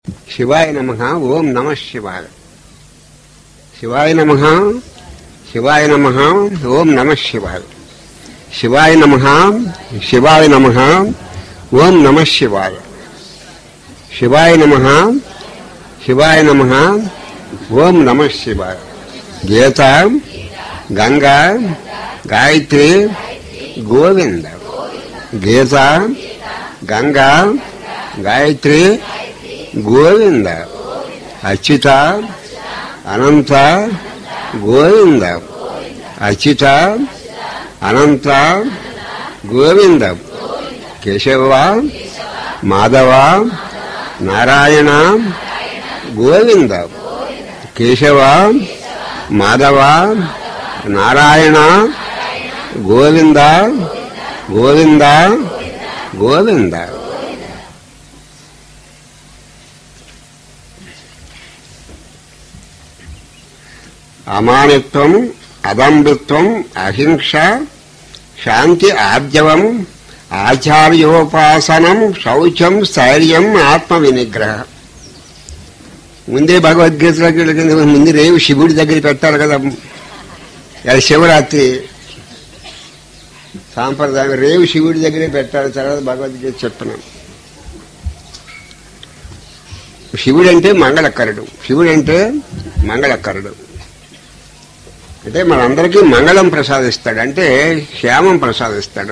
శివాయ నమ ఓం నమ శివాయ శివాయ నమ శివాయ నమ ఓం నమ శివాయ శివాయ నమ శివాయ నమ ఓం నమ శివాయ శివాయ నమ శివాయ నమ ఓం నమ శివాయ గీత గంగా గాయత్రి గోవింద గీత గంగా గాయత్రి గోవింద అచ్యుత అనంత గోవింద అచ్యుత అనంత గోవింద కేశవ మాధవ నారాయణ గోవింద కేశవ మాధవ నారాయణ గోవింద గోవింద గోవింద అమానిత్వం అదంబిత్వం అహింస శాంతి ఆర్జవం ఆచార్యోపాసనం శౌచం స్థైర్యం ఆత్మ వినిగ్రహ ముందే భగవద్గీతలోకి వెళ్ళింది ముందు రేవు శివుడి దగ్గర పెట్టాలి కదా అది శివరాత్రి సాంప్రదాయం రేవు శివుడి దగ్గరే పెట్టాలి తర్వాత భగవద్గీత చెప్తున్నాను శివుడంటే మంగళకరుడు శివుడంటే మంగళకరుడు అంటే మనందరికీ మంగళం ప్రసాదిస్తాడు అంటే క్షేమం ప్రసాదిస్తాడు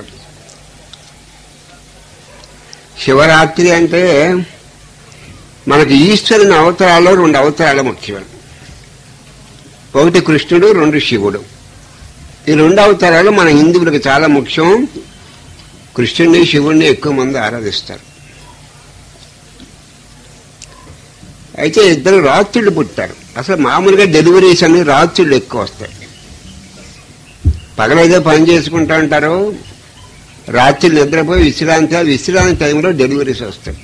శివరాత్రి అంటే మనకి ఈశ్వరుని అవతారాల్లో రెండు అవతారాలు ముఖ్యం ఒకటి కృష్ణుడు రెండు శివుడు ఈ రెండు అవతారాలు మన హిందువులకు చాలా ముఖ్యం కృష్ణుడిని శివుడిని ఎక్కువ మంది ఆరాధిస్తారు అయితే ఇద్దరు రాత్రులు పుట్టారు అసలు మామూలుగా డెలివరీస్ అన్ని రాత్రులు ఎక్కువ వస్తాయి పగలైతే పని చేసుకుంటా ఉంటారు రాత్రి నిద్రపోయి విశ్రాంతి విశ్రాంతి టైంలో డెలివరీస్ వస్తాయి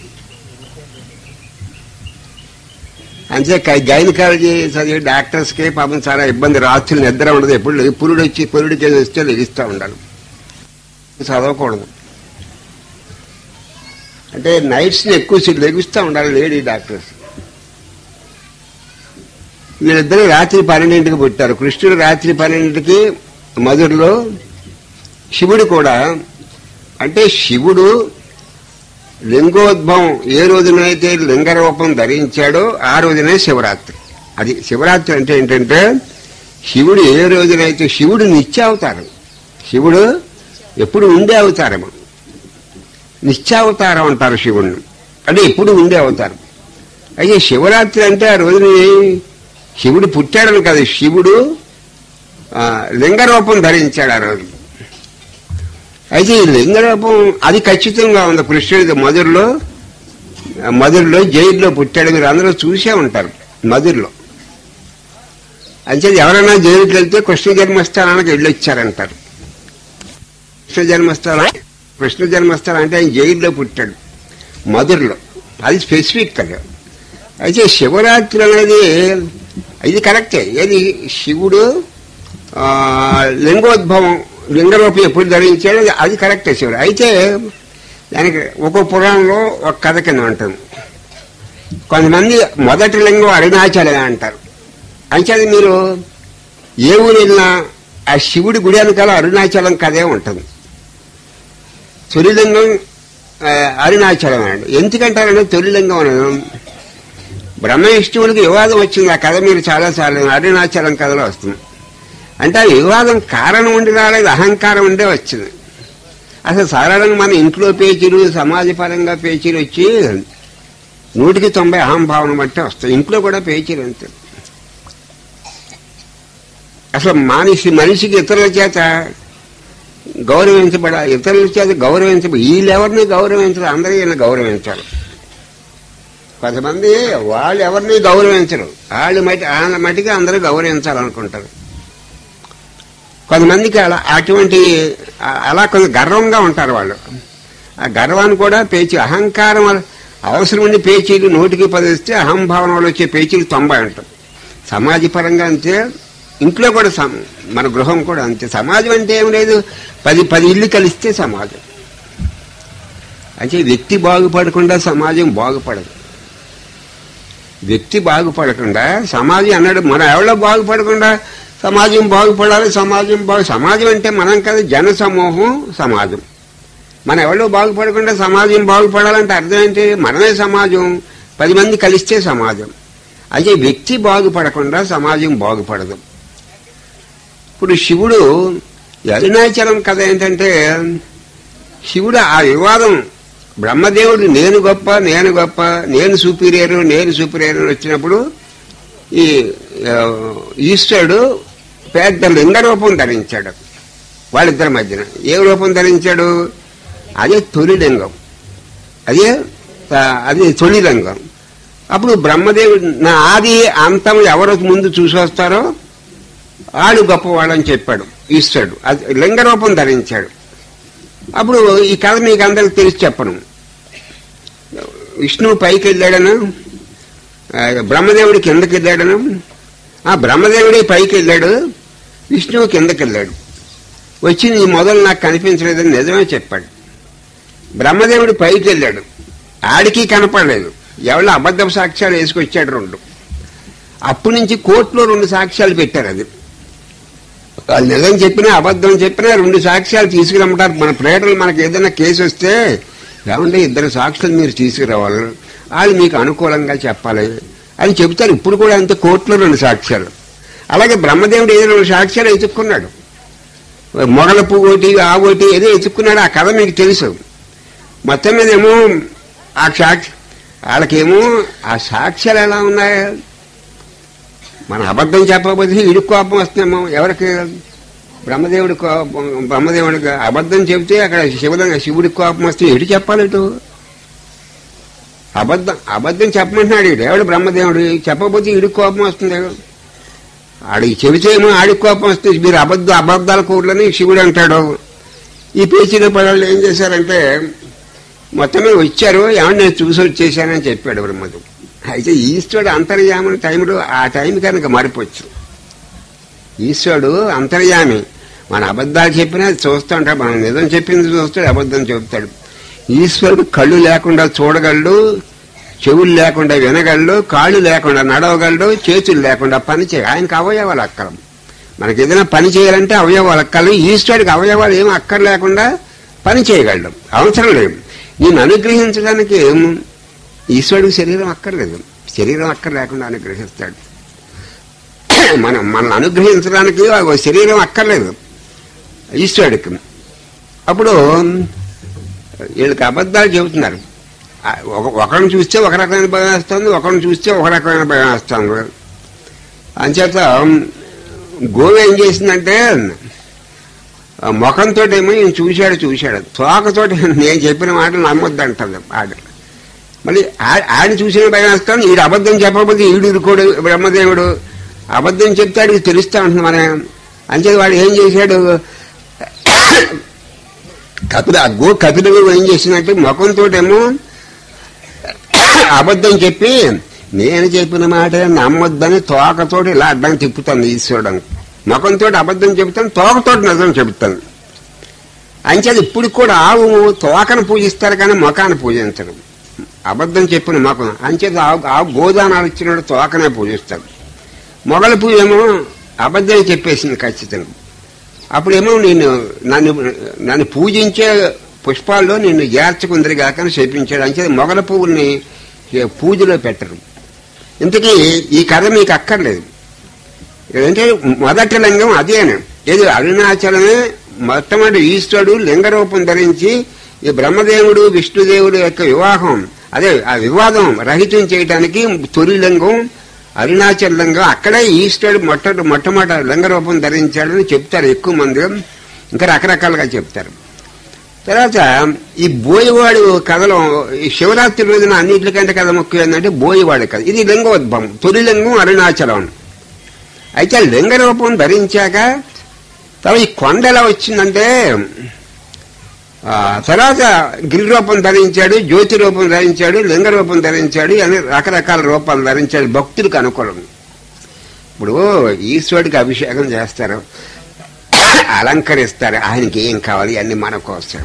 అంతే గైనకాలజీ చదివే డాక్టర్స్కి పాపం చాలా ఇబ్బంది రాత్రులు నిద్ర ఉండదు ఎప్పుడు పురుడు వచ్చి పురుడికి వస్తే లెగిస్తూ ఉండాలి చదవకూడదు అంటే నైట్స్ని ఎక్కువ లెగిస్తూ ఉండాలి లేడీ డాక్టర్స్ వీళ్ళిద్దరు రాత్రి పన్నెండింటికి పుట్టారు కృష్ణుడు రాత్రి పన్నెండింటికి మధురలో శివుడు కూడా అంటే శివుడు లింగోద్భవం ఏ రోజునైతే లింగ రూపం ధరించాడో ఆ రోజునే శివరాత్రి అది శివరాత్రి అంటే ఏంటంటే శివుడు ఏ రోజునైతే శివుడు నిత్యావతారం శివుడు ఎప్పుడు ఉండే అవతారము నిత్యావతారం అంటారు శివుడిని అంటే ఎప్పుడు ఉండే అవతారం అయితే శివరాత్రి అంటే ఆ రోజుని శివుడు పుట్టాడని కాదు శివుడు లింగ రూపం ధరించాడు ఆ రోజు అయితే ఈ లింగరూపం అది ఖచ్చితంగా ఉంది కృష్ణుడి మధురలో మధురలో జైల్లో పుట్టాడు మీరు అందరూ చూసే ఉంటారు మధురలో అంటే ఎవరైనా జైలుకి వెళ్తే కృష్ణ జన్మస్థానానికి వెళ్ళొచ్చారంటారు కృష్ణ జన్మస్థానం కృష్ణ జన్మస్థానం అంటే ఆయన జైల్లో పుట్టాడు మధురలో అది స్పెసిఫిక్ కదా అయితే శివరాత్రి అనేది ఇది కరెక్టే ఏది శివుడు లింగోద్భవం లింగరూపం ఎప్పుడు ధరించాడో అది కరెక్టే శివుడు అయితే దానికి ఒక పురాణంలో ఒక కథ కింద ఉంటుంది కొంతమంది మొదటి లింగం అరుణాచలమే అంటారు అంటే మీరు ఏ ఊరు వెళ్ళినా ఆ శివుడి గుడి వెనకాల అరుణాచలం కథే ఉంటుంది తొలిలింగం అరుణాచలం అండి ఎందుకంటారంటే తొలిలింగం అనడం బ్రహ్మవిష్ణువునికి వివాదం వచ్చింది ఆ కథ మీరు చాలాసార్లు అరుణాచలం కథలో వస్తుంది అంటే ఆ వివాదం కారణం ఉండి రాలేదు అహంకారం ఉండే వచ్చింది అసలు సాధారణంగా మన ఇంట్లో పేచీలు సమాజపరంగా పేచీలు వచ్చి నూటికి తొంభై అహంభావన బట్టే వస్తాయి ఇంట్లో కూడా పేచీలు అంతే అసలు మనిషి మనిషికి ఇతరుల చేత గౌరవించబడ ఇతరుల చేత గౌరవించబ వీళ్ళెవరిని గౌరవించరు అందరూ వీళ్ళని గౌరవించాలి కొంతమంది వాళ్ళు ఎవరిని గౌరవించరు వాళ్ళు మటి వాళ్ళ మటికి అందరూ గౌరవించాలనుకుంటారు కొంతమందికి అలా అటువంటి అలా కొంత గర్వంగా ఉంటారు వాళ్ళు ఆ గర్వాన్ని కూడా పేచి అహంకారం అవసరం ఉండి పేచీలు నోటికి పదిస్తే అహంభావన వల్ల వచ్చే పేచీలు తొంభై ఉంటాయి సమాజపరంగా అంతే ఇంట్లో కూడా మన గృహం కూడా అంతే సమాజం అంటే ఏం లేదు పది పది ఇల్లు కలిస్తే సమాజం అంటే వ్యక్తి బాగుపడకుండా సమాజం బాగుపడదు వ్యక్తి బాగుపడకుండా సమాజం అన్నాడు మనం ఎవరో బాగుపడకుండా సమాజం బాగుపడాలి సమాజం బాగు సమాజం అంటే మనం కదా జన సమూహం సమాజం మనం ఎవరో బాగుపడకుండా సమాజం బాగుపడాలంటే అర్థం ఏంటి మనమే సమాజం పది మంది కలిస్తే సమాజం అయితే వ్యక్తి బాగుపడకుండా సమాజం బాగుపడదు ఇప్పుడు శివుడు ఈ అరుణాచలం కథ ఏంటంటే శివుడు ఆ వివాదం బ్రహ్మదేవుడు నేను గొప్ప నేను గొప్ప నేను సూపీరియర్ నేను సూపీరియర్ అని వచ్చినప్పుడు ఈ ఆ, ఈశ్వరుడు పెద్ద లింగ రూపం ధరించాడు వాళ్ళిద్దరి మధ్యన ఏ రూపం ధరించాడు అదే తొలి లింగం అదే ఆ, అది తొలి లింగం అప్పుడు బ్రహ్మదేవుడు నా ఆది అంతం ఎవరు ముందు చూసి వస్తారో ఆడు గొప్పవాడని చెప్పాడు ఈశ్వరుడు అది లింగ రూపం ధరించాడు అప్పుడు ఈ కథ మీకు అందరికి తెలిసి చెప్పను విష్ణువు పైకి వెళ్ళాడను ఆ, బ్రహ్మదేవుడి కిందకి వెళ్ళాడను ఆ బ్రహ్మదేవుడి పైకి వెళ్ళాడు విష్ణువు కిందకి వెళ్ళాడు వచ్చి నీ మొదలు నాకు కనిపించలేదని నిజమే చెప్పాడు బ్రహ్మదేవుడు పైకి వెళ్ళాడు ఆడికి కనపడలేదు ఎవరో అబద్ధ సాక్ష్యాలు వేసుకొచ్చాడు రెండు అప్పటి నుంచి కోర్టులో రెండు సాక్ష్యాలు పెట్టారు అది వాళ్ళు నిజం చెప్పినా అబద్ధం చెప్పినా రెండు సాక్ష్యాలు తీసుకురమ్మంటారు మన ప్రేటలు మనకి ఏదైనా కేసు వస్తే ఏమంటే ఇద్దరు సాక్షులు మీరు తీసుకురావాలి వాళ్ళు మీకు అనుకూలంగా చెప్పాలి అని చెబుతారు ఇప్పుడు కూడా అంతే కోర్టులో రెండు సాక్ష్యాలు అలాగే బ్రహ్మదేవుడు ఏదో రెండు సాక్ష్యాలు ఎత్తుక్కున్నాడు మొగల పువ్వు ఒకటి ఆ ఒకటి ఏదో ఎత్తుక్కున్నాడు ఆ కథ మీకు తెలుసు మొత్తం మీద ఏమో ఆ సాక్షి వాళ్ళకేమో ఆ సాక్ష్యాలు ఎలా ఉన్నాయి మన అబద్ధం చెప్పకపోతే ఇడుకు కోపం వస్తుందేమో ఎవరికి బ్రహ్మదేవుడి కోపం బ్రహ్మదేవుడికి అబద్ధం చెబితే అక్కడ శివలింగ శివుడికి కోపం వస్తే ఎటు చెప్పాలి ఇటు అబద్ధం అబద్ధం చెప్పమంటున్నాడు ఈడు ఎవడు బ్రహ్మదేవుడు చెప్పకపోతే ఇడికి కోపం వస్తుంది ఆడికి చెబితే ఏమో ఆడికి కోపం వస్తుంది మీరు అబద్ధ అబద్ధాల కూరలని శివుడు అంటాడు ఈ పేచీల పదాలు ఏం చేశారంటే మొత్తం మీద వచ్చారు ఏమన్నా నేను చూసి వచ్చేసానని చెప్పాడు బ్రహ్మదేవుడు అయితే ఈశ్వరుడు అంతర్యామని టైంలో ఆ టైం కనుక మారిపోవచ్చు ఈశ్వరుడు అంతర్యామి మన అబద్ధాలు చెప్పినా అది చూస్తూ ఉంటాడు మనం నిజం చెప్పింది చూస్తాడు అబద్ధం చెబుతాడు ఈశ్వరుడు కళ్ళు లేకుండా చూడగలడు చెవులు లేకుండా వినగలడు కాళ్ళు లేకుండా నడవగలడు చేతులు లేకుండా పని చేయ ఆయనకు అవయవాలు అక్కరం మనకి ఏదైనా పని చేయాలంటే అవయవాలు అక్కర్లు ఈశ్వరుడికి అవయవాలు ఏం అక్కర్ లేకుండా పని చేయగలడు అవసరం లేదు నేను అనుగ్రహించడానికి ఈశ్వరుడికి శరీరం అక్కర్లేదు శరీరం అక్కర్ లేకుండా అనుగ్రహిస్తాడు మనం మనల్ని అనుగ్రహించడానికి ఒక శరీరం అక్కర్లేదు ఈశ్వరుడికి అప్పుడు వీళ్ళకి అబద్ధాలు చెబుతున్నారు ఆ, ఒక- ఒకరిని చూస్తే ఒక రకమైన భయం వేస్తుంది ఒకరిని చూస్తే ఒక రకమైన భయం వేస్తుంది అంచేత గోవు ఏం చేసిందంటే ఆ ముఖంతో ఏమో ఈయన చూశాడు చూశాడు తోకతోటి నేను చెప్పిన మాటలు నమ్మొద్దు అంటుంది ఆడ మళ్ళీ ఆ- ఆయన చూసిన భయం వేస్తాను ఈడు అబద్ధం చెప్పకపోతే ఈడు ఇరుకోడు బ్రహ్మదేవుడు అబద్ధం చెప్తే ఆడికి తెలుస్తా ఉంటుంది మన అంచేది వాడు ఏం చేశాడు కపిల ఆ గో కపిలుడు ఏం చేసిందంటే ముఖంతో ఏమో అబద్ధం చెప్పి నేను చెప్పిన మాట నమ్మొద్దని తోకతోటి ఇలా అడ్డం తిప్పుతాను ఈశ్వరుడు ముఖంతో అబద్ధం చెబుతాను తోకతోటి నిజం చెబుతాను అంచేది ఇప్పుడు కూడా ఆవు తోకను పూజిస్తారు కానీ ముఖాన్ని పూజించరు అబద్ధం చెప్పిన ముఖం అంచేది ఆవు ఆవు గోదానాలు ఇచ్చినప్పుడు తోకనే పూజిస్తారు మొగల పూజ ఏమో అబద్ధం చెప్పేసింది ఖచ్చితంగా అప్పుడేమో నేను నన్ను నన్ను పూజించే పుష్పాల్లో నిన్ను చేర్చుకుందరి కాక శపించాడు అంతే మొగల పువ్వుల్ని పూజలో పెట్టరు ఇంతకీ ఈ కథ మీకు అక్కర్లేదు ఏంటంటే మొదటి లింగం అదేను ఏది అరుణాచలమే మొట్టమొదటి ఈశ్వరుడు లింగ రూపం ధరించి ఈ బ్రహ్మదేవుడు విష్ణుదేవుడు యొక్క వివాహం అదే ఆ వివాదం రహితం చేయడానికి తొలి లింగం అరుణాచల లింగం అక్కడే ఈశ్వరుడు మొట్ట మొట్టమొదటి లింగ రూపం ధరించాడని చెప్తారు ఎక్కువ మంది ఇంకా రకరకాలుగా చెప్తారు తర్వాత ఈ బోయవాడు కథలో ఈ శివరాత్రి రోజున అన్నింటికంటే కథ ముఖ్యం ఏంటంటే బోయవాడి కథ ఇది లింగోద్భవం తొలి లింగం అరుణాచలం అయితే లింగ రూపం ధరించాక తర్వాత ఈ కొండ ఎలా వచ్చిందంటే ఆ, తర్వాత గిరి రూపం ధరించాడు జ్యోతి రూపం ధరించాడు లింగ రూపం ధరించాడు అని రకరకాల రూపాలు ధరించాడు భక్తులకు అనుకూలం ఇప్పుడు ఈశ్వరుడికి అభిషేకం చేస్తారు అలంకరిస్తారు ఆయనకి ఏం కావాలి అన్ని మన కోసం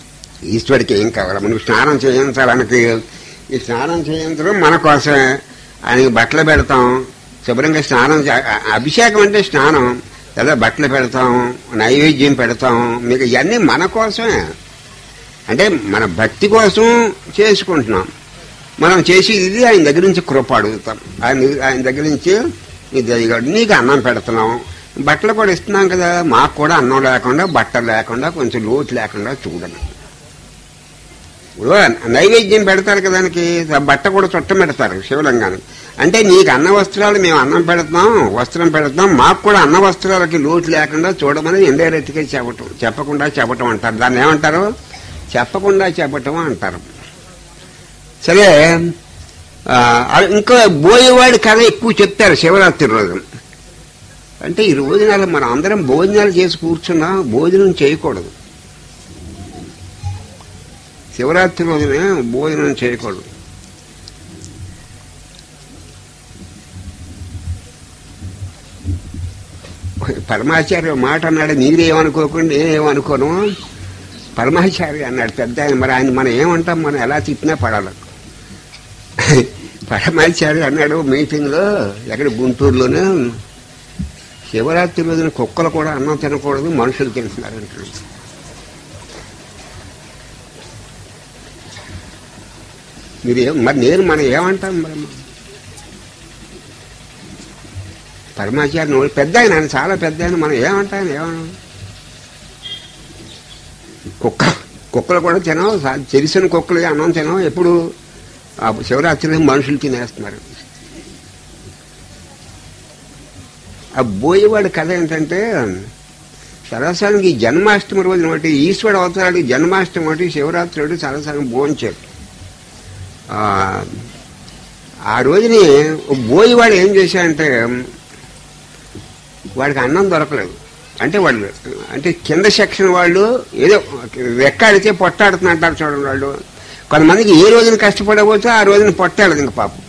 ఈశ్వరుడికి ఏం కావాలి మనకు స్నానం చేయించడానికి ఈ స్నానం చేయించడం మన కోసమే ఆయనకి బట్టలు పెడతాం శుభ్రంగా స్నానం చే- అ- అభిషేకం అంటే స్నానం లేదా బట్టలు పెడతాం నైవేద్యం పెడతాం మీకు ఇవన్నీ మన కోసమే అంటే మన భక్తి కోసం చేసుకుంటున్నాం మనం చేసి ఇది ఆయన దగ్గర నుంచి కృప అడుగుతాం ఆయన ఆయన దగ్గర నుంచి ఇది అడిగాడు నీకు అన్నం పెడుతున్నాం బట్టలు కూడా ఇస్తున్నాం కదా మాకు కూడా అన్నం లేకుండా బట్టలు లేకుండా కొంచెం లోటు లేకుండా చూడను ఇప్పుడు నైవేద్యం పెడతారు కదా దానికి ఆ బట్ట కూడా చుట్ట పెడతారు శివలింగానికి అంటే నీకు అన్న వస్త్రాలు మేము అన్నం పెడతాం వస్త్రం పెడతాం మాకు కూడా అన్న వస్త్రాలకి లోటు లేకుండా చూడమని ఇండైరెక్ట్గా చెప్పటం చెప్పకుండా చెప్పటం అంటారు దాన్ని ఏమంటారు చెప్పకుండా చెప్పటం అంటారు సరే ఆ, ఇంకా బోయేవాడి కథ ఎక్కువ చెప్తారు శివరాత్రి రోజు అంటే ఈ రోజునాలు మనం అందరం భోజనాలు చేసి కూర్చున్నా భోజనం చేయకూడదు శివరాత్రి రోజునే భోజనం చేయకూడదు పరమాచార్య ఒక మాట అన్నాడు మీరేమనుకోకుండా నేనేమనుకోను పరమాచార్య అన్నాడు పెద్ద ఆయన మరి ఆయన మనం ఏమంటాం మనం ఎలా తిట్టినా పడాలి పరమాచార్య అన్నాడు మీటింగ్లో ఎక్కడ గుంటూరులోనే శివరాత్రి రోజున కుక్కలు కూడా అన్నం తినకూడదు మనుషులు తింటున్నారు అంటున్నాడు మీరు ఏం మరి నేను మనం ఏమంటాం మరి పరమాచార్య నువ్వు పెద్ద ఆయన ఆయన చాలా పెద్ద ఆయన మనం ఏమంటాం ఏమన్నా కుక్క కుక్కలు కూడా తినవు సా- తెలిసిన కుక్కలు అన్నం తినవు ఎప్పుడు ఆ శివరాత్రి మనుషులు తినేస్తున్నారు ఆ బోయేవాడి కథ ఏంటంటే సరసానికి జన్మాష్టమి రోజున ఒకటి ఈశ్వరుడు అవతారాడు జన్మాష్టమి ఒకటి శివరాత్రి ఒకటి సరసానికి భోంచారు ఆ, ఆ రోజుని ఓ బోయేవాడు ఏం చేశాడంటే వాడికి అన్నం దొరకలేదు అంటే వాళ్ళు అంటే కింద సెక్షన్ వాళ్ళు ఏదో రెక్కాడితే పొట్టాడుతున్నట్టారు చూడండి వాళ్ళు కొంతమందికి ఏ రోజున కష్టపడబోతే ఆ రోజున పొట్టాడదు ఇంక పాపం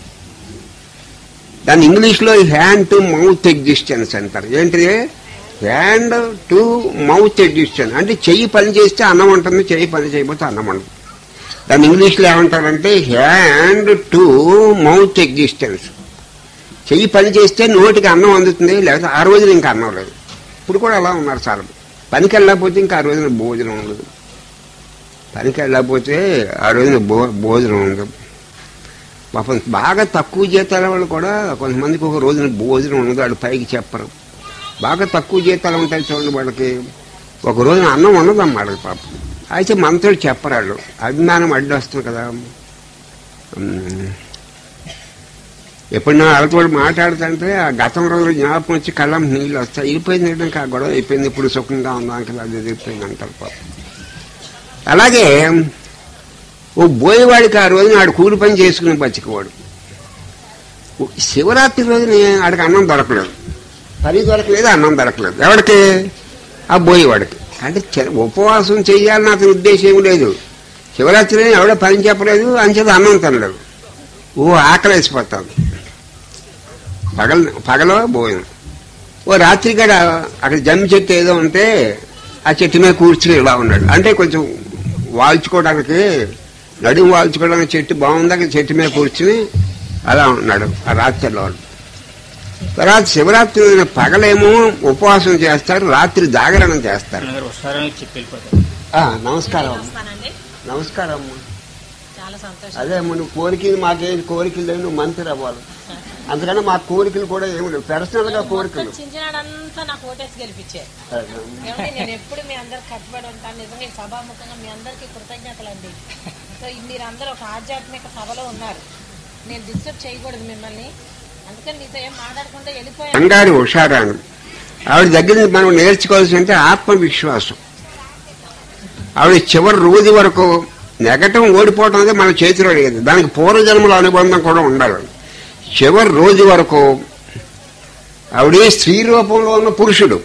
దాన్ని ఇంగ్లీష్లో హ్యాండ్ టు మౌత్ ఎగ్జిస్టెన్స్ అంటారు ఏంటిది హ్యాండ్ టు మౌత్ ఎగ్జిస్టెన్స్ అంటే చెయ్యి పని చేస్తే అన్నం ఉంటుంది చెయ్యి పని చేయకపోతే అన్నం ఉంటుంది దాన్ని ఇంగ్లీష్లో ఏమంటారంటే హ్యాండ్ టు మౌత్ ఎగ్జిస్టెన్స్ చెయ్యి పని చేస్తే నోటికి అన్నం అందుతుంది లేకపోతే ఆ రోజున ఇంకా అన్నం లేదు ఇప్పుడు కూడా అలా ఉన్నారు చాలా పనికి వెళ్ళకపోతే ఇంకా ఆ రోజున భోజనం ఉండదు పనికి వెళ్ళకపోతే ఆ రోజున భో భోజనం ఉండదు పాపం బాగా తక్కువ జీతాల వాళ్ళు కూడా కొంతమందికి ఒక రోజున భోజనం ఉండదు వాళ్ళు పైకి చెప్పరు బాగా తక్కువ జీతాలు ఉంటాయి చూడండి వాళ్ళకి ఒక రోజున అన్నం ఉండదమ్మా వాళ్ళకి పాపం అయితే మనతో చెప్పరు వాళ్ళు అభిమానం అడ్డు వస్తుంది కదా ఉమ్. ఎప్పుడన్నా వాళ్ళతో మాట్లాడుతుంటే ఆ గతం రోజులు జ్ఞాపకం వచ్చి కళ్ళం నీళ్ళు వస్తాయి అయిపోయింది ఇంకా ఆ గొడవ అయిపోయింది ఇప్పుడు సుఖంగా ఉందా అంకల్ అది అయిపోయింది అంటారు పాపం అలాగే ఓ బోయేవాడికి ఆ రోజున ఆడు కూలి పని చేసుకుని బతికేవాడు ఓ శివరాత్రి రోజున ఆడికి అన్నం దొరకలేదు పని దొరకలేదు అన్నం దొరకలేదు ఎవరికి ఆ బోయేవాడికి అంటే చి- ఉపవాసం చేయాలని అతని ఉద్దేశం ఏం లేదు శివరాత్రి ఎవడో పని చెప్పలేదు అంచేది అన్నం తినలేదు ఓ ఆకలి వేసిపోతాను పగల పగలో భోజనం ఓ రాత్రి గడ అక్కడ జమ్మి చెట్టు ఏదో ఉంటే ఆ చెట్టు మీద కూర్చుని ఇలా ఉన్నాడు అంటే కొంచెం వాల్చుకోవడానికి నడుము వాల్చుకోవడానికి చెట్టు బాగుంది అక్కడ చెట్టు మీద కూర్చుని అలా ఉన్నాడు ఆ రాత్రిలో తర్వాత శివరాత్రి రోజున పగలేమో ఉపవాసం చేస్తారు రాత్రి జాగరణం చేస్తారు నగర్ వస్తారని చెప్పి వెళ్ళిపోతారు ఆ, నమస్కారం అమ్మ. వస్తానండి నమస్కారం అమ్మ. చాలా సంతోషం అదే అమ్మ నువ్వు కోరికలు మాకేం కోరికలు లేవు నువ్వు మంత్రి అవ్వాలి అందుకని మా కోరికలు కూడా ఏమి లేవు పర్సనల్ గా కోరికలు చించినాడంతా నాకు ఓటేసి గెలిపించారు ఏమంటే నేను ఎప్పుడు మీ అందరు కట్టుబడి ఉంటాను నిజంగా ఈ సభాముఖంగా మీ అందరికీ కృతజ్ఞతలు అండి సో మీరు అందరూ ఒక ఆధ్యాత్మిక సభలో ఉన్నారు నేను డిస్టర్బ్ చేయకూడదు మిమ్మల్ని అందుకని మీతో ఏం మాట్లాడకుండా వెళ్ళిపోయాను బంగారు హుషారాను ఆవిడ దగ్గర నుంచి మనం నేర్చుకోవాల్సిందంటే ఆత్మవిశ్వాసం ఆవిడ చివరి రోజు వరకు నెగటం ఓడిపోవటం అనేది మన చేతిలో లేదు దానికి పూర్వజన్మల అనుబంధం కూడా ఉండాలి చివరి రోజు వరకు ఆవిడ స్త్రీ రూపంలో ఉన్న పురుషుడు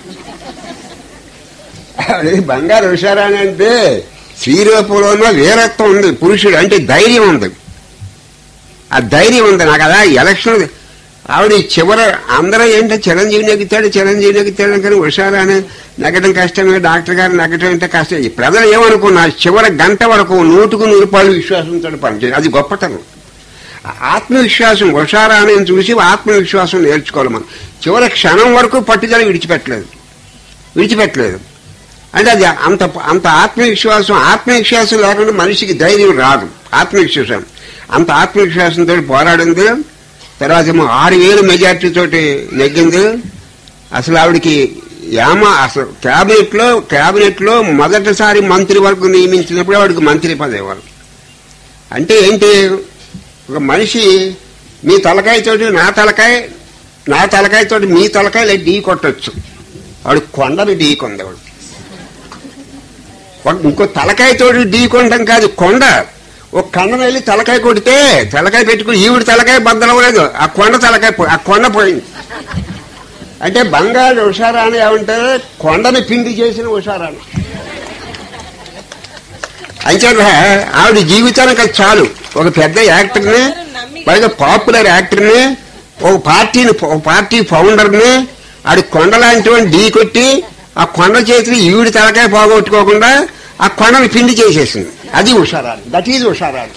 ఆవిడ బంగారు హుషారాని అంటే స్త్రీ రూపంలో ఉన్న వీరత్వం ఉంది పురుషుడు అంటే ధైర్యం ఉంది ఆ ధైర్యం ఉంది నాకు అలా ఎలక్షన్ ఆవిడ ఈ చివర అందరూ ఏంటో చిరంజీవి నెగ్గుతాడు చిరంజీవి నెగ్గుతాడు కానీ హుషారానే నెగ్గడం కష్టమే డాక్టర్ గారు నెగ్గడం అంటే కష్టం ఈ ప్రజలు ఏమనుకున్నా చివరి గంట వరకు నూటుకు నూరు రూపాయలు విశ్వాసంతో పనిచేయాలి అది గొప్పతనం ఆత్మవిశ్వాసం ఉషారాణిని చూసి ఆత్మవిశ్వాసం నేర్చుకోవాలి మనం చివరి క్షణం వరకు పట్టుదల విడిచిపెట్టలేదు విడిచిపెట్టలేదు అంటే అది అంత అంత ఆత్మవిశ్వాసం ఆత్మవిశ్వాసం లేకుండా మనిషికి ధైర్యం రాదు ఆత్మవిశ్వాసం అంత ఆత్మవిశ్వాసంతో పోరాడింది తర్వాత ఏమో ఆరు వేలు మెజార్టీ తోటి నెగ్గింది అసలు ఆవిడకి ఏమ అసలు క్యాబినెట్ లో క్యాబినెట్ లో మొదటిసారి మంత్రి వరకు నియమించినప్పుడు ఆవిడకి మంత్రి పదవి ఇవ్వాలి అంటే ఏంటి ఒక మనిషి మీ తలకాయతోటి నా తలకాయ నా తలకాయతోటి మీ తలకాయ ఇలా ఢీ కొట్టొచ్చు వాడు కొండని ఢీ కొందవాడు వాడు ఇంకో తలకాయతోటి ఢీ కొనడం కాదు కొండ ఒక కొండను వెళ్ళి తలకాయ కొడితే తలకాయ పెట్టుకుని ఈవిడ తలకాయ బద్దలవలేదు ఆ కొండ తలకాయ పో- ఆ కొండ పోయింది అంటే బంగారు ఉషారాణి ఏమంటారు కొండని పిండి చేసిన ఉషారాణి అంచేత ఆవిడ జీవితానికి అది చాలు ఒక పెద్ద యాక్టర్ని పైగా పాపులర్ యాక్టర్ని ఒక పార్టీని ఒక పార్టీ ఫౌండర్ని ఆడి కొండలాంటి వాడిని ఢీ కొట్టి ఆ కొండ చేతిని ఈవిడి తలకాయ పోగొట్టుకోకుండా ఆ కొండని పిండి చేసేసింది అది ఉషారాలు దట్ ఈజ్ ఉషారాలు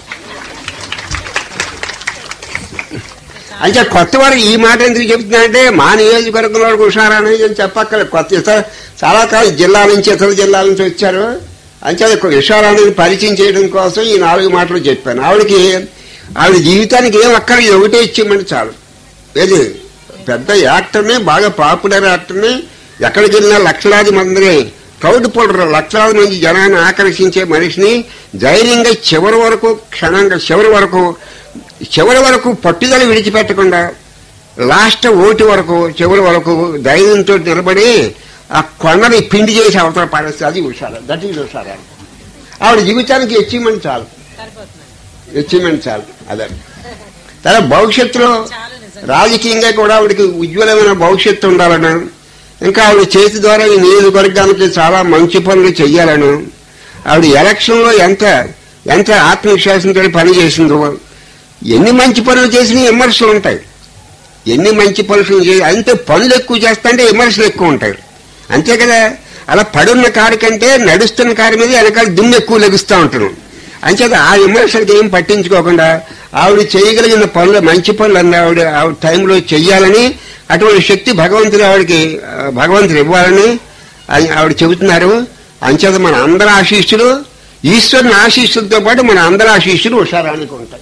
అంటే కొత్త వారికి ఈ మాట ఎందుకు చెప్తున్నానంటే మా నియోజకవర్గంలో వాడికి హుషారాని అని చెప్పక్కర్లేదు కొత్త ఇతర చాలా కాలం జిల్లా నుంచి ఇతర జిల్లాల నుంచి వచ్చారు అంటే హుషారాని పరిచయం చేయడం కోసం ఈ నాలుగు మాటలు చెప్పాను ఆవిడకి ఆవిడ జీవితానికి ఏం అక్కడ ఒకటే ఇచ్చేయమని చాలు ఏది పెద్ద యాక్టర్ని బాగా పాపులర్ యాక్టర్ని ఎక్కడికి వెళ్ళినా లక్షలాది మందిని క్రౌడ్ పుల్లర్ లక్షలాది మంది జనాన్ని ఆకర్షించే మనిషిని ధైర్యంగా చివరి వరకు క్షణంగా చివరి వరకు చివరి వరకు పట్టుదల విడిచిపెట్టకుండా లాస్ట్ ఓటు వరకు చివరి వరకు ధైర్యంతో నిలబడి ఆ కొండని పిండి చేసి అవతల పారేస్తే అది హుషారు దట్ ఈజ్ హుషారు ఆవిడ జీవితానికి అచీవ్మెంట్ చాలు సరిపోతుంది అచీవ్మెంట్ చాలు అదే తర్వాత భవిష్యత్తులో చాలా నిజం రాజకీయంగా కూడా ఆవిడకి ఉజ్వలమైన భవిష్యత్తు ఉండాలను ఇంకా ఆవిడ చేతి ద్వారా ఈ నియోజకవర్గానికి చాలా మంచి పనులు చెయ్యాలను ఆవిడ ఎలక్షన్ లో ఎంత ఎంత ఆత్మవిశ్వాసంతో పని చేసిందో ఎన్ని మంచి పనులు చేసినా విమర్శలు ఉంటాయి ఎన్ని మంచి పనులు చేసి అంతే పనులు ఎక్కువ చేస్తాంటే విమర్శలు ఎక్కువ ఉంటాయి అంతే కదా అలా పడున్న కారు కంటే నడుస్తున్న కారు మీద వెనకాల దుమ్ము ఎక్కువ లెగుస్తూ ఉంటాను అంచేత ఆ విమర్శలకి ఏం పట్టించుకోకుండా ఆవిడ చేయగలిగిన పనులు మంచి పనులు అన్న ఆవిడ ఆవిడ టైంలో చెయ్యాలని అటువంటి శక్తి భగవంతుడు ఆవిడకి ఆ, భగవంతుడు ఇవ్వాలని ఆయ- ఆవిడ చెబుతున్నారు అంచేత మన అందరి ఆశీస్సులు ఈశ్వరుని ఆశీస్సులతో పాటు మన అందరి ఆశీస్సులు హుషారానికి ఉంటాయి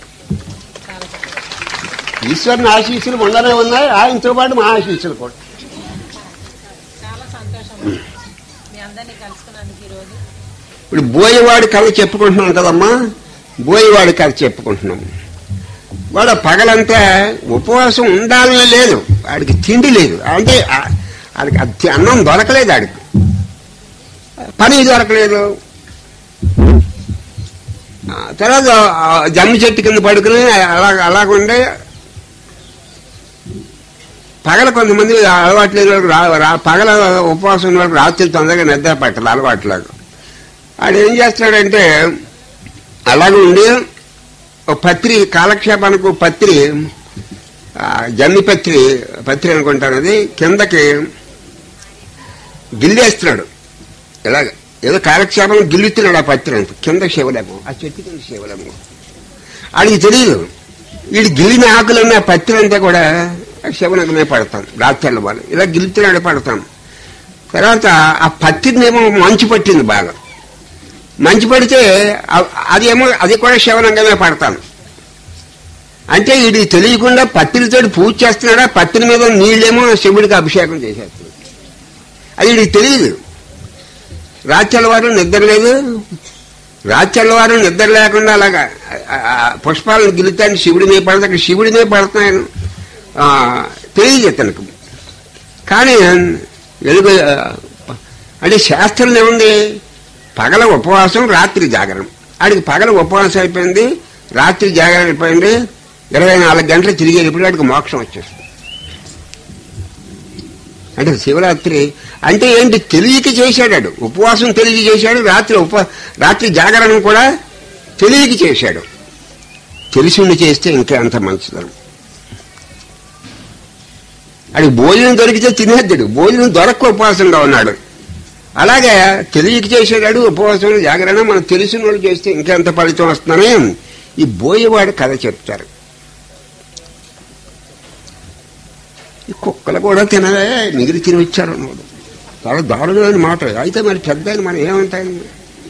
ఈశ్వరుని ఆశీస్సులు ఉండనే ఉన్నాయి ఆయనతో పాటు మా ఆశీస్సులు కూడా చాలా సంతోషం మీ అందరినీ కలుసుకున్నందుకు ఈ రోజు ఇప్పుడు బోయవాడి కథ చెప్పుకుంటున్నాం కదమ్మా బోయవాడి కథ చెప్పుకుంటున్నాం వాడు పగలంతా ఉపవాసం ఉండాలని లేదు వాడికి తిండి లేదు అంటే ఆ- వాడికి అది తి- అన్నం దొరకలేదు ఆడికి పని దొరకలేదు ఆ తర్వాత ఆ జమ్మి చెట్టు కింద పడుకుని అలా అలాగుండే పగల కొంతమంది అలవాటు లేని వాళ్ళకి రా- రా- పగల ఉపవాసం ఉన్న వాళ్ళకి రాత్రి తొందరగా నిద్ర పట్టాలి అలవాట్లేదు వాడు ఏం చేస్తాడంటే అలాగే ఉండి ఒక పత్రి కాలక్షేపానికి ఒక పత్రి ఆ, జమ్మి పత్రి పత్రి అనుకుంటాను అది కిందకి గిల్లేస్తున్నాడు ఇలాగ ఏదో కాలక్షేపం గిల్లుతున్నాడు ఆ పత్రి అంత కింద శివలేము ఆ చెట్టు కింద శివలేము ఆడికి తెలియదు వీడు గిల్లిన ఆకులన్నీ ఆ పత్రి అంతా కూడా శివనకమే పడతాం రాత్రిళ్ళ వాళ్ళు ఇలా గిల్లుతున్నాడు పడతాం తర్వాత ఆ పత్రినేమో మంచు పట్టింది బాగా మంచి పడితే అ- అదేమో అది కూడా శివనంగమే పడతాను అంటే వీడికి తెలియకుండా పత్రితో పూజ చేస్తున్నాడా పత్రి మీద నీళ్ళేమో శివుడికి అభిషేకం చేసేస్తున్నాడు అది వీడికి తెలియదు రాత్రి వారు నిద్ర లేదు రాత్రి వారు నిద్ర లేకుండా అలాగా ఆ- ఆ పుష్పాలను గిలుతాను శివుడి మీద పడతాడు అక్కడ శివుడి మీద పడుతున్నాను ఆ, తెలియదు ఇతనికి కానీ వెలుగు ఆ, అంటే శాస్త్రంలో ఏముంది పగల ఉపవాసం రాత్రి జాగరణ ఆడికి పగల ఉపవాసం అయిపోయింది రాత్రి జాగరణ అయిపోయింది ఇరవై నాలుగు గంటలు తిరిగి వెళ్ళిపోయి వాడికి మోక్షం వచ్చేస్తుంది అంటే శివరాత్రి అంటే ఏంటి తెలియక చేశాడు ఉపవాసం తెలియక చేశాడు రాత్రి ఉప రాత్రి జాగరణ కూడా తెలియక చేశాడు తెలిసి ఉండి చేస్తే ఇంకా అంత మంచిదనం అది భోజనం దొరికితే తినేద్దాడు భోజనం దొరక్క ఉపవాసంగా ఉన్నాడు అలాగే తెలియక చేసేవాడు ఉపవాసం జాగరణ మనం తెలిసిన వాళ్ళు చేస్తే ఇంకెంత ఫలితం వస్తుందని ఈ బోయేవాడు కథ చెప్తారు ఈ కుక్కలు కూడా తినవే మిగిలి తిని వచ్చారు అన్నాడు చాలా దారుణమైన మాట అయితే మరి పెద్ద ఆయన మనం ఏమంటాయి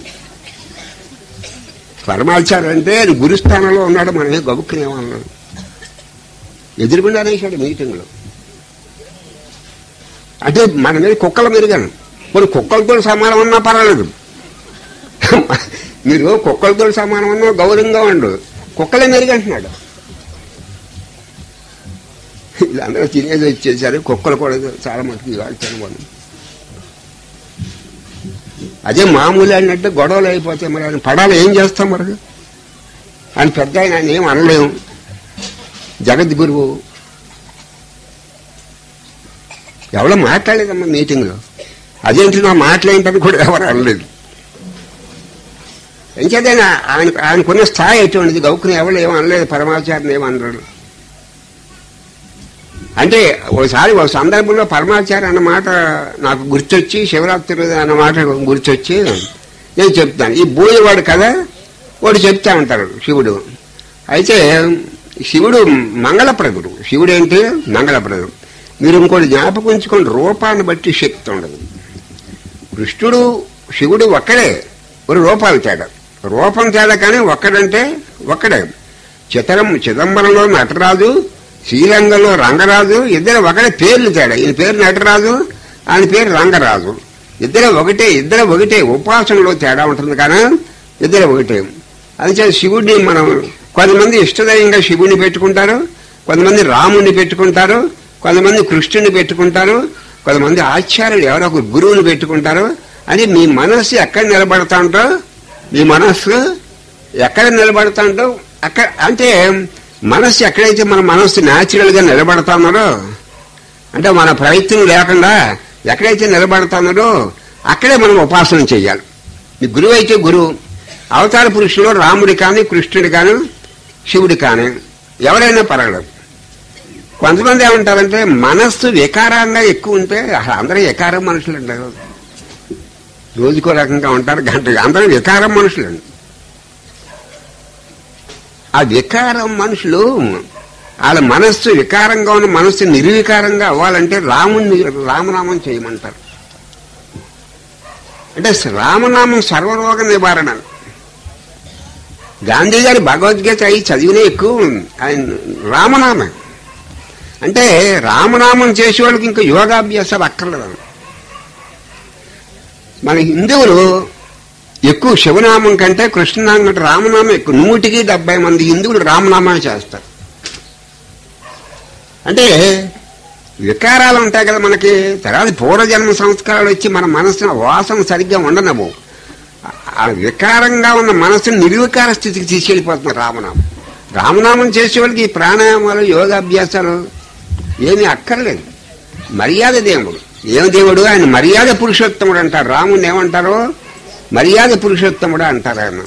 పరమాచార్య అంటే ఆయన గురుస్థానంలో ఉన్నాడు మనం ఏ గబుక్కుని ఏమన్నాడు ఎదురుగుండా అనేసాడు మీటింగ్లో అంటే మన మీద కుక్కల మెరుగాను కొన్ని కుక్కలతో సమానం ఉన్నా పర్వాలేదు మీరు కుక్కలతో సమానం ఉన్నా గౌరవంగా ఉండు కుక్కలే మెరుగంటున్నాడు వీళ్ళందరూ తినేది వచ్చేసారు కుక్కలు కూడా చాలా మటుకు ఇవాళ తినబడి అదే మామూలు అన్నట్టు గొడవలు అయిపోతాయి మరి ఆయన పడాలి ఏం చేస్తాం మరి ఆయన పెద్ద ఆయన ఆయన ఏం అనలేము జగద్గురువు ఎవరో మాట్లాడలేదమ్మా మీటింగ్లో అదేంటి నా మాట్లాడింటని కూడా ఎవరు అనలేదు ఎంచేదైనా ఆయన ఆయనకున్న స్థాయి ఎటువంటిది గౌకుని ఎవరు ఏమో అనలేదు పరమాచార్యం ఏమన్నారు అంటే ఒకసారి ఒక సందర్భంలో పరమాచార్య అన్న మాట నాకు గుర్తొచ్చి శివరాత్రి రోజు అన్న మాట గుర్తొచ్చి నేను చెప్తాను ఈ బోయేవాడు కదా వాడు చెప్తా ఉంటారు శివుడు అయితే శివుడు మంగళప్రదుడు శివుడు ఏంటి మంగళప్రదుడు మీరు ఇంకోటి జ్ఞాపకం ఉంచుకోండి రూపాన్ని బట్టి శక్తి ఉండదు కృష్ణుడు శివుడు ఒక్కడే ఒక రూపాలు తేడా రూపం తేడా కానీ ఒక్కడంటే ఒక్కడే చితరం చిదంబరంలో నటరాజు శ్రీరంగంలో రంగరాజు ఇద్దరు ఒకటే పేర్లు తేడా ఈయన పేరు నటరాజు ఆయన పేరు రంగరాజు ఇద్దరు ఒకటే ఇద్దరు ఒకటే ఉపాసనలో తేడా ఉంటుంది కానీ ఇద్దరు ఒకటే అందుచేత శివుడిని మనం కొంతమంది ఇష్టదయంగా శివుడిని పెట్టుకుంటారు కొంతమంది రాముడిని పెట్టుకుంటారు కొంతమంది కృష్ణుని పెట్టుకుంటారు కొంతమంది ఆచార్యులు ఎవరో ఒక గురువుని పెట్టుకుంటారు అని మీ మనస్సు ఎక్కడ నిలబడతా ఉంటో మీ మనస్సు ఎక్కడ నిలబడతా ఉంటో అక్కడ అంటే మనస్సు ఎక్కడైతే మన మనస్సు న్యాచురల్ గా నిలబడతామో అంటే మన ప్రయత్నం లేకుండా ఎక్కడైతే నిలబడతామో అక్కడే మనం ఉపాసన చేయాలి ఈ గురువు అయితే గురువు అవతార పురుషులు రాముడి కానీ కృష్ణుడి కానీ శివుడి కానీ ఎవరైనా పర్వాలేదు కొంతమంది ఏమంటారంటే మనస్సు వికారంగా ఎక్కువ ఉంటే అసలు అందరూ వికారం మనుషులు అంటారు రోజుకో రకంగా ఉంటారు గంట అందరూ వికారం మనుషులండి ఆ వికారం మనుషులు వాళ్ళ మనస్సు వికారంగా ఉన్న మనస్సు నిర్వికారంగా అవ్వాలంటే రాముని రామనామం చేయమంటారు అంటే రామనామం సర్వరోగ నివారణ గాంధీ గారి భగవద్గీత అయి చదివినే ఎక్కువ ఆయన రామనామం అంటే రామనామం చేసే వాళ్ళకి ఇంకా యోగాభ్యాసాలు అక్కర్లేదు మన హిందువులు ఎక్కువ శివనామం కంటే కృష్ణనామం కంటే రామనామం ఎక్కువ నూటికి డెబ్బై మంది హిందువులు రామనామం చేస్తారు అంటే వికారాలు ఉంటాయి కదా మనకి తర్వాత పూర్వజన్మ సంస్కారాలు వచ్చి మన మనసున వాసన సరిగ్గా ఉండనవు ఆ వికారంగా ఉన్న మనసుని నిర్వికార స్థితికి తీసుకెళ్ళిపోతుంది రామనామం రామనామం చేసే వాళ్ళకి ఈ ప్రాణాయామాలు యోగాభ్యాసాలు ఏమీ అక్కర్లేదు మర్యాద దేవుడు ఏం దేవుడు ఆయన మర్యాద పురుషోత్తముడు అంటారు రాముని ఏమంటారు మర్యాద పురుషోత్తముడు అంటారు ఆయన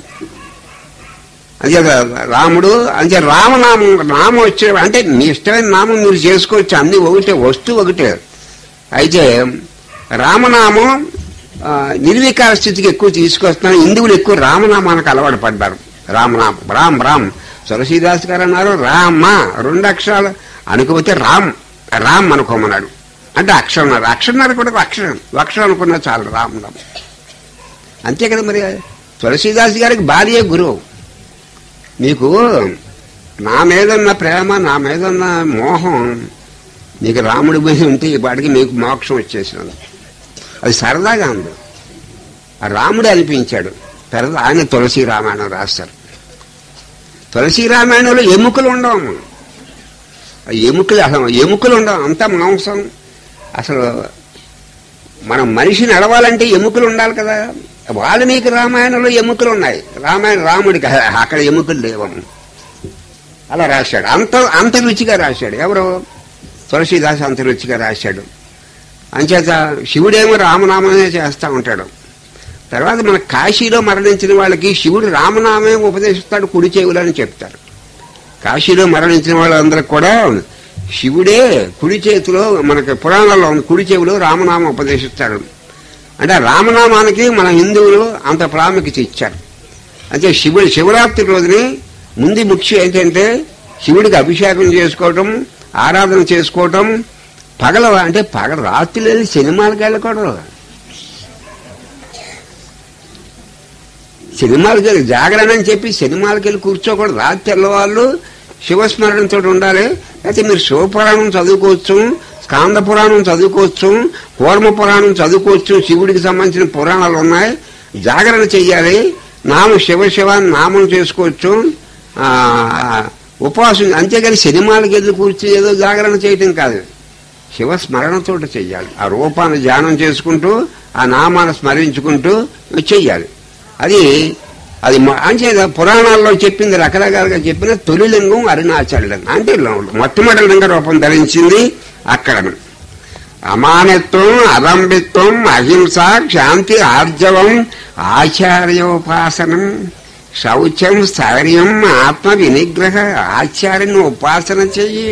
అంతే రాముడు అంతే రామనామం నామం వచ్చే అంటే మీ ఇష్టమైన నామం మీరు చేసుకోవచ్చు అన్ని ఒకటే వస్తువు ఒకటే అయితే రామనామం ఆ, నిర్వికార స్థితికి ఎక్కువ తీసుకొస్తున్నాను హిందువులు ఎక్కువ రామనామానికి అలవాటు పడ్డారు రామనామం రామ్ రామ్ తులసీదాస్ గారు అన్నారు రామ రెండు అక్షరాలు అనుకోపోతే రామ్ రామ్ అనుకోమన్నాడు అంటే అక్షరం అక్షరం కూడా ఒక అక్షరం ఒక అక్షరం అనుకున్నా చాలు రామ్ రామ్ అంతే కదా మరి తులసీదాస్ గారికి భార్య గురువు మీకు నా మీదున్న ప్రేమ నా మీదున్న మోహం నీకు రాముడి మీద ఉంటే ఈ పాటికి నీకు మోక్షం వచ్చేసినది అది సరదాగా ఉంది ఆ రాముడు అనిపించాడు తర్వాత ఆయన తులసి రామాయణం రాస్తారు తులసి రామాయణంలో ఎముకలు ఉండవు ఆ ఎముకలు అసలు ఎముకలు ఉండవు అంతా మాంసం అసలు మనం మనిషి నడవాలంటే ఎముకలు ఉండాలి కదా వాల్మీకి రామాయణంలో ఎముకలు ఉన్నాయి రామాయణ రాముడికి అక్కడ ఎముకలు లేవము అలా రాశాడు అంత అంత రుచిగా రాశాడు ఎవరు తులసీదాస్ అంత రుచిగా రాశాడు అంచేత శివుడేమో రామనామమే చేస్తా ఉంటాడు తర్వాత మన కాశీలో మరణించిన వాళ్ళకి శివుడు రామనామే ఉపదేశిస్తాడు కుడి చెవులని చెప్తారు కాశీలో మరణించిన వాళ్ళందరికి కూడా శివుడే కుడి చేతిలో మనకి పురాణాల్లో ఉంది కుడి చెవిలో రామనామం ఉపదేశిస్తాడు అంటే ఆ రామనామానికి మన హిందువులు అంత ప్రాముఖ్యత ఇచ్చారు అంటే శివుడు శివరాత్రి రోజుని ముందు ముఖ్యం ఏంటంటే శివుడికి అభిషేకం చేసుకోవటం ఆరాధన చేసుకోవటం పగల అంటే పగల రాత్రి వెళ్ళి సినిమాలకు వెళ్ళకూడదు సినిమాలకు వెళ్ళి జాగరణ అని చెప్పి సినిమాలకు వెళ్ళి కూర్చోకూడదు రాత్రి తెల్లవాళ్ళు శివస్మరణతో ఉండాలి అయితే మీరు శివపురాణం చదువుకోవచ్చు స్కాంద పురాణం చదువుకోవచ్చు కూర్మ పురాణం చదువుకోవచ్చు శివుడికి సంబంధించిన పురాణాలు ఉన్నాయి జాగరణ చెయ్యాలి నామం శివ శివ అని నామం చేసుకోవచ్చు ఆ, ఉపవాసం అంతేగాని సినిమాలకు వెళ్ళి కూర్చొని ఏదో జాగరణ చేయటం కాదు శివ స్మరణతో చెయ్యాలి ఆ రూపాన్ని ధ్యానం చేసుకుంటూ ఆ నామాన్ని స్మరించుకుంటూ చెయ్యాలి అది అది మ- అంటే పురాణాల్లో చెప్పింది రకరకాలుగా చెప్పిన తొలి లింగం అరుణాచలం అంటే మొట్టమొదటి లింగ రూపం ధరించింది అక్కడ అమానత్వం అదంబిత్వం అహింస శాంతి ఆర్జవం ఆచార్యోపాసనం శౌచం స్థైర్యం ఆత్మ వినిగ్రహ ఆచార్యను ఉపాసన చెయ్యి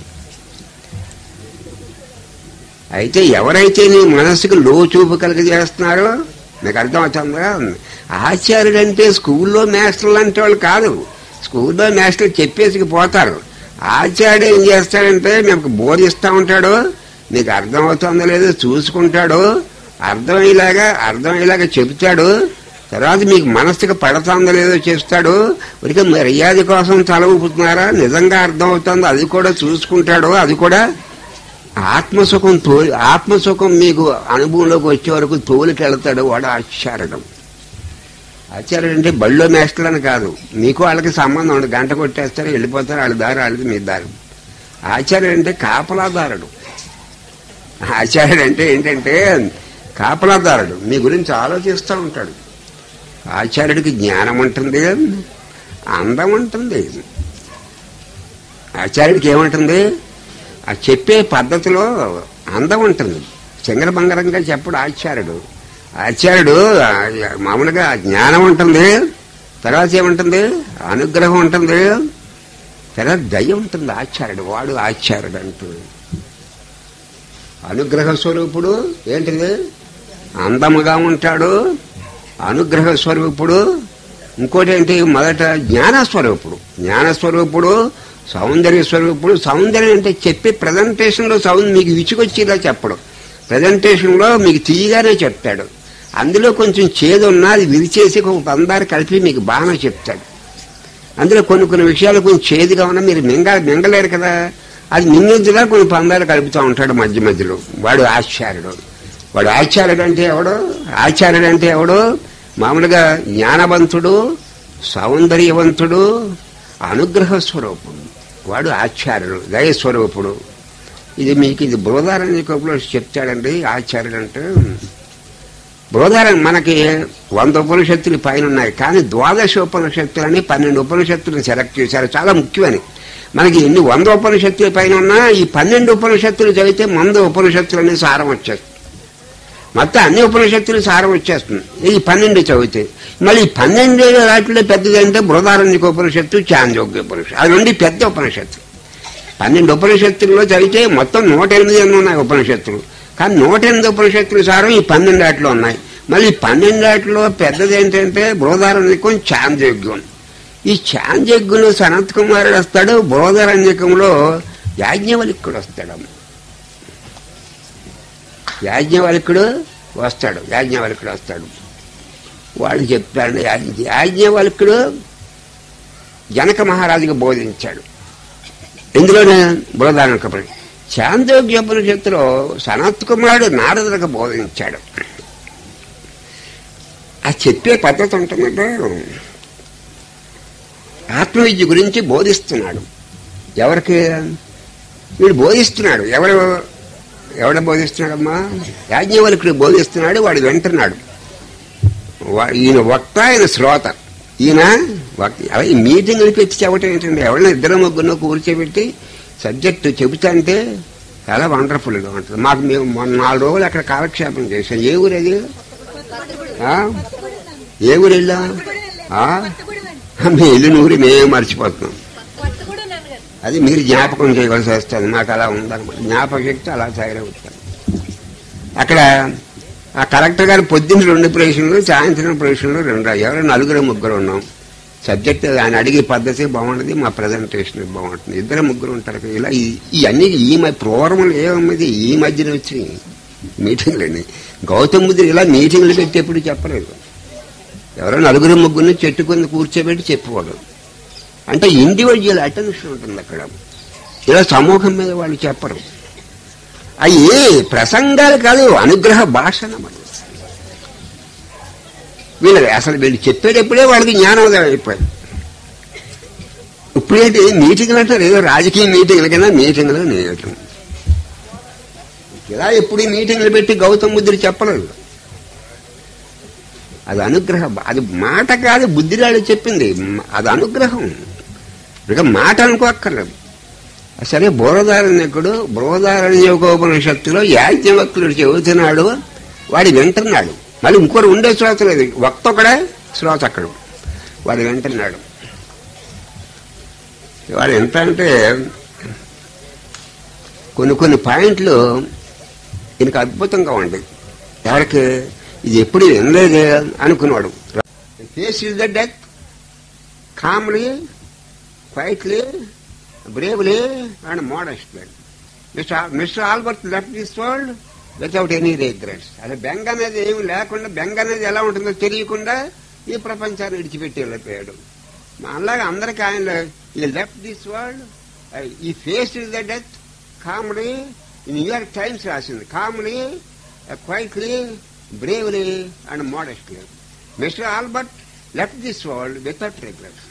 అయితే ఎవరైతే నీ మనసుకు లోచూపు కలిగజేస్తున్నారో మీకు అర్థమవుతుందా ఆచార్యుడు అంటే స్కూల్లో మాస్టర్లు అంటే వాళ్ళు కాదు స్కూల్లో మాస్టర్లు చెప్పేసి పోతారు ఆచార్యుడు ఏం చేస్తాడంటే మీకు బోధిస్తూ ఉంటాడు నీకు అర్థమవుతుందో లేదో చూసుకుంటాడు అర్థమయ్యేలాగా అర్థమయ్యేలాగా చెబుతాడు తర్వాత మీకు మనసుకు పడుతుందో లేదో చేస్తాడు ఉడికి మర్యాద కోసం తల ఊపుతున్నారా నిజంగా అర్థమవుతుందో అది కూడా చూసుకుంటాడు అది కూడా ఆత్మసుఖం తో ఆత్మసుఖం మీకు అనుభవంలోకి వచ్చే వరకు తోలికెళ్తాడు వాడు ఆచార్యుడు ఆచార్యుడు అంటే బళ్ళో మేస్టర్లు అని కాదు మీకు వాళ్ళకి సంబంధం ఉండదు గంట కొట్టేస్తారు వెళ్ళిపోతారు వాళ్ళ దారి వాళ్ళది మీ దారి ఆచార్యుడు అంటే కాపలాదారుడు ఆచార్యుడు అంటే ఏంటంటే కాపలాదారుడు మీ గురించి ఆలోచిస్తూ ఉంటాడు ఆచార్యుడికి జ్ఞానం ఉంటుంది అందం ఉంటుంది ఆచార్యుడికి ఏముంటుంది ఆ చెప్పే పద్ధతిలో అందం ఉంటుంది చింగర బంగారంగా చెప్పడు ఆచార్యుడు ఆచార్యుడు ఆ, మామూలుగా జ్ఞానం ఉంటుంది తర్వాత ఏముంటుంది అనుగ్రహం ఉంటుంది తర్వాత దయ ఉంటుంది ఆచార్యుడు వాడు ఆచార్యుడు అంటూ అనుగ్రహ స్వరూపుడు ఏంటిది అందముగా ఉంటాడు అనుగ్రహ స్వరూపుడు ఇంకోటి ఏంటి మొదట జ్ఞాన స్వరూపుడు జ్ఞాన స్వరూపుడు సౌందర్య స్వరూపుడు సౌందర్యం అంటే చెప్పే ప్రజెంటేషన్ లో సౌందర్యం మీకు విసుగొచ్చేలా చెప్పడు ప్రజెంటేషన్ లో మీకు తీయగానే చెప్తాడు అందులో కొంచెం చేదు ఉన్నా అది విరిచేసి ఒక బందారు కలిపి మీకు బాగా చెప్తాడు అందులో కొన్ని కొన్ని విషయాలు కొంచెం చేదుగా ఉన్నా మీరు మింగ మింగలేరు కదా అది మింగించగా కొన్ని పందాలు కలుపుతూ ఉంటాడు మధ్య మధ్యలో వాడు ఆచార్యుడు వాడు ఆచార్యుడు అంటే ఎవడు ఆచార్యుడు అంటే ఎవడు మామూలుగా జ్ఞానవంతుడు సౌందర్యవంతుడు అనుగ్రహ స్వరూపుడు వాడు ఆచార్యుడు దయ స్వరూపుడు ఇది మీకు ఇది బృహదారణ్యకంలో చెప్తాడండి ఆచార్యుడు అంటే బృహదారం మనకి వంద ఉపనిషత్తులు పైన ఉన్నాయి కానీ ద్వాదశ ఉపనిషత్తులని పన్నెండు ఉపనిషత్తులను సెలెక్ట్ చేశారు చాలా ముఖ్యమని మనకి ఎన్ని వంద ఉపనిషత్తుల పైన ఉన్నా ఈ పన్నెండు ఉపనిషత్తులు చదివితే మంద ఉపనిషత్తులని సారం వచ్చేస్తుంది మొత్తం అన్ని ఉపనిషత్తులు సారం వచ్చేస్తుంది ఈ పన్నెండు చదివితే మళ్ళీ ఈ పన్నెండు వాటిలో పెద్దదంటే బృహదారణ్యక ఉపనిషత్తు చాంద్యోగ్య ఉపనిషత్తు అది నుండి పెద్ద ఉపనిషత్తు పన్నెండు ఉపనిషత్తుల్లో చదివితే మొత్తం నూట ఎనిమిది ఎన్ని ఉన్నాయి ఉపనిషత్తులు కానీ నూట ఎనిమిది ఉపనిషత్తులు సారం ఈ పన్నెండు ఆటలు ఉన్నాయి మళ్ళీ ఈ పన్నెండు ఆటలో పెద్దది ఏంటంటే బృహదారణ్యకం చాంద్యోగ్యం ఈ చాంద్యోగ్యంలో సనత్ కుమారుడు వస్తాడు బృహదారణ్యకంలో యాజ్ఞవల్కుడు వస్తాడు యాజ్ఞవల్కుడు వస్తాడు యాజ్ఞవల్కుడు వస్తాడు వాడు చెప్తాడు యాజ్ఞ- యాజ్ఞవల్కుడు జనక మహారాజుకి బోధించాడు ఇందులోనే బృహదారణకపడి చాందోగ్యోపనిషత్తులో సనత్ కుమారుడు నారదులకు బోధించాడు ఆ చెప్పే పద్ధతి ఉంటుందంటే ఆత్మవిద్య గురించి బోధిస్తున్నాడు ఎవరికి వీడు బోధిస్తున్నాడు ఎవరు ఎవడ బోధిస్తున్నాడమ్మా యాజ్ఞవల్కుడు బోధిస్తున్నాడు వాడు వింటున్నాడు వా- ఈయన వక్త ఆయన శ్రోత ఈయన వక్త అలా ఈ మీటింగ్లు పెట్టి చెప్పటం ఏంటంటే ఎవరైనా ఇద్దరు ముగ్గురు కూర్చోబెట్టి సబ్జెక్టు చెబుతా అంటే చాలా వండర్ఫుల్గా ఉంటుంది మాకు మేము మొన్న నాలుగు రోజులు అక్కడ కాలక్షేపం చేశాం ఏ ఊరు అది ఆ? ఏ ఊరు వెళ్ళా మీ ఇల్లు ఊరి మేమే మర్చిపోతున్నాం అది మీరు జ్ఞాపకం చేయవలసి వస్తుంది మాకు అలా ఉందన్నమాట జ్ఞాపక శక్తి అలా తయారవుతుంది అక్కడ ఆ కలెక్టర్ గారు పొద్దున్న రెండు ప్రవేశంలు సాయంత్రం ప్రవేశంలు రెండు ఎవరో నలుగురు ముగ్గురు ఉన్నాం సబ్జెక్ట్ ఆయన అడిగే పద్ధతి బాగుంటుంది మా ప్రజెంటేషన్ బాగుంటుంది ఇద్దరు ముగ్గురు ఉంటారు కదా. ఇలా ఈ- ఇవన్నీ ఈ మధ్య ప్రోగ్రాములు ఏమన్నది ఈ మధ్యన వచ్చి మీటింగ్లని గౌతమ్ బుద్ధుడు ఇలా మీటింగ్లు పెట్టి ఎప్పుడు చెప్పలేదు ఎవరో నలుగురు ముగ్గురిని చెట్టు కింద కూర్చోబెట్టి చెప్పేవాడు అంటే ఇండివిజువల్ అటెన్షన్ ఉంటుంది అక్కడ ఇలా సమూహం మీద వాళ్ళు చెప్పరు అవి ప్రసంగాలు కాదు అనుగ్రహ భాషణ మరి వీళ్ళు అసలు వీళ్ళు చెప్పేటప్పుడే వాళ్ళకి జ్ఞానోదయం అయిపోయింది ఇప్పుడేంటి మీటింగ్లు అంటారు ఏదో రాజకీయ మీటింగ్ల కింద మీటింగ్లు నేయటం ఇలా ఎప్పుడు ఈ మీటింగ్లు పెట్టి గౌతమ్ బుద్ధుడు చెప్పలేదు అది అనుగ్రహం అది మాట కాదు బుద్ధిరాడు చెప్పింది మ- అది అనుగ్రహం ఇక మాట అనుకోక్కర్లేదు సరే బోధదారణ్యకుడు బృహదారణ్యోపనిషత్తులో యాజ్ఞవక్తుడు చెబుతున్నాడు వాడి వింటున్నాడు మళ్ళీ ఇంకోరు ఉండే శ్రోత లేదు వక్త ఒకడే శ్రోత అక్కడు వాడు వింటున్నాడు వాడు ఎంత అంటే కొన్ని కొన్ని పాయింట్లు ఈయనకు అద్భుతంగా ఉండేది ఎవరికి ఇది ఎప్పుడు వినలేదే అనుకున్నాడు face is the death calmly quietly bravely and modestly mister mister Albert left this world without any regrets అదే బెంగ అనేది ఏమి లేకుండా బెంగ అనేది ఎలా ఉంటుందో తెలియకుండా ఈ ప్రపంచాన్ని విడిచిపెట్టి వెళ్ళిపోయాడు అలాగే అందరికీ ఆయన ఈ లెఫ్ట్ దిస్ వరల్డ్ ఈ face is the death calmly in New York Times రాసింది calmly quietly bravely and modestly mister Albert left this world without regrets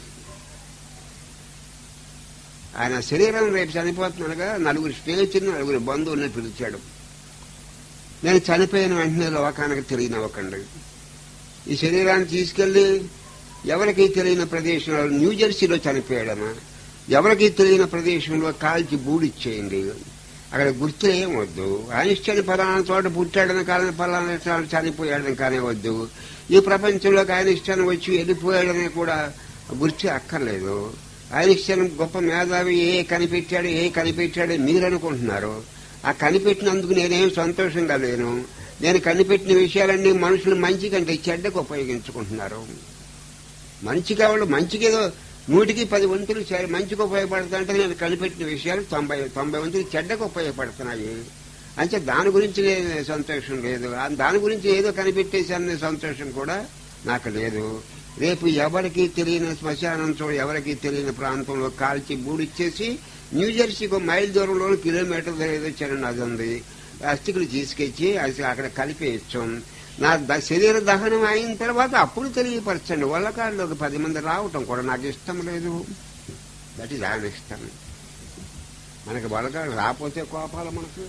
ఆయన శరీరం రేపు చనిపోతున్నాడుగా నలుగురు స్నేహితులు నలుగురు బంధువుల్ని పిలిచాడు నేను చనిపోయిన వెంటనే లోకానికి తెలియనివ్వకండి ఈ శరీరాన్ని తీసుకెళ్లి ఎవరికి తెలియని ప్రదేశంలో న్యూజెర్సీలో చనిపోయాడనా ఎవరికి తెలియని ప్రదేశంలో కాల్చి బూడిచ్చేయండి అక్కడ గుర్తు ఏం వద్దు ఐన్స్టైన్ ఫలానా చోట పుట్టాడని కానీ ఫలానా చోట చనిపోయాడని కానీ వద్దు ఈ ప్రపంచంలోకి ఐన్స్టైన్ వచ్చి వెళ్ళిపోయాడని కూడా గుర్తు అక్కర్లేదు ఐన్స్టైన్ గొప్ప మేధావి ఏ కనిపెట్టాడు ఏ కనిపెట్టాడు మీరు అనుకుంటున్నారు ఆ కనిపెట్టినందుకు నేనేం సంతోషంగా లేను నేను కనిపెట్టిన విషయాలన్నీ మనుషులు మంచి కంటే చెడ్డకు ఉపయోగించుకుంటున్నారు మంచి కావాలి మంచికి ఏదో నూటికి పది వంతులు చే- మంచికి ఉపయోగపడుతుంటే నేను కనిపెట్టిన విషయాలు తొంభై తొంభై వంతులు చెడ్డకు ఉపయోగపడుతున్నాయి అంటే దాని గురించి నేను సంతోషం లేదు ఆ దాని గురించి ఏదో కనిపెట్టేశాననే సంతోషం కూడా నాకు లేదు రేపు ఎవరికి తెలియని శ్మశానం చూడ ఎవరికి తెలియని ప్రాంతంలో కాల్చి బూడిచ్చేసి న్యూజెర్సీకి ఒక మైల్ దూరంలో కిలోమీటర్ ఏదో చిన్న అది ఉంది అస్థికులు తీసుకొచ్చి అది అక్కడ కలిపేయచ్చు నా ద- శరీర దహనం అయిన తర్వాత అప్పుడు తెలియపరచండి వాళ్ళకాళ్ళు ఒక పది మంది రావటం కూడా నాకు ఇష్టం లేదు దట్ ఈజ్ ఆయన ఇష్టం మనకి వాళ్ళకాళ్ళు రాకపోతే కోపాలు మనకు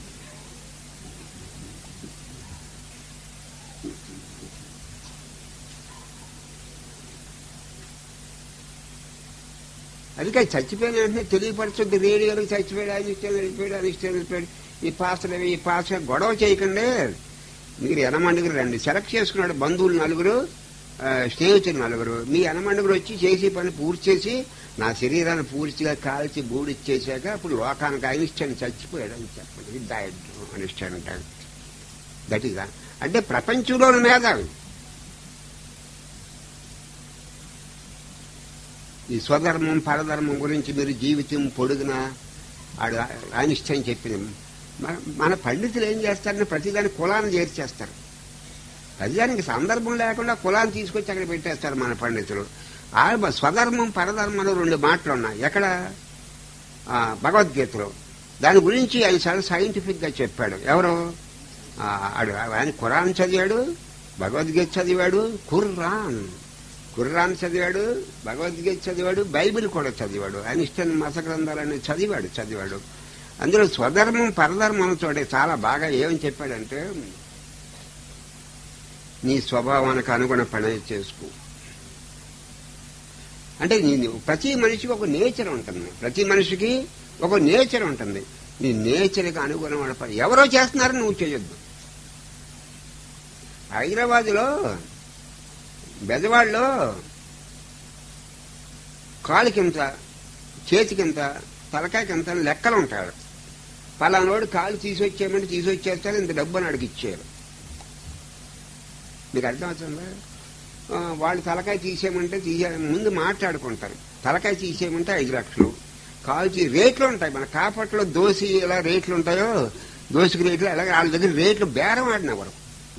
అందుకే చచ్చిపోయిన వెంటనే తెలియపరచొద్దు రేడియోలో చచ్చిపోయాడు ఆయన ఇష్టం వెళ్ళిపోయాడు ఆయన ఇష్టం వెళ్ళిపోయాడు ఈ పాసలు ఈ పాస గొడవ చేయకండి మీరు ఎనమండుగురు రండి సెలెక్ట్ చేసుకున్నాడు బంధువులు నలుగురు ఆ, స్నేహితులు నలుగురు మీ ఎనమండుగురు వచ్చి చేసి పని పూర్తి చేసి నా శరీరాన్ని పూర్తిగా కాల్చి బూడిచ్చేసాక అప్పుడు లోకానికి ఐన్స్టైన్ చచ్చిపోయాడు అని చెప్పండి డైట్ ఐన్స్టైన్ దట్ ఈస్ అంటే ప్రపంచంలోని మేధావి ఈ స్వధర్మం పరధర్మం గురించి మీరు జీవితం పొడుగున ఆడు ఐన్స్టైన్ చెప్పింది మన- మన పండితులు ఏం చేస్తారంటే ప్రతిదాని కులాన్ని చేర్చేస్తారు ప్రతిదానికి సందర్భం లేకుండా కులాన్ని తీసుకొచ్చి అక్కడ పెట్టేస్తారు మన పండితులు ఆ స్వధర్మం పరధర్మంలో రెండు మాటలు ఉన్నాయి ఎక్కడ ఆ, భగవద్గీతలో దాని గురించి ఆయన చాలా సైంటిఫిక్ గా చెప్పాడు ఎవరు ఆ, ఆడు ఆయన ఖురాన్ చదివాడు భగవద్గీత చదివాడు ఖుర్రాన్ ఖుర్రాన్ చదివాడు భగవద్గీత చదివాడు బైబిల్ కూడా చదివాడు ఆయన ఇష్టం మత గ్రంథాలన్నీ చదివాడు చదివాడు అందులో స్వధర్మం పరధర్మం తోటి చాలా బాగా ఏమని చెప్పాడంటే నీ స్వభావానికి అనుగుణ పని చేసుకో అంటే నీ ప్రతి మనిషికి ఒక నేచర్ ఉంటుంది ప్రతి మనిషికి ఒక నేచర్ ఉంటుంది నీ నేచర్కి అనుగుణమైన పని ఎవరో చేస్తున్నారని నువ్వు చేయొద్దు హైదరాబాద్లో బెజవాడలో కాలుకింత చేతికింత తలకాయకింత లెక్కలు ఉంటాడు పలానోడు కాలు తీసుకొచ్చేయమంటే తీసుకొచ్చేస్తారు ఇంత డబ్బు అని అడిగి ఇచ్చారు మీకు అర్థమవుతుందా ఆ, వాళ్ళు తలకాయ తీసేయమంటే తీసే ముందు మాట్లాడుకుంటారు తలకాయ తీసేయమంటే ఐదు లక్షలు కాల్చి రేట్లు ఉంటాయి మన కాపట్లో దోశ ఎలా రేట్లు ఉంటాయో దోశకి రేట్లు అలాగే వాళ్ళ దగ్గర రేట్లు బేరం ఆడినవారు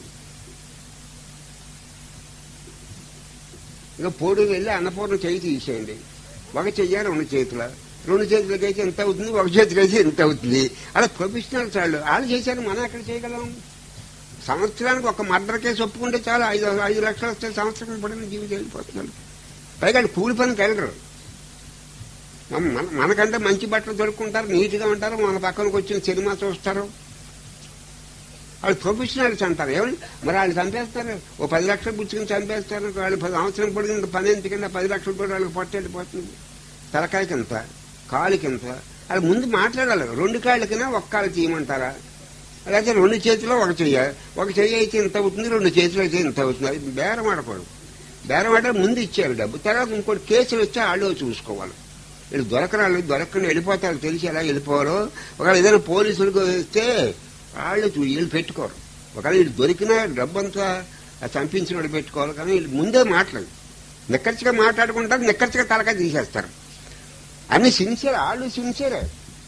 ఇంకా పోటీ వెళ్ళి అన్నపూర్ణ చేయి తీసేయండి ఒక చెయ్యాలి రెండు చేతుల రెండు చేతులకి అయితే ఎంత అవుతుంది ఒక చేతికి అయితే ఎంత అవుతుంది అలా ప్రొఫెషనల్స్ వాళ్ళు వాళ్ళు చేశారు మనం ఎక్కడ చేయగలం సంవత్సరానికి ఒక మర్డర్ కేసు ఒప్పుకుంటే చాలు ఐదు ఐదు లక్షలు వస్తే సంవత్సరం పడిన జీవితం వెళ్ళిపోతున్నారు పైగా వాళ్ళు కూలి పనికి వెళ్ళరు మన- మన- మనకంటే మంచి బట్టలు దొరుకుంటారు నీట్గా ఉంటారు మన పక్కనకు వచ్చిన సినిమా చూస్తారు వాళ్ళు ప్రొఫెషనల్స్ అంటారు ఏమని మరి వాళ్ళు చంపేస్తారు ఓ పది లక్షలు పుచ్చుకుని చంపేస్తారు వాళ్ళు పది సంవత్సరం పడిన పని ఎందుకంటే పది లక్షలు కూడా వాళ్ళకి పొట్ట వెళ్ళిపోతుంది తలకాయకి ఎంత కాలుకి ఎంత వాళ్ళు ముందు మాట్లాడాలి రెండు కాళ్ళకినా ఒక్క కాళ్ళు తీయమంటారా లేకపోతే రెండు చేతిలో ఒక చెయ్య ఒక చెయ్యి అయితే ఇంత అవుతుంది రెండు చేతులు అయితే ఇంత అవుతుంది అది బేరం ఆడకూడదు బేరం ఆడ ముందు ఇచ్చారు డబ్బు తర్వాత ఇంకోటి కేసులు వచ్చి వాళ్ళు చూసుకోవాలి వీళ్ళు దొరకరాళ్ళు దొరకకుండా వెళ్ళిపోతారు తెలిసి ఎలా వెళ్ళిపోరు ఒకవేళ ఏదైనా పోలీసులకు వస్తే వాళ్ళు చూ- వీళ్ళు పెట్టుకోరు ఒకవేళ వీళ్ళు దొరికినా డబ్బంతా చంపించిన వాడు పెట్టుకోవాలి కానీ వీళ్ళు ముందే మాట్లాడు నిక్కర్చిగా మాట్లాడుకుంటారు నిక్కర్చిగా తలకాయ తీసేస్తారు అన్ని సిన్సియర్ వాళ్ళు సిన్సియరే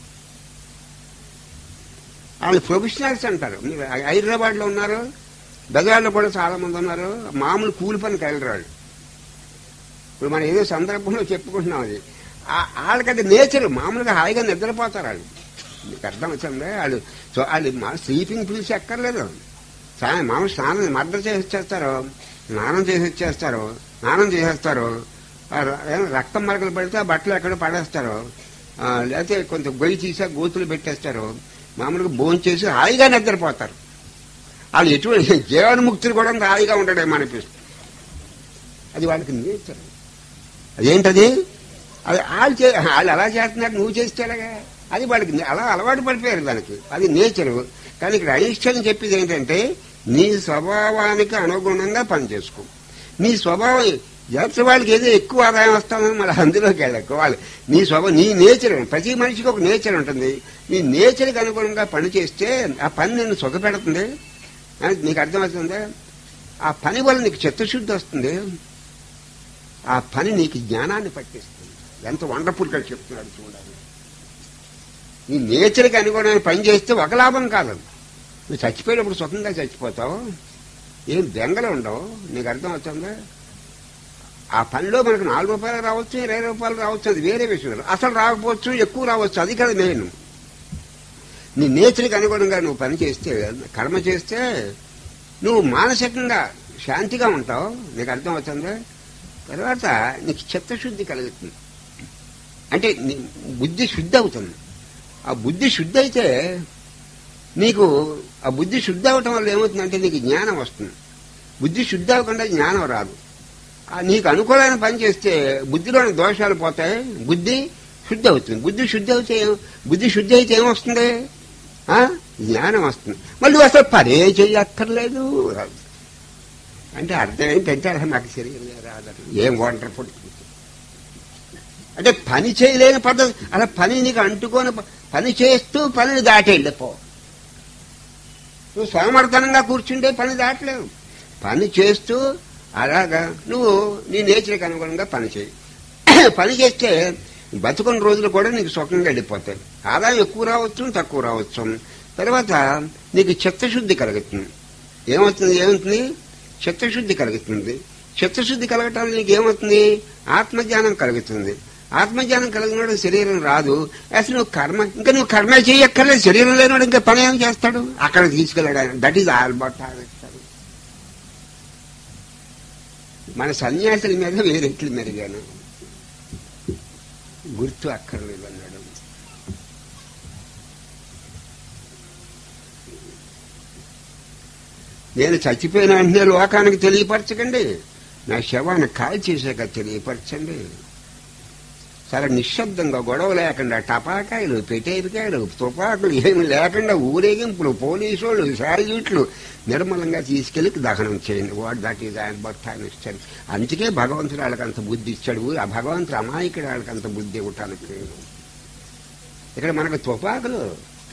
వాళ్ళు ప్రొఫెషనల్స్ అంటారు మీరు హైదరాబాద్ లో ఉన్నారు బెజార్లో కూడా చాలా మంది ఉన్నారు మామూలు కూలి పనికి వెళ్ళరు వాళ్ళు ఇప్పుడు మనం ఏదో సందర్భంలో చెప్పుకుంటున్నాం అది ఆ- వాళ్ళకది నేచర్ మామూలుగా హాయిగా నిద్రపోతారు వాళ్ళు మీకు అర్థం వచ్చిందే వాళ్ళు సో వాళ్ళు మా స్లీపింగ్ పిలిచి ఎక్కర్లేదు సా- మామూలు స్నానం మర్దన చేసి వచ్చేస్తారు స్నానం చేసి వచ్చేస్తారు స్నానం చేసేస్తారు ఆ ర- ఏం రక్తం మరకలు పడితే ఆ బట్టలు ఎక్కడ పడేస్తారు ఆ, లేకపోతే కొంత గొయ్యి తీసా గోతులు పెట్టేస్తారు మామూలుగా భోజనం చేసి హాయిగా నిద్రపోతారు వాళ్ళు ఎటువంటి జీవన్ముక్తులు కూడా అంత హాయిగా ఉండడేమో అనిపిస్తుంది అది వాళ్ళకి నేచర్ అదేంటది అది వాళ్ళు చే వాళ్ళు అలా చేస్తున్నారు నువ్వు చేస్తే ఎలాగా అది వాళ్ళకి అలా అలవాటు పడిపోయారు దానికి అది నేచరు కానీ ఇక్కడ ఐన్స్టైన్ చెప్పేది ఏంటంటే నీ స్వభావానికి అనుగుణంగా పనిచేసుకో నీ స్వభావం ఎవరి వాళ్ళకి ఏదో ఎక్కువ ఆదాయం వస్తుందని మళ్ళీ అందులోకి వెళ్ళకు వాళ్ళు నీ స్వభావం నీ నేచర్ ప్రతి మనిషికి ఒక నేచర్ ఉంటుంది నీ నేచర్కి అనుగుణంగా పని చేస్తే ఆ పని నిన్ను సుఖపెడుతుంది ఆ, నీకు అర్థమవుతుందా ఆ పని వల్ల నీకు చిత్తశుద్ధి వస్తుంది ఆ పని నీకు జ్ఞానాన్ని పట్టిస్తుంది ఎంత వండర్ఫుల్గా చెప్తున్నాడు చూడాలి నీ నేచర్కి అనుగుణమైన పని చేస్తే ఒక లాభం కాదు నువ్వు చచ్చిపోయినప్పుడు సుఖంగా చచ్చిపోతావు ఏం బెంగలు ఉండవు నీకు అర్థం అవుతుందా ఆ పనిలో మనకు నాలుగు రూపాయలు రావచ్చు ఇరవై రూపాయలు రావచ్చు అది వేరే విషయం అసలు రాకపోవచ్చు ఎక్కువ రావచ్చు అది కదా మెయిన్ నీ నేచర్కి అనుగుణంగా నువ్వు పని చేస్తే కర్మ చేస్తే నువ్వు మానసికంగా శాంతిగా ఉంటావు నీకు అర్థం అవుతుందా తర్వాత నీకు చిత్తశుద్ధి కలుగుతుంది అంటే నీ బుద్ధి శుద్ధి అవుతుంది ఆ బుద్ధి శుద్ధి అయితే నీకు ఆ బుద్ధి శుద్ధి అవటం వల్ల ఏమవుతుందంటే నీకు జ్ఞానం వస్తుంది బుద్ధి శుద్ధి అవ్వకుండా జ్ఞానం రాదు ఆ నీకు అనుకూలమైన పని చేస్తే బుద్ధిలోని దోషాలు పోతాయి బుద్ధి శుద్ధి అవుతుంది బుద్ధి శుద్ధి అయితే ఏం- బుద్ధి శుద్ధి అయితే ఏమొస్తుంది ఆ? జ్ఞానం వస్తుంది మళ్ళీ నువ్వు అసలు పనే చెయ్యక్కర్లేదు అంటే అర్థం ఏంటంటే అసలు నాకు శరీరం రాదు ఏం వండర్ఫుల్ అంటే పని చేయలేని పద్ధతి అలా పని నీకు అంటుకొని ప- పని చేస్తూ పనిని దాటి వెళ్ళిపో నువ్వు సోమర్థనంగా కూర్చుంటే పని దాటలేవు పని చేస్తూ అలాగా నువ్వు నీ నేచర్కి అనుగుణంగా పని చేయి పని చేస్తే బతుకున్న రోజులు కూడా నీకు సుఖంగా వెళ్ళిపోతాయి ఆదాయం ఎక్కువ రావచ్చు తక్కువ రావచ్చు తర్వాత నీకు చిత్తశుద్ధి కలుగుతుంది ఏమవుతుంది ఏమవుతుంది చిత్తశుద్ధి కలుగుతుంది చిత్తశుద్ధి కలగటానికి నీకు ఏమవుతుంది ఆత్మజ్ఞానం కలుగుతుంది ఆత్మజ్ఞానం కలిగినోడు శరీరం రాదు అసలు నువ్వు కర్మ ఇంకా నువ్వు కర్మ చేయక్కర్లేదు శరీరం లేనివాడు ఇంకా పని ఏం చేస్తాడు అక్కడ తీసుకెళ్ళాడు ఆయన దట్ ఈజ్ ఆల్బర్ట్ ఆవిష్కారం మన సన్యాసుల మీద వేరెట్లు మెరిగాను గుర్తు అక్కర్లేదు అన్నాడు నేను చచ్చిపోయిన వెంటనే లోకానికి తెలియపరచకండి నా శవాన్ని కాల్ చేశాక తెలియపరచండి చాలా నిశ్శబ్దంగా గొడవ లేకుండా టపాకాయలు పెట్టేరికాయలు తుపాకులు ఏమి లేకుండా ఊరేగింపులు పోలీసు వాళ్ళు శాల్యూట్లు నిర్మలంగా తీసుకెళ్లి దహనం చేయండి వాట్ దట్ ఈజ్ ఆయన బట్ ఇచ్చాడు అందుకే భగవంతుడు వాళ్ళకి అంత బుద్ధి ఇచ్చాడు ఆ భగవంతుడు అమాయకుడు వాళ్ళకి అంత బుద్ధి ఇవ్వటానికి ఇక్కడ మనకు తుపాకులు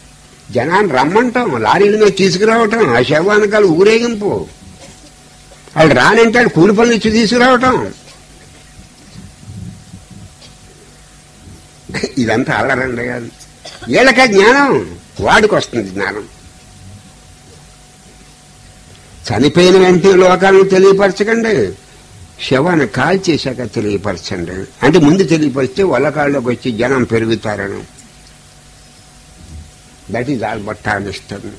జనాన్ని రమ్మంటాం లారీల మీద తీసుకురావటం ఆ శవానికాలు ఊరేగింపు వాళ్ళు రానంటే వాళ్ళు కూలి పనులు ఇచ్చి తీసుకురావటం ఇదంతా అల్లరండి కాదు వీళ్ళకే జ్ఞానం వాడికి వస్తుంది జ్ఞానం చనిపోయిన వెంటనే లోకాలను తెలియపరచకండి శవాన్ని కాల్చేశాక తెలియపరచండి అంటే ముందు తెలియపరిస్తే వల్లకాళ్ళలోకి వచ్చి జనం పెరుగుతారని దట్ ఈజ్ ఆల్ బట్ ఆనిష్టం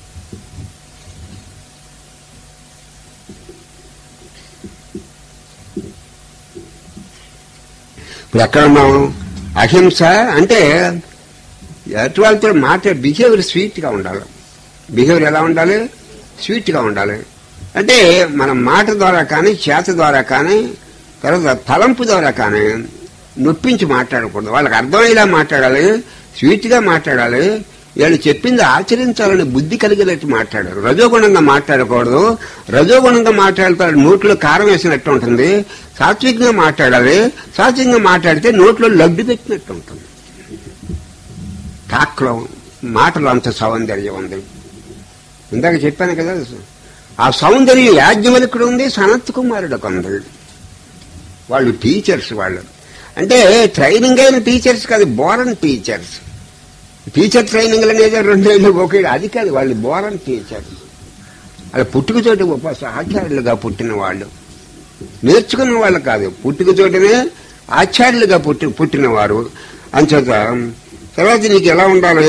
ఇప్పుడు ఎక్కడ ఉన్నాము అహింస అంటే ఎటు వాళ్ళతో మాట బిహేవియర్ స్వీట్గా ఉండాలి బిహేవియర్ ఎలా ఉండాలి స్వీట్గా ఉండాలి అంటే మన మాట ద్వారా కానీ చేత ద్వారా కానీ తర్వాత తలంపు ద్వారా కానీ నొప్పించి మాట్లాడకూడదు వాళ్ళకి అర్థమయ్యేలా మాట్లాడాలి స్వీట్గా మాట్లాడాలి వీళ్ళు చెప్పింది ఆచరించాలని బుద్ధి కలిగేటట్టు మాట్లాడారు రజోగుణంగా మాట్లాడకూడదు రజోగుణంగా మాట్లాడతాడు నోట్లో కారం వేసినట్టు ఉంటుంది సాత్వికంగా మాట్లాడాలి సాత్వికంగా మాట్లాడితే నోట్లో లడ్డు పెట్టినట్టు ఉంటుంది టాక్లో మాటలో అంత సౌందర్యం ఉంది ఇందాక చెప్పాను కదా ఆ సౌందర్యం యాజ్ఞవల్కుడు ఉంది సనత్ కుమారుడికి ఉంది వాళ్ళు టీచర్స్ వాళ్ళు అంటే ట్రైనింగ్ అయిన టీచర్స్ కాదు బోరన్ టీచర్స్ టీచర్ ట్రైనింగ్ అనేది రెండేళ్ళు ఒకే అది కాదు వాళ్ళు బోరన్ టీచర్ అలా పుట్టుకతోటి ఉపవాస ఆచార్యులుగా పుట్టిన వాళ్ళు నేర్చుకున్న వాళ్ళు కాదు పుట్టుకతోటనే ఆచార్యులుగా పుట్టి పుట్టినవారు అంచేత తర్వాత నీకు ఎలా ఉండాలి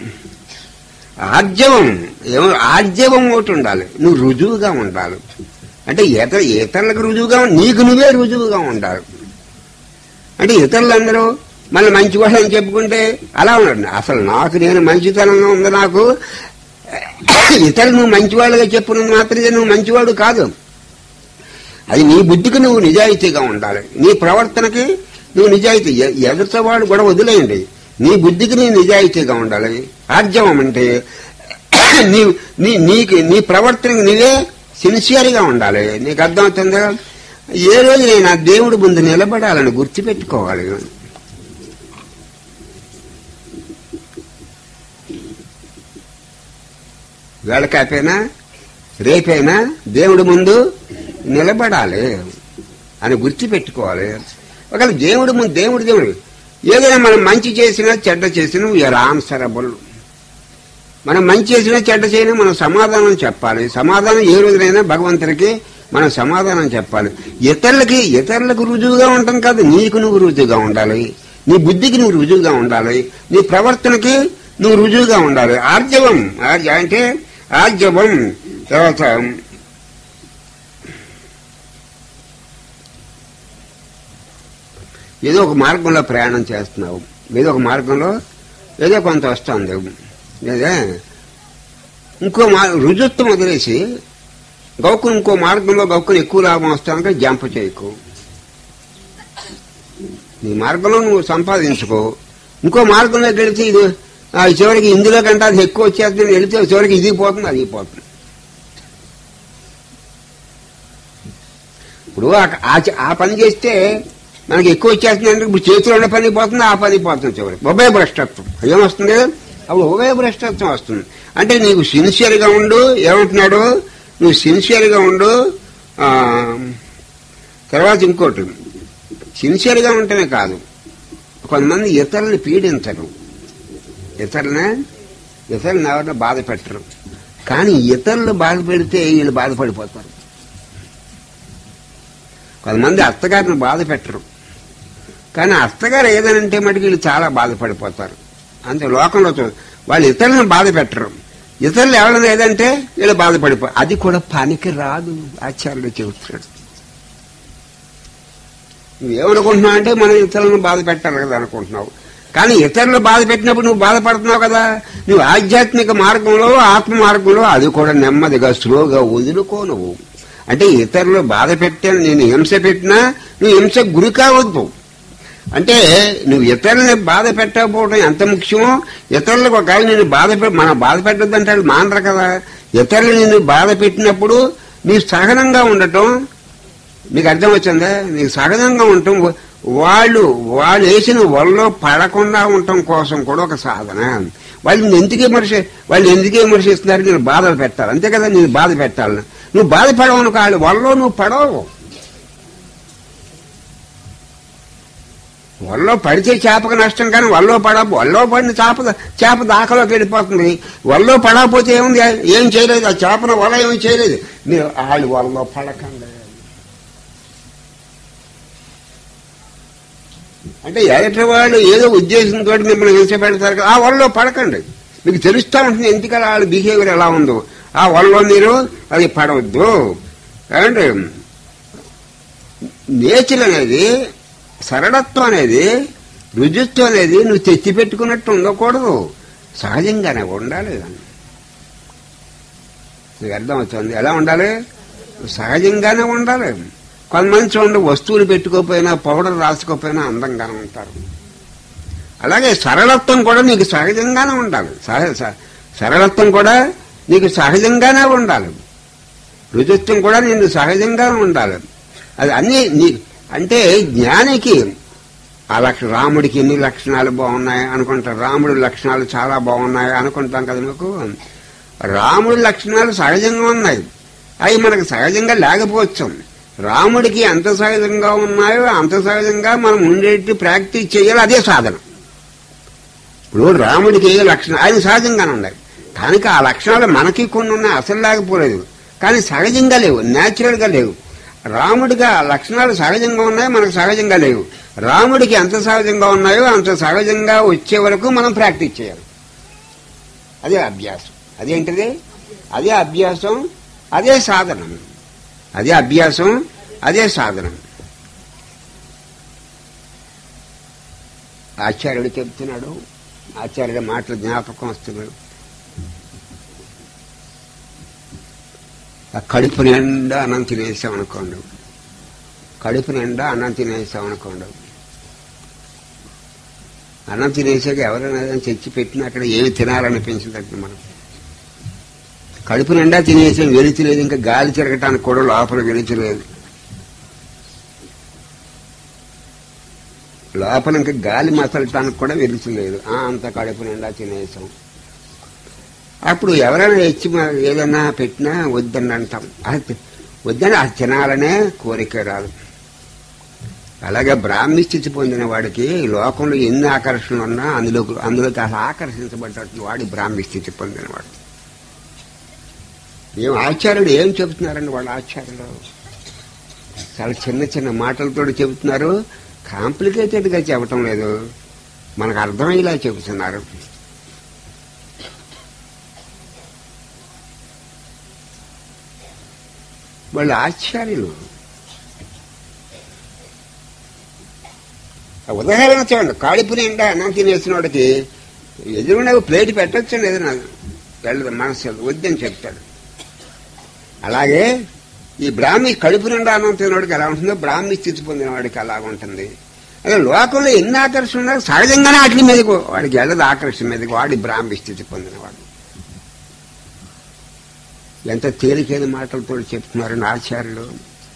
ఆర్జవం ఏమో ఆర్జవం ఒకటి ఉండాలి నువ్వు రుజువుగా ఉండాలి అంటే ఇతర ఇతరులకు రుజువుగా ఉం- నీకు నువ్వే రుజువుగా ఉండాలి అంటే ఇతరులందరూ మళ్ళీ మంచివాడు అని చెప్పుకుంటే అలా ఉన్నాడు అసలు నాకు నేను మంచితనంగా ఉంది నాకు ఇతరులు నువ్వు మంచివాళ్ళుగా చెప్పుకున్నది మాత్రమే నువ్వు మంచివాడు కాదు అది నీ బుద్ధికి నువ్వు నిజాయితీగా ఉండాలి నీ ప్రవర్తనకి నువ్వు నిజాయితీ ఎ- ఎదుటవాడు కూడా వదిలేయండి నీ బుద్ధికి నీ నిజాయితీగా ఉండాలి ఆర్జవం అంటే నీ నీ నీకు నీ ప్రవర్తనకి నీవే సిన్సియర్గా ఉండాలి నీకు అర్థమవుతుందా ఏ రోజు నేను ఆ దేవుడి ముందు నిలబడాలని గుర్తుపెట్టుకోవాలి వేళకాపైనా రేపైనా దేవుడి ముందు నిలబడాలి అని గుర్తుపెట్టుకోవాలి ఒకవేళ దేవుడు ముందు దేవుడు దేవుడు ఏదైనా మనం మంచి చేసినా చెడ్డ చేసినా వీఆర్ ఆన్సరబుల్ మనం మంచి చేసినా చెడ్డ చేయనా మనం సమాధానం చెప్పాలి సమాధానం ఏ రోజునైనా భగవంతుడికి మనం సమాధానం చెప్పాలి ఇతరులకి ఇతరులకు రుజువుగా ఉండటం కాదు నీకు నువ్వు రుజువుగా ఉండాలి నీ బుద్ధికి నువ్వు రుజువుగా ఉండాలి నీ ప్రవర్తనకి నువ్వు రుజువుగా ఉండాలి ఆర్జవం ఆర్జ అంటే ఆర్జవం తర్వాత ఏదో ఒక మార్గంలో ప్రయాణం చేస్తున్నావు ఏదో ఒక మార్గంలో ఏదో కొంత వస్తుంది లేదా ఇంకో మా రుజుత్వం వదిలేసి గౌకుని ఇంకో మార్గంలో గౌకుని ఎక్కువ లాభం వస్తానంటే జంప చేయకు నీ మార్గంలో నువ్వు సంపాదించుకో ఇంకో మార్గంలో గెలిచి ఇది ఆ, చివరికి ఇందులో కంటే అది ఎక్కువ వచ్చేస్తుంది వెళితే చివరికి ఇది పోతుంది అది పోతుంది ఇప్పుడు ఆ- ఆ చ- ఆ పని చేస్తే మనకి ఎక్కువ వచ్చేస్తుంది అంటే ఇప్పుడు చేతిలో ఉన్న పని పోతుంది ఆ పని పోతుంది చివరికి ఉభయ భ్రష్టత్వం ఏమొస్తుంది అప్పుడు ఉభయ భ్రష్టత్వం వస్తుంది అంటే నీకు సిన్సియర్గా ఉండు ఏమంటున్నాడు నువ్వు సిన్సియర్గా ఉండు ఆ, తర్వాత ఇంకోటి సిన్సియర్గా ఉంటేనే కాదు కొంతమంది ఇతరులని పీడించరు ఇతరులనే ఇతరులను ఎవరిని బాధ పెట్టరు కానీ ఇతరులు బాధ పెడితే వీళ్ళు బాధపడిపోతారు కొంతమంది అత్తగారిని బాధ పెట్టరు కానీ అత్తగారు ఏదనంటే మటుకు వీళ్ళు చాలా బాధపడిపోతారు అంతే లోకంలో చూ వాళ్ళు ఇతరులను బాధ పెట్టరు ఇతరులు ఎవరైనా ఏదంటే వీళ్ళు బాధపడిపో అది కూడా పనికి రాదు ఆచార్యులు చెబుతున్నాడు నువ్వేమనుకుంటున్నావు అంటే మనం ఇతరులను బాధ పెట్టాలి కదా అనుకుంటున్నావు కానీ ఇతరులు బాధ పెట్టినప్పుడు నువ్వు బాధపడుతున్నావు కదా నువ్వు ఆధ్యాత్మిక మార్గంలో ఆత్మ మార్గంలో అది కూడా నెమ్మదిగా స్లోగా వదులుకో నువ్వు అంటే ఇతరులు బాధ పెట్టాను నేను హింస పెట్టినా నువ్వు హింస గురి కావద్దు అంటే నువ్వు ఇతరులని బాధ పెట్టకపోవడం ఎంత ముఖ్యమో ఇతరులకు ఒకవేళ నేను బాధ పె- మనం బాధ పెట్టద్దంటే వాళ్ళు మానరు కదా ఇతరులు నేను బాధ పెట్టినప్పుడు నీ సహనంగా ఉండటం నీకు అర్థం వచ్చిందా నీకు సహనంగా ఉండటం వాళ్ళు వాళ్ళు వేసిన వల్లో పడకుండా ఉండటం కోసం కూడా ఒక సాధన వాళ్ళని ఎందుకు విమర్శ వాళ్ళు ఎందుకు విమర్శిస్తున్నారు నేను బాధలు పెట్టాలి అంతే కదా నేను బాధ పెట్టాలి నువ్వు బాధపడవను కాళ్ళు వల్లో నువ్వు పడవు వల్లో పడితే చేపకు నష్టం కానీ వల్లో పడ వల్లో పడిన చేప చేప దాకలోకి వెళ్ళిపోతుంది వల్లో పడకపోతే ఏముంది ఏం చేయలేదు ఆ చేపను వల ఏం చేయలేదు మీరు వాళ్ళు వల్లో పడకండి అంటే ఎదుటి వాళ్ళు ఏదో ఉద్దేశంతో మిమ్మల్ని హింసపెడతారు కదా ఆ వల్లో పడకండి మీకు తెలుస్తా ఉంటుంది ఎందుకలా వాళ్ళ బిహేవియర్ ఎలా ఉందో ఆ వల్లో మీరు అది పడవద్దు అంటే నేచర్ అనేది సరళత్వం అనేది రుజుత్వం అనేది నువ్వు తెచ్చి పెట్టుకున్నట్టు ఉండకూడదు సహజంగానే ఉండాలి నీకు అర్థమవుతుంది ఎలా ఉండాలి సహజంగానే ఉండాలి కొంతమంది చూడండి వస్తువులు పెట్టుకోకపోయినా పౌడర్ రాసుకోకపోయినా అందంగానే ఉంటారు అలాగే సరళత్వం కూడా నీకు సహజంగానే ఉండాలి సహ- స- సరళత్వం కూడా నీకు సహజంగానే ఉండాలి రుజుత్వం కూడా నీకు సహజంగానే ఉండాలి అది అన్ని నీ అంటే జ్ఞానికి ఆ లక్ష రాముడికి ఎన్ని లక్షణాలు బాగున్నాయి అనుకుంటారు రాముడి లక్షణాలు చాలా బాగున్నాయి అనుకుంటాం కదా మీకు రాముడి లక్షణాలు సహజంగా ఉన్నాయి అవి మనకు సహజంగా లేకపోవచ్చు రాముడికి ఎంత సహజంగా ఉన్నాయో అంత సహజంగా మనం ఉండేటి ప్రాక్టీస్ చేయాలి అదే సాధన ఇప్పుడు రాముడికి ఏ లక్షణం ఆయన సహజంగానే ఉన్నాయి కానీ ఆ లక్షణాలు మనకి కొన్ని ఉన్నాయి అసలు లేకపోలేదు కానీ సహజంగా లేవు న్యాచురల్ గా లేవు రాముడిగా ఆ లక్షణాలు సహజంగా ఉన్నాయి మనకు సహజంగా లేవు రాముడికి ఎంత సహజంగా ఉన్నాయో అంత సహజంగా వచ్చే వరకు మనం ప్రాక్టీస్ చేయాలి అదే అభ్యాసం అదేంటిది అదే అభ్యాసం అదే సాధనం అదే అభ్యాసం అదే సాధనం ఆచార్యుడు చెప్తున్నాడు ఆచార్యుడి మాటలు జ్ఞాపకం వస్తున్నాడు ఆ కడుపు నిండా అన్నం తినేసాం అనుకోండి కడుపు నిండా అన్నం తినేసాం అనుకోండి అన్నం తినేసాక ఎవరైనా ఏదైనా తెచ్చి పెట్టినా అక్కడ ఏమి తినాలనిపించదండి మనం కడుపు నిండా తినేసాం వెలిచి లేదు ఇంకా గాలి తిరగటానికి కూడా లోపల వెలిచి లేదు లోపల ఇంకా గాలి మసలటానికి కూడా వెలిచి లేదు ఆ, అంత కడుపు నిండా తినేసాం అప్పుడు ఎవరైనా ఇచ్చి మ- ఏదైనా పెట్టినా వద్దని అంటాం అది వద్దని అది తినాలనే కోరిక రాదు అలాగే బ్రాహ్మీ స్థితి పొందిన వాడికి లోకంలో ఎన్ని ఆకర్షణలు ఉన్నా అందులో అందులోకి అసలు ఆకర్షించబడ్డట్టు వాడి బ్రాహ్మీ స్థితి పొందినవాడు ఏం ఆచార్యుడు ఏం చెబుతున్నారండి వాళ్ళ ఆచార్యులు చాలా చిన్న చిన్న మాటలతో చెబుతున్నారు కాంప్లికేటెడ్ గా చెప్పటం లేదు మనకు అర్థమయ్యేలా చెబుతున్నారు వాళ్ళు ఆచార్యులు ఆ ఉదాహరణ చూడండి కాళిపు నిండా అన్నం తినేసిన వాడికి ఎదురుగా ప్లేట్ పెట్టొచ్చండి ఏదైనా వెళ్ళదు మనసు వద్దని చెప్తాడు అలాగే ఈ బ్రాహ్మి కడుపు నిండా అన్నం తినవాడికి ఎలా ఉంటుందో బ్రాహ్మి స్థితి పొందిన వాడికి అలా ఉంటుంది అదే లోకంలో ఎన్ని ఆకర్షణ ఉన్నా సహజంగానే వాటి మీదకి వాడికి వెళ్ళదు ఆకర్షణ మీదకి వాడి బ్రాహ్మి స్థితి పొందినవాడు ఎంత తేలికైన మాటలతో చెప్తున్నారని ఆచార్యులు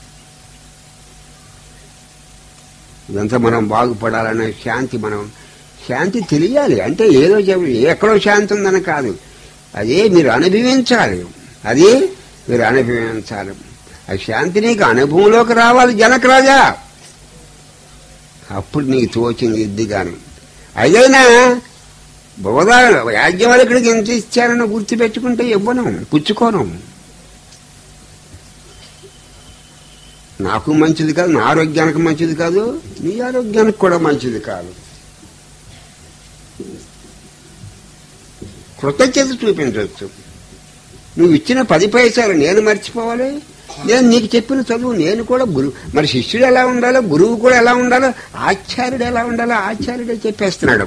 ఇదంతా మనం బాగుపడాలనే శాంతి మనం శాంతి తెలియాలి అంటే ఏదో చెప్ప ఎక్కడో శాంతి ఉందని కాదు అదే మీరు అనుభవించాలి అది మీరు అనుభవించాలి ఆ శాంతి నీకు అనుభవంలోకి రావాలి జనక రాజా అప్పుడు నీకు తోచింది ఇద్దిగాను అదైనా బోధ యాజ్ఞవల్కుడికి ఎంత ఇచ్చారని గుర్తుపెట్టుకుంటే ఇవ్వను పుచ్చుకోను నాకు మంచిది కాదు నా ఆరోగ్యానికి మంచిది కాదు నీ ఆరోగ్యానికి కూడా మంచిది కాదు కృతజ్ఞత చూపించవచ్చు నువ్వు ఇచ్చిన పది పైసలు నేను మర్చిపోవాలి నేను నీకు చెప్పిన చదువు నేను కూడా గురువు మరి శిష్యుడు ఎలా ఉండాలో గురువు కూడా ఎలా ఉండాలో ఆచార్యుడు ఎలా ఉండాలో ఆచార్యుడే చెప్పేస్తున్నాడు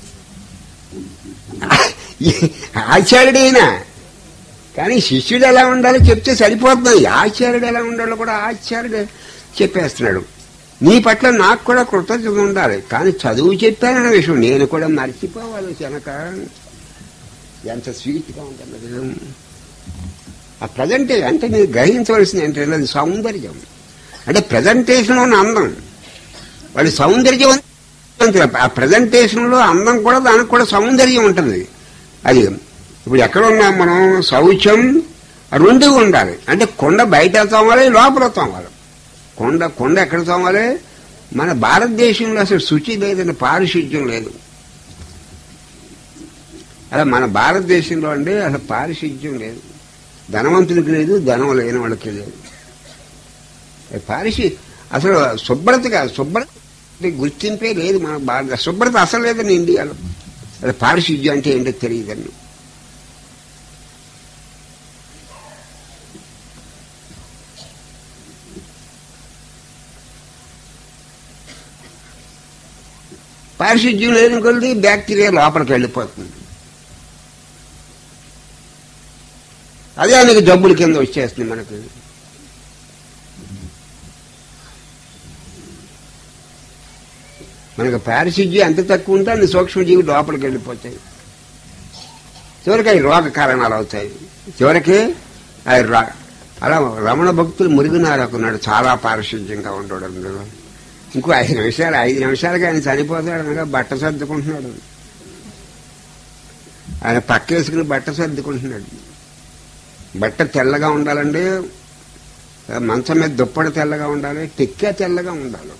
ఆచార్యుడైనా కానీ శిష్యుడు ఎలా ఉండాలో చెప్తే సరిపోతుంది ఆచార్యుడు ఎలా ఉండాలో కూడా ఆచార్యుడు చెప్పేస్తున్నాడు నీ పట్ల నాకు కూడా కృతజ్ఞత ఉండాలి కానీ చదువు చెప్పానన్న విషయం నేను కూడా మర్చిపోవాలి కనుక ఎంత స్వీట్గా ఉంటుంది ఆ ప్రజెంటేషన్ అంటే మీరు గ్రహించవలసింది ఏంటంటే అది సౌందర్యం అంటే ప్రజెంటేషన్ ఉన్న అందం వాళ్ళు సౌందర్యవంతులు ఆ ప్రజెంటేషన్ లో అందం కూడా దానికి కూడా సౌందర్యం ఉంటుంది అది ఇప్పుడు ఎక్కడ ఉన్నాం మనం శౌచం రెండు ఉండాలి అంటే కొండ బయట తోమాలి లోపల తోమాలి కొండ కొండ ఎక్కడ తోమాలి మన భారతదేశంలో అసలు శుచి లేదని పారిశుద్ధ్యం లేదు అలా మన భారతదేశంలో అంటే అసలు పారిశుద్ధ్యం లేదు ధనవంతులకి లేదు ధనం లేని వాళ్ళకి లేదు పారిశు అసలు శుభ్రత కాదు శుభ్రత గుర్తింపే లేదు మన భారత శుభ్రత అసలు లేదని ఇండియాలో అది పారిశుద్ధ్యం అంటే ఏంటో తెలియదండి పారిశుద్ధ్యం లేని కొద్ది బ్యాక్టీరియా లోపలికి వెళ్ళిపోతుంది అదే అనేక జబ్బుల కింద వచ్చేస్తుంది మనకు మనకు పారిశుద్ధ్యం ఎంత తక్కువ ఉంటే అన్ని సూక్ష్మజీవి లోపలికి వెళ్ళిపోతాయి చివరికి అవి రోగ కారణాలు అవుతాయి చివరికి అవి రా అలా రమణ భక్తులు మురుగునారకున్నాడు చాలా పారిశుద్ధ్యంగా ఉండడం ఇంకో ఐదు నిమిషాలు ఐదు నిమిషాలుగా ఆయన చనిపోతాడు అనగా బట్ట సర్దుకుంటున్నాడు ఆయన పక్క వేసుకుని బట్ట సర్దుకుంటున్నాడు బట్ట తెల్లగా ఉండాలండి మంచం మీద దుప్పటి తెల్లగా ఉండాలి టిక్కా తెల్లగా ఉండాలి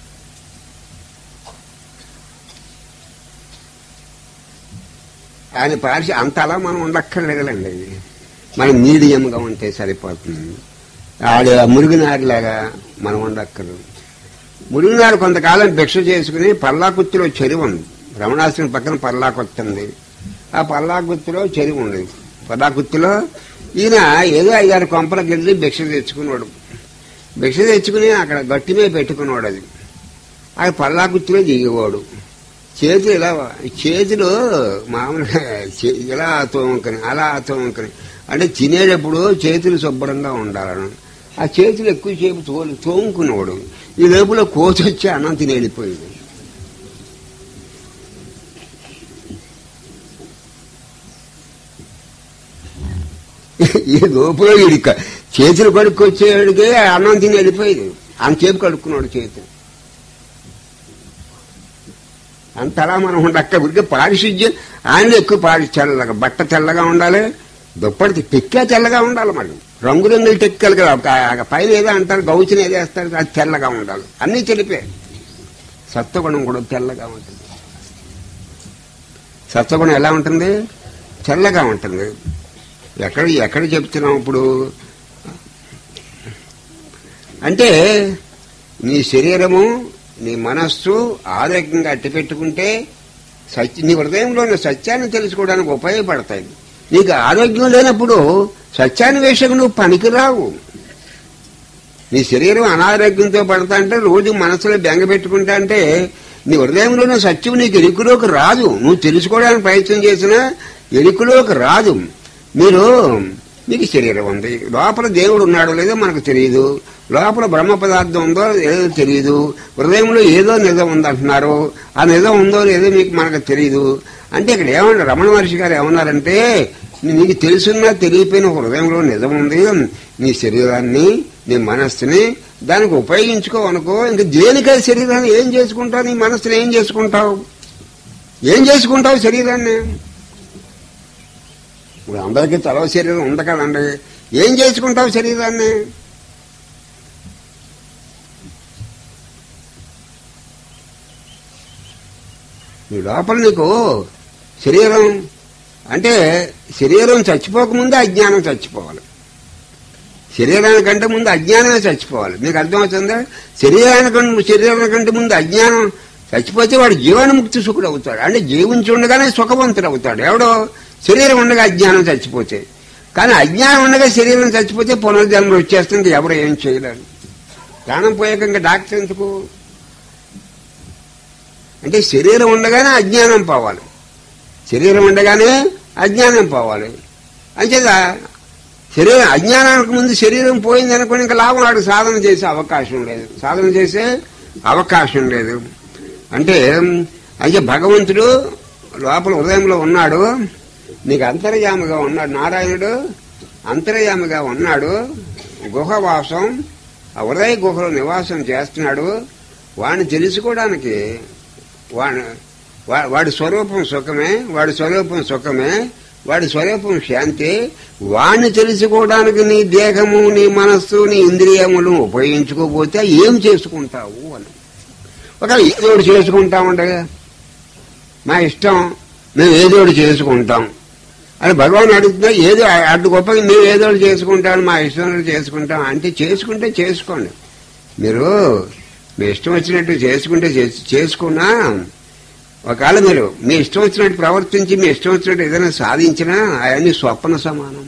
ఆయన పారిశ అంత అలా మనం ఉండక్కర్లేదండి మనం మీడియంగా ఉంటే సరిపోతుంది ఆడ మురుగునారిలాగా మనం ఉండక్కర్లేదు మురుగునారు కొంతకాలం భిక్ష చేసుకుని పల్లాకుత్తిలో చెరువు ఉంది రమణాశ్రమం పక్కన పల్లాకుత్తి ఉంది ఆ పల్లాకుత్తిలో చెరువు ఉంది పల్లాకుత్తిలో ఈయన ఏదో ఐదారు కొంపలకు వెళ్ళి భిక్ష తెచ్చుకున్నాడు భిక్ష తెచ్చుకుని అక్కడ గట్టి మీద పెట్టుకున్నాడు అది ఆ పల్లాకుత్తిలో దిగేవాడు చేతులు ఇలా చేతులు మామూలుగా చే- ఇలా తోముకని అలా తోముకని అంటే తినేటప్పుడు చేతులు శుభ్రంగా ఉండాలను ఆ చేతులు ఎక్కువసేపు తో తోముకునేవాడు ఈ లోపల కోసి వచ్చి అన్నం తిని వెళ్ళిపోయింది ఈ లోపల వీడిక చేతులు కడుక్కొచ్చేవాడికే అన్నం తిని వెళ్ళిపోయింది ఆయన చేపు కడుక్కున్నాడు చేతులు అంతలా మనం ఉండక్క ఉడికే పారిశుద్ధ్యం ఆయన ఎక్కువ పారి తెల్లగా బట్ట తెల్లగా ఉండాలి దుప్పటి టెక్కా తెల్లగా ఉండాలి మరి రంగురంగుల టెక్కలు కదా ఒక- ఆ పైన ఏదో అంటారు గౌచిన ఏదో వేస్తారు అది తెల్లగా ఉండాలి అన్నీ తెలిపే సత్వగుణం కూడా తెల్లగా ఉంటుంది సత్వగుణం ఎలా ఉంటుంది తెల్లగా ఉంటుంది ఎక్కడ ఎక్కడ చెప్తున్నాం ఇప్పుడు అంటే నీ శరీరము నీ మనస్సు ఆరోగ్యంగా అట్టి పెట్టుకుంటే సత్య నీ హృదయంలో ఉన్న సత్యాన్ని తెలుసుకోవడానికి ఉపయోగపడతాయి నీకు ఆరోగ్యం లేనప్పుడు సత్యాన్వేషకు నువ్వు పనికిరావు నీ శరీరం అనారోగ్యంతో పడతా అంటే రోజు మనసులో బెంగ పెట్టుకుంటా అంటే నీ హృదయంలోని సత్యం నీకు ఎరుకులోకి రాదు నువ్వు తెలుసుకోవడానికి ప్రయత్నం చేసినా ఎరుకులోకి రాదు మీరు మీకు శరీరం ఉంది లోపల దేవుడు ఉన్నాడో లేదో మనకు తెలియదు లోపల బ్రహ్మ పదార్థం ఉందో ఏదో తెలియదు హృదయంలో ఏదో నిజం ఉందంటున్నారు ఆ నిజం ఉందో లేదో మీకు మనకు తెలియదు అంటే ఇక్కడ ఏమన్నా రమణ మహర్షి గారు ఏమన్నారంటే నీకు తెలుసున్నా తెలియపోయిన హృదయంలో నిజం ఉంది నీ శరీరాన్ని నీ మనస్సుని దానికి ఉపయోగించుకో అనుకో ఇంక దేనికై శరీరాన్ని ఏం చేసుకుంటావు నీ మనస్సుని ఏం చేసుకుంటావు ఏం చేసుకుంటావు శరీరాన్ని ఇప్పుడు అందరికీ తల శరీరం ఉంది కదండి ఏం చేసుకుంటావు శరీరాన్ని నీ లోపల నీకు శరీరం అంటే శరీరం చచ్చిపోకముందే అజ్ఞానం చచ్చిపోవాలి శరీరానికంటే ముందు అజ్ఞానమే చచ్చిపోవాలి మీకు అర్థమవుతుందా శరీరానికంటే శరీరానికంటే ముందు అజ్ఞానం చచ్చిపోతే వాడు జీవనముక్తి సుఖుడు అవుతాడు అంటే జీవించి ఉండగానే సుఖవంతుడు అవుతాడు ఎవడో శరీరం ఉండగా అజ్ఞానం చచ్చిపోతే కానీ అజ్ఞానం ఉండగా శరీరం చచ్చిపోతే పునర్జన్మ వచ్చేస్తుంది ఎవరు ఏం చేయలేరు ప్రాణం పోయాక ఇంకా డాక్టర్ ఎందుకు అంటే శరీరం ఉండగానే అజ్ఞానం పోవాలి శరీరం ఉండగానే అజ్ఞానం పోవాలి అంచేత శరీరం అజ్ఞానానికి ముందు శరీరం పోయింది అనుకుని ఇంకా లాభం వాడు సాధన చేసే అవకాశం లేదు సాధన చేసే అవకాశం లేదు అంటే అయితే భగవంతుడు లోపల హృదయంలో ఉన్నాడు నీకు అంతర్యామిగా ఉన్నాడు నారాయణుడు అంతర్యామిగా ఉన్నాడు గుహవాసం ఆ హృదయ గుహలో నివాసం చేస్తున్నాడు వాడిని తెలుసుకోవడానికి వాడి వా- వాడి స్వరూపం సుఖమే వాడి స్వరూపం సుఖమే వాడి స్వరూపం శాంతి వాడిని తెలుసుకోవడానికి నీ దేహము నీ మనస్సు నీ ఇంద్రియములు ఉపయోగించుకోకపోతే ఏం చేసుకుంటావు అని ఒకవేళ ఏదో ఒకటి చేసుకుంటామంటే మా ఇష్టం మేము ఏదో ఒకటి చేసుకుంటాం అని భగవాన్ అడుగుతున్నా ఏదో అడ్డు గొప్ప మేము ఏదో ఒకటి చేసుకుంటాం మా ఇష్టం ఒకటి చేసుకుంటాం అంటే చేసుకుంటే చేసుకోండి మీరు మీ ఇష్టం వచ్చినట్టు చేసుకుంటే చేసు- చేసుకున్నా ఒకవేళ మీరు మీ ఇష్టం వచ్చినట్టు ప్రవర్తించి మీ ఇష్టం వచ్చినట్టు ఏదైనా సాధించినా అవన్నీ స్వప్న సమానం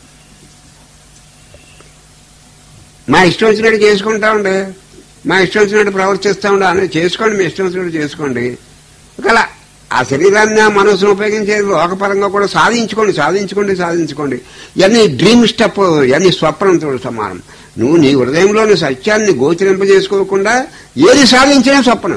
మా ఇష్టం వచ్చినట్టు చేసుకుంటా ఉండే మా ఇష్టం వచ్చినట్టు ప్రవర్తిస్తా ఉండే అని చేసుకోండి మీ ఇష్టం వచ్చినట్టు చేసుకోండి ఒకవేళ ఆ శరీరాన్ని ఆ మనసును ఉపయోగించేది లోకపరంగా కూడా సాధించుకోండి సాధించుకోండి సాధించుకోండి ఇవన్నీ డ్రీమ్ స్టెప్ ఇవన్నీ స్వప్నంతో సమానం నువ్వు నీ హృదయంలోని సత్యాన్ని గోచరింపజేసుకోకుండా ఏది సాధించినా స్వప్నం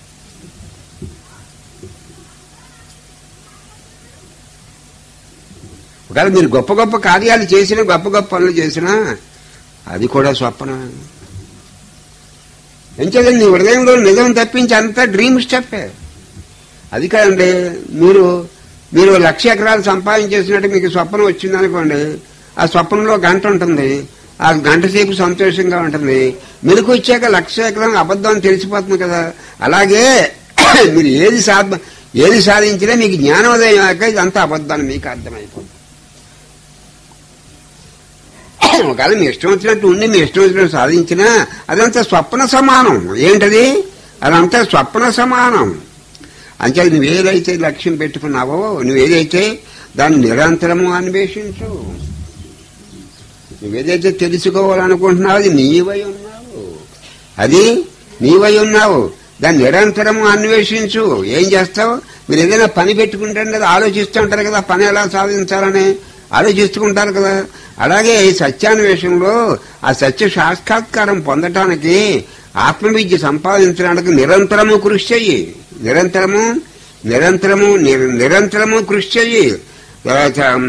ఒకవేళ మీరు గొప్ప గొప్ప కార్యాలు చేసినా గొప్ప గొప్ప పనులు చేసినా అది కూడా స్వప్నం ఎంచేదండి నీ హృదయంలో నిజం తప్పించి అంతా డ్రీమ్ స్టెప్పే అది కాదండి మీరు మీరు లక్ష ఎకరాలు సంపాదించేసినట్టు మీకు స్వప్నం వచ్చింది అనుకోండి ఆ స్వప్నంలో గంట ఉంటుంది ఆ గంట సేపు సంతోషంగా ఉంటుంది మెలకు వచ్చాక లక్ష ఎకరం అబద్ధం అని తెలిసిపోతుంది కదా అలాగే మీరు ఏది సాధ ఏది సాధించినా మీకు జ్ఞానోదయం అయ్యాక ఇదంతా అబద్ధాన్ని మీకు అర్థమైపోతుంది ఒకవేళ మీ ఇష్టం వచ్చినట్టు ఉండి మీ ఇష్టం వచ్చినట్టు సాధించినా అదంతా స్వప్న సమానం ఏంటది అదంతా స్వప్న సమానం అంతే నువ్వేదైతే లక్ష్యం పెట్టుకున్నావో నువ్వేదైతే దాన్ని నిరంతరము అన్వేషించు నువ్వేదైతే తెలుసుకోవాలనుకుంటున్నావు అది నీవై ఉన్నావు అది నీవై ఉన్నావు దాన్ని నిరంతరము అన్వేషించు ఏం చేస్తావు మీరు ఏదైనా పని పెట్టుకుంటే కదా ఆలోచిస్తూ ఉంటారు కదా పని ఎలా సాధించాలని ఆలోచిస్తుంటారు కదా అలాగే ఈ సత్యాన్వేషంలో ఆ సత్య సాక్షాత్కారం పొందటానికి ఆత్మవిద్య సంపాదించడానికి నిరంతరము కృషి చెయ్యి నిరంతరము నిరంతరము నిర- నిరంతరము కృషి చెయ్యి తర్వాత ఉమ్,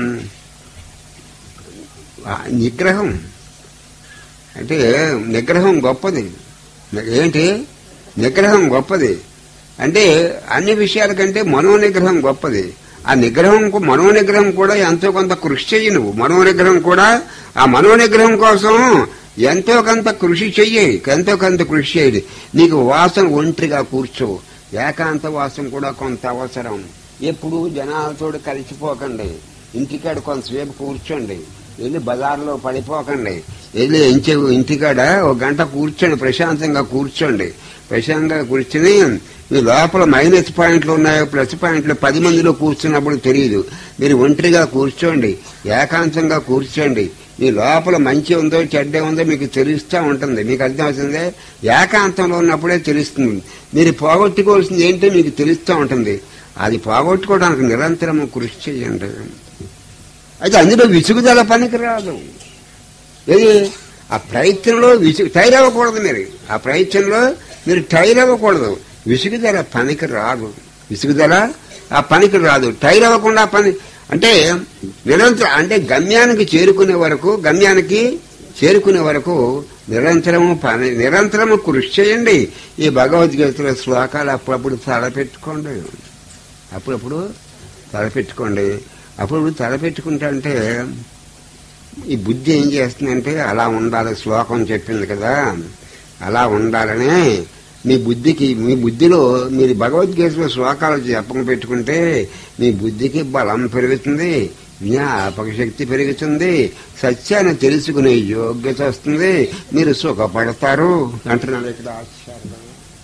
ఆ నిగ్రహం అంటే నిగ్రహం గొప్పది ఏంటి నిగ్రహం గొప్పది అంటే అన్ని విషయాల కంటే మనో నిగ్రహం గొప్పది ఆ నిగ్రహం కు- మనో నిగ్రహం కూడా ఎంతో కొంత కృషి చెయ్యి నువ్వు మనో నిగ్రహం కూడా ఆ మనో నిగ్రహం కోసం ఎంతో కొంత కృషి చెయ్యి ఎంతో కొంత కృషి చేయాలి నీకు వాసన ఒంటరిగా కూర్చో ఏకాంత వాసం కూడా కొంత అవసరం ఎప్పుడు జనాలతో కలిసిపోకండి ఇంటికాడ కొంతసేపు కూర్చోండి వెళ్ళి బజార్లో పడిపోకండి వెళ్ళి ఇంటి ఇంటికాడ ఒక గంట కూర్చోండి ప్రశాంతంగా కూర్చోండి ప్రశాంతంగా కూర్చుని మీ లోపల మైనస్ పాయింట్లు ఉన్నాయో ప్లస్ పాయింట్లు పది మందిలో కూర్చున్నప్పుడు తెలియదు మీరు ఒంటరిగా కూర్చోండి ఏకాంతంగా కూర్చోండి మీ లోపల మంచి ఉందో చెడ్డ ఉందో మీకు తెలుస్తూ ఉంటుంది మీకు అర్థమవుతుంది ఏకాంతంలో ఉన్నప్పుడే తెలుస్తుంది మీరు పోగొట్టుకోవాల్సింది ఏంటో మీకు తెలుస్తూ ఉంటుంది అది పోగొట్టుకోవడానికి నిరంతరము కృషి చేయండి అయితే అందులో విసుగుదల పనికి రాదు ఏది ఆ ప్రయత్నంలో విసుగు టైర్ అవ్వకూడదు మీరు ఆ ప్రయత్నంలో మీరు టైర్ అవ్వకూడదు విసుగుదల పనికి రాదు విసుగుదల ఆ పనికి రాదు టైర్ అవ్వకుండా ఆ పని అంటే నిరంతరం అంటే గమ్యానికి చేరుకునే వరకు గమ్యానికి చేరుకునే వరకు నిరంతరము పని నిరంతరము కృషి చేయండి ఈ భగవద్గీతల శ్లోకాలు అప్పుడప్పుడు తలపెట్టుకోండి అప్పుడప్పుడు తలపెట్టుకోండి అప్పుడు తలపెట్టుకుంటా అంటే ఈ బుద్ధి ఏం చేస్తుందంటే అలా ఉండాలి శ్లోకం చెప్పింది కదా అలా ఉండాలని మీ బుద్ధికి మీ బుద్ధిలో మీరు భగవద్గీతలో శ్లోకాలు జపం పెట్టుకుంటే మీ బుద్ధికి బలం పెరుగుతుంది జ్ఞాపక శక్తి పెరుగుతుంది సత్యాన్ని తెలుసుకునే యోగ్యత వస్తుంది మీరు సుఖపడతారు అంటున్నాడు ఇక్కడ ఆచార్యులు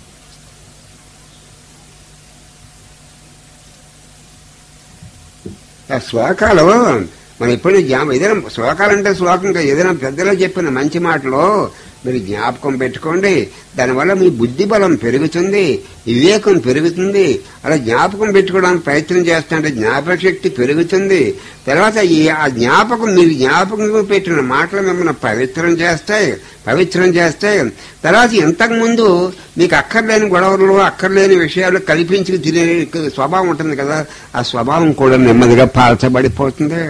ఆ శ్లోకాలు మనం ఎప్పుడు జ్ఞాప ఏదైనా శ్లోకాలంటే శ్లోకం కాదు. ఏదైనా పెద్దలో చెప్పిన మంచి మాటలో మీరు జ్ఞాపకం పెట్టుకోండి దానివల్ల మీ బుద్ధి బలం పెరుగుతుంది వివేకం పెరుగుతుంది అలా జ్ఞాపకం పెట్టుకోవడానికి ప్రయత్నం చేస్తుంటే జ్ఞాపక శక్తి పెరుగుతుంది తర్వాత ఈ ఆ జ్ఞాపకం మీరు జ్ఞాపకం పెట్టిన మాటలు మిమ్మల్ని పవిత్రం చేస్తాయి పవిత్రం చేస్తాయి తర్వాత ఇంతకు ముందు మీకు అక్కర్లేని గొడవలు అక్కర్లేని విషయాలు కల్పించి తినే స్వభావం ఉంటుంది కదా ఆ స్వభావం కూడా నెమ్మదిగా పాల్చబడిపోతుంది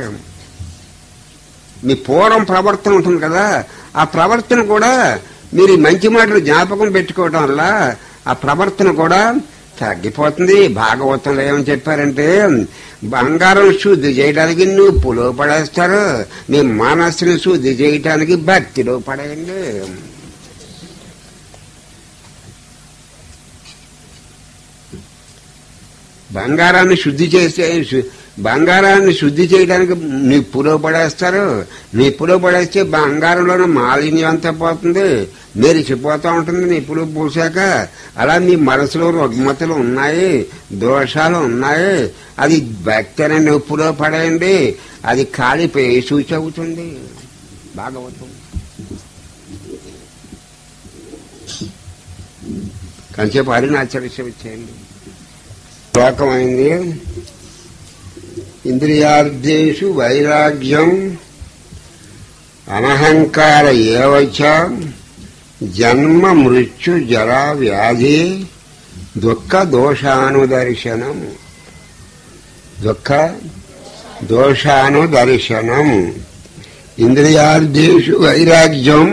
మీ పూర్వం ప్రవర్తన ఉంటుంది కదా ఆ ప్రవర్తన కూడా మీరు ఈ మంచి మాటలు జ్ఞాపకం పెట్టుకోవడం వల్ల ఆ ప్రవర్తన కూడా తగ్గిపోతుంది భాగవతంలో ఏమని చెప్పారంటే బంగారం శుద్ధి చేయడానికి నువ్వు పులో పడేస్తారు మీ మనస్సుని శుద్ధి చేయడానికి భక్తిలో పడేయండి బంగారాన్ని శుద్ధి చేస్తే శు- బంగారాన్ని శుద్ధి చేయడానికి నిప్పులో పడేస్తారు నిప్పులో పడేస్తే బంగారంలోని మాలిన్యం అంతా పోతుంది మెరిచిపోతూ ఉంటుంది నిప్పులు పూసాక అలా మీ మనసులో రుగ్మతలు ఉన్నాయి దోషాలు ఉన్నాయి అది భక్తి అనే నిప్పులో పడేయండి అది కాలిపోయి సూచి అవుతుంది భాగవతం కంచేపు హరినాచరిస్తే వచ్చేయండి శ్లోకమైంది ఇంద్రియార్థేషు వైరాగ్యం అనహంకార ఏవచ జన్మ మృత్యు జరా వ్యాధి దుఃఖ దోషానుదర్శనం దుఃఖ దోషానుదర్శనం ఇంద్రియార్థేషు వైరాగ్యం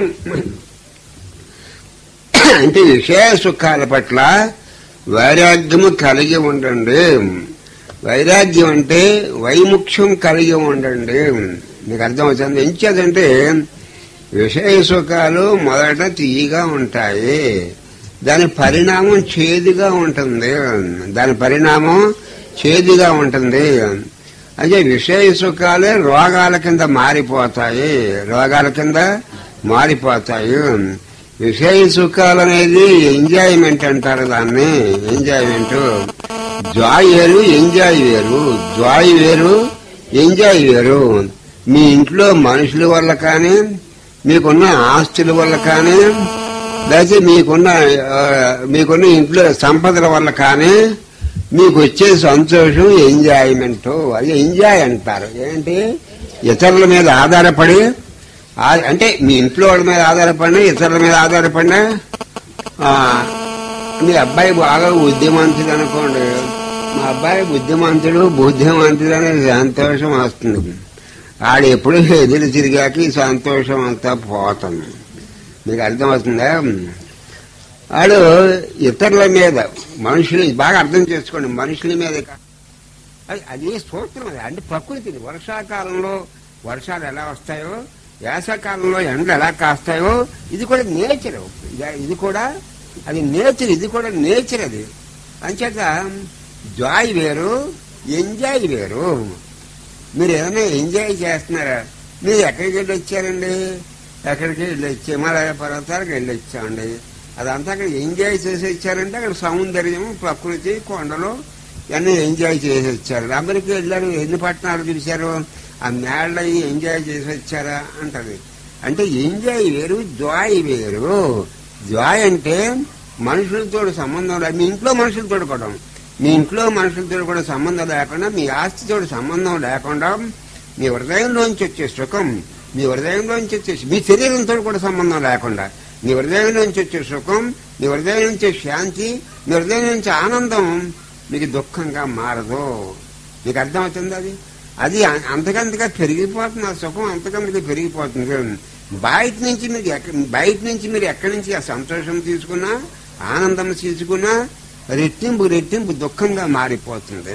అంటే విషయ సుఖాల పట్ల వైరాగ్యము కలిగి ఉండండి వైరాగ్యం అంటే వైముఖ్యం కలిగి ఉండండి మీకు అర్థమవుతుంది ఎంచేదంటే విషయ సుఖాలు మొదట తీయగా ఉంటాయి దాని పరిణామం చేదుగా ఉంటుంది దాని పరిణామం చేదుగా ఉంటుంది అంటే విషయ సుఖాలే రోగాల కింద మారిపోతాయి రోగాల కింద మారిపోతాయి విషయ సుఖాలు అనేది ఎంజాయ్మెంట్ అంటారు దాన్ని ఎంజాయ్మెంట్ జాయ్ వేరు ఎంజాయ్ వేరు జాయ్ వేరు ఎంజాయ్ వేరు మీ ఇంట్లో మనుషుల వల్ల కానీ మీకున్న ఆస్తుల వల్ల కానీ లేకపోతే మీకున్న ఆ, మీకున్న ఇంట్లో సంపదల వల్ల కానీ మీకు వచ్చే సంతోషం ఎంజాయ్మెంట్ అది ఎంజాయ్ అంటారు ఏంటి ఇతరుల మీద ఆధారపడి ఆ- అంటే మీ ఇంట్లో వాళ్ళ మీద ఆధారపడినా ఇతరుల మీద ఆధారపడినా ఆ, మీ అబ్బాయి బాగా బుద్ధిమంతుడు అనుకోండి మా అబ్బాయి బుద్ధిమంతుడు బుద్ధిమంతుడు అనే సంతోషం వస్తుంది ఆడు ఎప్పుడు ఎదురు తిరిగాక ఈ సంతోషం అంతా పోతుంది మీకు అర్థమవుతుందా ఆడు ఇతరుల మీద మనుషులు బాగా అర్థం చేసుకోండి మనుషుల మీద కా- అది అది సూత్రం అది అంటే ప్రకృతి వర్షాకాలంలో వర్షాలు ఎలా వస్తాయో వేసవకాలంలో ఎండలు ఎలా కాస్తాయో ఇది కూడా నేచర్ ఇది- ఇది కూడా అది నేచర్ ఇది కూడా నేచర్ అది అంచేత జాయ్ వేరు ఎంజాయ్ వేరు మీరు ఏదైనా ఎంజాయ్ చేస్తున్నారా మీరు ఎక్కడికి వెళ్ళి వచ్చారండి ఎక్కడికి వెళ్ళి వచ్చి హిమాలయ పర్వతాలకు వెళ్ళి వచ్చామండి అదంతా అక్కడ ఎంజాయ్ చేసి వచ్చారంటే అక్కడ సౌందర్యం ప్రకృతి కొండలు ఇవన్నీ ఎంజాయ్ చేసి వచ్చారు అమెరికా వెళ్ళారు ఎన్ని పట్టణాలు చూశారు ఆ మేళ్ళ ఎంజాయ్ చేసి వచ్చారా అంటది అంటే ఎంజాయ్ వేరు జాయ్ వేరు జాయ్ అంటే మనుషులతో సంబంధం లేదు మీ ఇంట్లో మనుషులతో కూడా మీ ఇంట్లో మనుషులతో కూడా సంబంధం లేకుండా మీ ఆస్తితో సంబంధం లేకుండా మీ హృదయంలోంచి వచ్చే సుఖం మీ హృదయంలోంచి వచ్చే మీ శరీరంతో కూడా సంబంధం లేకుండా మీ హృదయం నుంచి వచ్చే సుఖం మీ హృదయం నుంచి శాంతి మీ హృదయం నుంచి ఆనందం మీకు దుఃఖంగా మారదు మీకు అర్థమవుతుంది అది అది అ- అంతకంతగా పెరిగిపోతుంది ఆ సుఖం అంతకంతగా పెరిగిపోతుంది బయట నుంచి మీరు ఎక్క- బయట నుంచి మీరు ఎక్కడి నుంచి ఆ సంతోషం తీసుకున్నా ఆనందం తీసుకున్నా రెట్టింపు రెట్టింపు దుఃఖంగా మారిపోతుంది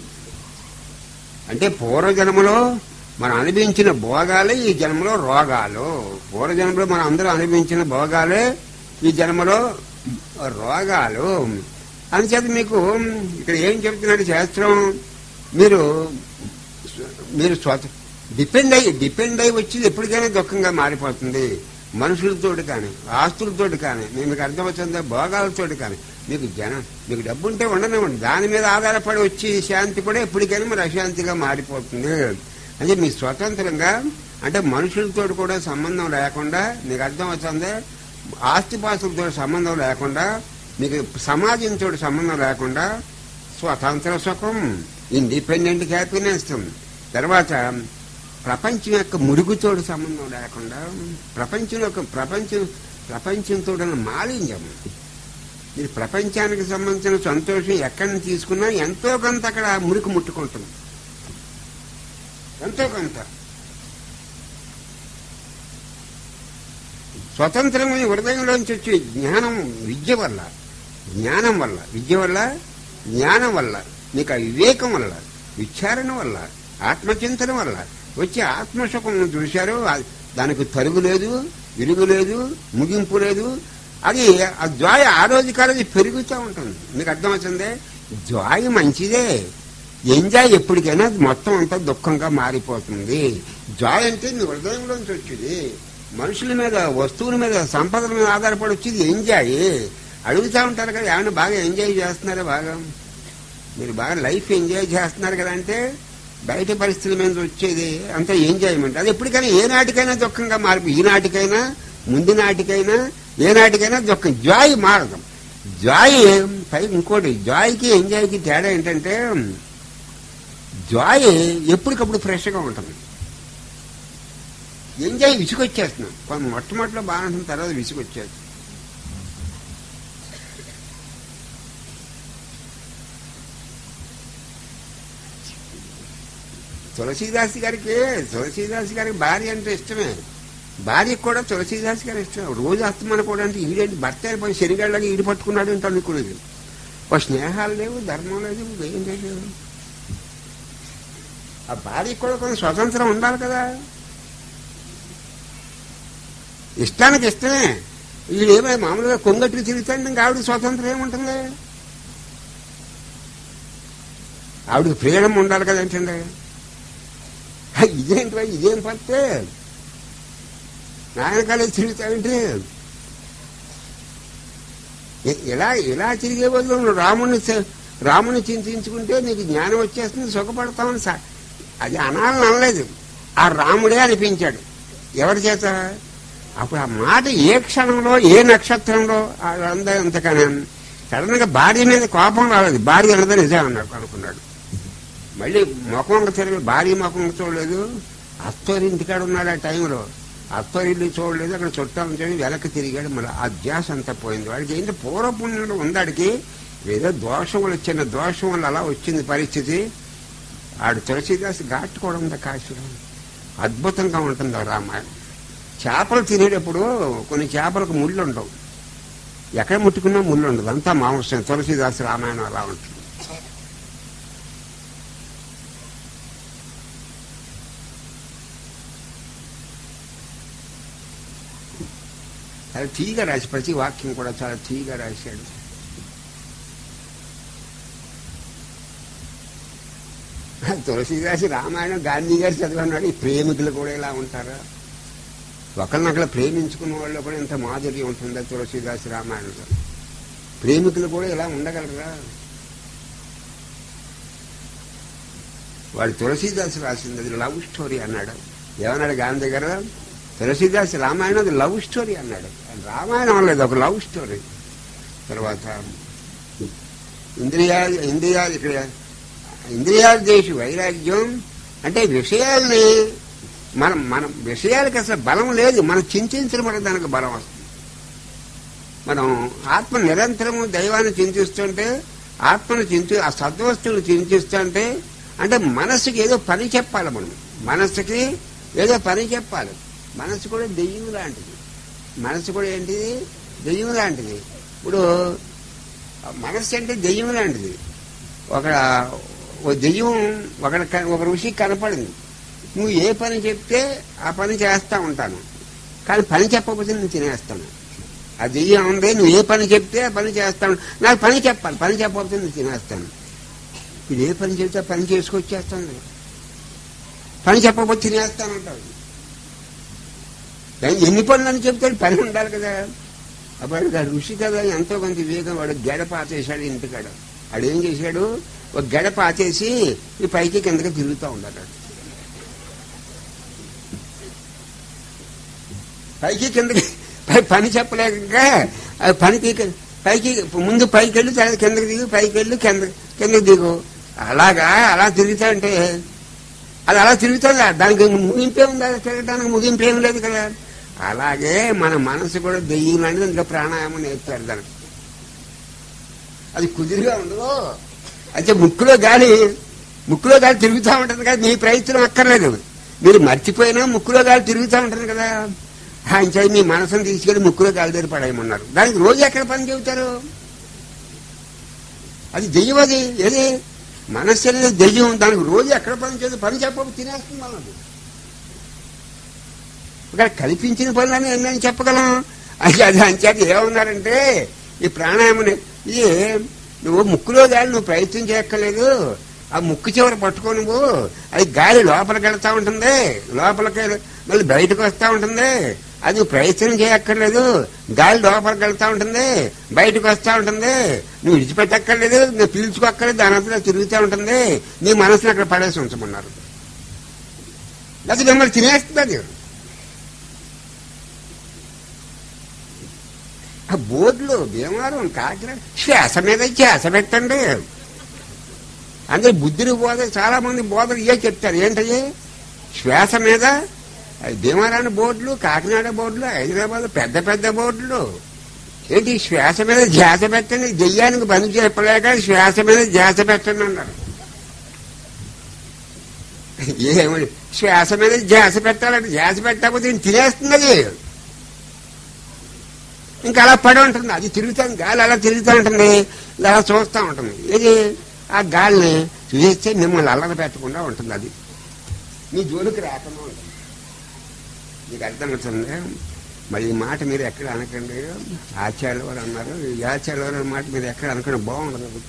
అంటే పూర్వజన్మలో మనం అనుభవించిన భోగాలే ఈ జన్మలో రోగాలు పూర్వజన్మలో మనం అందరూ అనుభవించిన భోగాలే ఈ జన్మలో రోగాలు అందుచేత మీకు ఇక్కడ ఏం చెప్తున్నాడు శాస్త్రం మీరు మీరు స్వత డిపెండ్ అయ్యి డిపెండ్ అయ్యి వచ్చేది ఎప్పటికైనా దుఃఖంగా మారిపోతుంది మనుషులతోటి కానీ ఆస్తులతోటి కానీ మీకు అర్థమవుతుందా భోగాలతోటి కానీ మీకు జనం మీకు డబ్బు ఉంటే ఉండనివ్వండి దాని మీద ఆధారపడి వచ్చి శాంతి కూడా ఎప్పటికైనా మరి అశాంతిగా మారిపోతుంది అంటే మీ స్వతంత్రంగా అంటే మనుషులతోటి కూడా సంబంధం లేకుండా మీకు అర్థమవుతుంది ఆస్తిపాస్తులతో సంబంధం లేకుండా మీకు సమాజంతో సంబంధం లేకుండా స్వతంత్ర సుఖం ఇండిపెండెంట్ హ్యాపీనెస్ తర్వాత ప్రపంచం యొక్క మురుగుతోడు సంబంధం లేకుండా ప్రపంచం యొక్క ప్రపంచం ప్రపంచంతో మాలిన్యం ఇది ప్రపంచానికి సంబంధించిన సంతోషం ఎక్కడి నుంచి తీసుకున్నా ఎంతో కొంత అక్కడ మురికి ముట్టుకుంటుంది ఎంతో కొంత స్వతంత్రమైన హృదయంలోంచి వచ్చే జ్ఞానం విద్య వల్ల జ్ఞానం వల్ల విద్య వల్ల జ్ఞానం వల్ల నీకు ఆ వివేకం వల్ల విచారణ వల్ల ఆత్మచింతన వల్ల వచ్చే ఆత్మసుఖం చూశారు ఆ- దానికి తరుగు లేదు విరుగు లేదు ముగింపు లేదు అది ఆ జ్వాయ ఆ రోజు కాలేజీ పెరుగుతూ ఉంటుంది మీకు అర్థమవుతుంది జ్వాయ మంచిదే ఎంజాయ్ ఎప్పటికైనా మొత్తం అంతా దుఃఖంగా మారిపోతుంది జాయ్ అంటే మీ హృదయంలోంచి వచ్చేది మనుషుల మీద వస్తువుల మీద సంపదల మీద ఆధారపడి వచ్చేది ఎంజాయ్ అడుగుతా ఉంటారు కదా ఏమైనా బాగా ఎంజాయ్ చేస్తున్నారా బాగా మీరు బాగా లైఫ్ ఎంజాయ్ చేస్తున్నారు కదా అంటే బయట పరిస్థితుల మీద వచ్చేది అంత ఎంజాయ్మెంట్ అది ఎప్పటికైనా ఏ నాటికైనా దుఃఖంగా మారిపో ఈ నాటికైనా ముందు నాటికైనా ఏ నాటికైనా దుఃఖం జాయ్ మారదు జాయ్ పై ఇంకోటి జాయ్కి ఎంజాయ్కి తేడా ఏంటంటే జాయ్ ఎప్పటికప్పుడు ఫ్రెష్గా ఉంటుంది ఎంజాయ్ విసుగొచ్చేస్తున్నాం కొంత మొట్టమొదటిలో బాగా ఉంటుంది తర్వాత విసుగొచ్చేస్తుంది తులసీదాస్ గారికి తులసీదాస్ గారికి భార్య అంటే ఇష్టమే భార్యకు కూడా తులసీదాస్ గారి ఇష్టమే రోజు అస్తమాన కూడా అంటే ఈడేంటి భర్త అయిపోయి శనిగాళ్ళకి ఈడు పట్టుకున్నాడు అంటే అనుకునేది ఒక స్నేహాలు లేవు ధర్మం లేదు ఏం లేదు ఆ భార్యకు కూడా కొంత స్వతంత్రం ఉండాలి కదా ఇష్టానికి ఇష్టమే వీడేమో మామూలుగా కొంగట్టుకు తిరుగుతాడు ఇంకా ఆవిడ స్వతంత్రం ఏముంటుంది ఆవిడకి ఫ్రీడమ్ ఉండాలి కదా ఏంటండి ఇదేంటి భయ్, ఇదేం పత్తే నాయనకాలే తిరుగుతావంటే ఇ- ఇలా ఇలా తిరిగే బదులు నువ్వు రాముని స- రాముని చింతించుకుంటే నీకు జ్ఞానం వచ్చేస్తుంది సుఖపడతామని సా- అది అనాలని అనలేదు ఆ రాముడే అనిపించాడు ఎవరి చేత అప్పుడు ఆ మాట ఏ క్షణంలో ఏ నక్షత్రంలో అందరూ అంతకనే సడన్ గా భార్య మీద కోపం రాలేదు భార్య అన్నది నిజం అన్నాడు అనుకున్నాడు మళ్ళీ ముఖం తిరిగి భార్య ముఖం చూడలేదు అత్తోరి ఇంటికాడ ఉన్నాడు ఆ టైంలో అత్తోరిల్లు చూడలేదు అక్కడ చుట్టాలని చెప్పి వెనక్కి తిరిగాడు మళ్ళీ ఆ ధ్యాస అంతా పోయింది వాడికి ఏంటి పూర్వపుణ్యుడు ఉందాడికి ఏదో దోషం వల్ల చిన్న దోషం వల్ల అలా వచ్చింది పరిస్థితి ఆడు తులసిదాస్ ఘాట్ కూడా ఉంది కాశీలో అద్భుతంగా ఉంటుంది ఆ రామాయణం చేపలు తినేటప్పుడు కొన్ని చేపలకు ముళ్ళు ఉండవు ఎక్కడ ముట్టుకున్నా ముళ్ళు ఉండదు అంతా మాంసం తులసిదాస్ రామాయణం అలా ఉంటుంది చాలా తీగా రాసి ప్రతి వాక్యం కూడా చాలా తీగా రాశాడు తులసిదాసి రామాయణం గాంధీ గారు చదివన్నాడు ఈ ప్రేమికులు కూడా ఇలా ఉంటారా ఒకరినొకరు ప్రేమించుకున్న వాళ్ళు కూడా ఇంత మాధుర్యం ఉంటుందా తులసిదాసి రామాయణంలో ప్రేమికులు కూడా ఇలా ఉండగలరా వాడు తులసీదాస్ రాసింది అది లవ్ స్టోరీ అన్నాడు ఏమన్నాడు గాంధీ గారు తులసీదాస్ రామాయణం అది లవ్ స్టోరీ అన్నాడు రామాయణం లేదు ఒక లవ్ స్టోరీ తర్వాత ఇంద్రియా ఇంద్రియా ఇక్కడ ఇంద్రియాదేశి వైరాగ్యం అంటే విషయాల్ని మనం మనం విషయాలకి అసలు బలం లేదు మనం చింతించడం వల్ల దానికి బలం వస్తుంది మనం ఆత్మ నిరంతరము దైవాన్ని చింతిస్తుంటే ఆత్మను చింతి ఆ సద్వస్తువులు చింతిస్తుంటే అంటే మనసుకి ఏదో పని చెప్పాలి మనం మనసుకి ఏదో పని చెప్పాలి మనసు కూడా దెయ్యం లాంటిది మనసు కూడా ఏంటిది దెయ్యం లాంటిది ఇప్పుడు ఆ మనస్సు అంటే దెయ్యం లాంటిది ఒక ఓ దెయ్యం ఒక ఒక ఋషి కనపడింది నువ్వు ఏ పని చెప్తే ఆ పని చేస్తా ఉంటాను కానీ పని చెప్పకపోతే నేను తినేస్తాను ఆ దెయ్యం ఉంది నువ్వు ఏ పని చెప్తే ఆ పని చేస్తాను నాకు పని చెప్పాలి పని చెప్పకపోతే నేను తినేస్తాను ఇది ఏ పని చెప్తే ఆ పని చేసుకొచ్చేస్తాను పని చెప్పకపోతే తినేస్తానంటాడు కానీ ఎన్ని పనులు అని చెప్తాడు పని ఉండాలి కదా అప్పుడు వాడికి ఆ ఋషి కదా ఎంతో కొంత వివేకం వాడు గడప ఆచేశాడు ఇంటికాడ వాడు ఏం చేశాడు ఒక గడప ఆచేసి ఈ పైకి కిందకి తిరుగుతూ ఉన్నాడు వాడు. పైకి కిందకి పై- పని చెప్పలేక ఆ పనికి కి- పైకి ముందు పైకి వెళ్ళి తర్వాత కిందకి దిగు పైకి వెళ్ళి కింద కిందకి దిగు అలాగా అలా తిరుగుతా అంటే అది అలా తిరుగుతుందా దానికి ముగింపే ఉంది అది తిరగడానికి ముగింపు ఏం లేదు కదా అలాగే మన మనసు కూడా దెయ్యం లాంటిది ఇంకా ప్రాణాయామం నేర్పారు దానికి అది కుదిరిగా ఉండదు అయితే ముక్కులో గాలి ముక్కులో గాలి తిరుగుతూ ఉంటుంది కదా మీ ప్రయత్నం అక్కర్లేదు మీరు మర్చిపోయినా ముక్కులో గాలి తిరుగుతూ ఉంటుంది కదా ఆయన చేయి మీ మనసును తీసుకెళ్లి ముక్కులో గాలి దగ్గర పడేయమన్నారు దానికి రోజు ఎక్కడ పని చెబుతారు అది దెయ్యం అది ఏది మనస్సు అనేది దెయ్యం దానికి రోజు ఎక్కడ పని చేయదు పని చెప్పకపోతే తినేస్తుంది మనల్ని ఇక్కడ కల్పించిన పనులని ఎన్నని చెప్పగలం అది అది అంచేత ఏమన్నారంటే ఈ ప్రాణాయామం ఇది నువ్వు ముక్కులో గాలి నువ్వు ప్రయత్నం చేయక్కర్లేదు ఆ ముక్కు చివర పట్టుకో నువ్వు అది గాలి లోపలికి వెళ్తా ఉంటుంది లోపలికి మళ్ళీ బయటకు వస్తా ఉంటుంది అది నువ్వు ప్రయత్నం చేయక్కర్లేదు గాలి లోపలికి వెళ్తా ఉంటుంది బయటకు వస్తా ఉంటుంది నువ్వు విడిచిపెట్టక్కర్లేదు నువ్వు పీల్చుకోక్కర్లేదు దాని అంతా తిరుగుతూ ఉంటుంది నీ మనసుని అక్కడ పడేసి ఉంచమన్నారు అది మిమ్మల్ని తినేస్తుంది అది ఆ బోర్డులు భీమవరం కాకినాడ శ్వాస మీద శ్వాస పెట్టండి అందరూ బుద్ధిని బోధ చాలా మంది బోధలు ఇవే చెప్తారు ఏంటయ్యి శ్వాస మీద అవి భీమవరాన్ని బోర్డులు కాకినాడ బోర్డులు హైదరాబాద్ పెద్ద పెద్ద బోర్డులు ఏంటి శ్వాస మీద ధ్యాస పెట్టండి దెయ్యానికి పని చెప్పలేక శ్వాస మీద ధ్యాస పెట్టండి అన్నారు ఏమి శ్వాస మీద ధ్యాస పెట్టాలంటే ధ్యాస పెట్టకపోతే ఈయన తినేస్తుంది అది ఇంకా అలా పడి ఉంటుంది అది తిరుగుతుంది గాలి అలా తిరుగుతూ ఉంటుంది ఇలా చూస్తూ ఉంటుంది ఇది ఆ గాలిని చూస్తే మిమ్మల్ని అల్లరి పెట్టకుండా ఉంటుంది అది మీ జోలికి రాకుండా ఉంటుంది మీకు అర్థం అవుతుంది మరి ఈ మాట మీరు ఎక్కడ అనకండి ఆచార్య వారు అన్నారు ఈ ఆచార్య వారు మాట మీరు ఎక్కడ అనకండి బాగుండదు అది.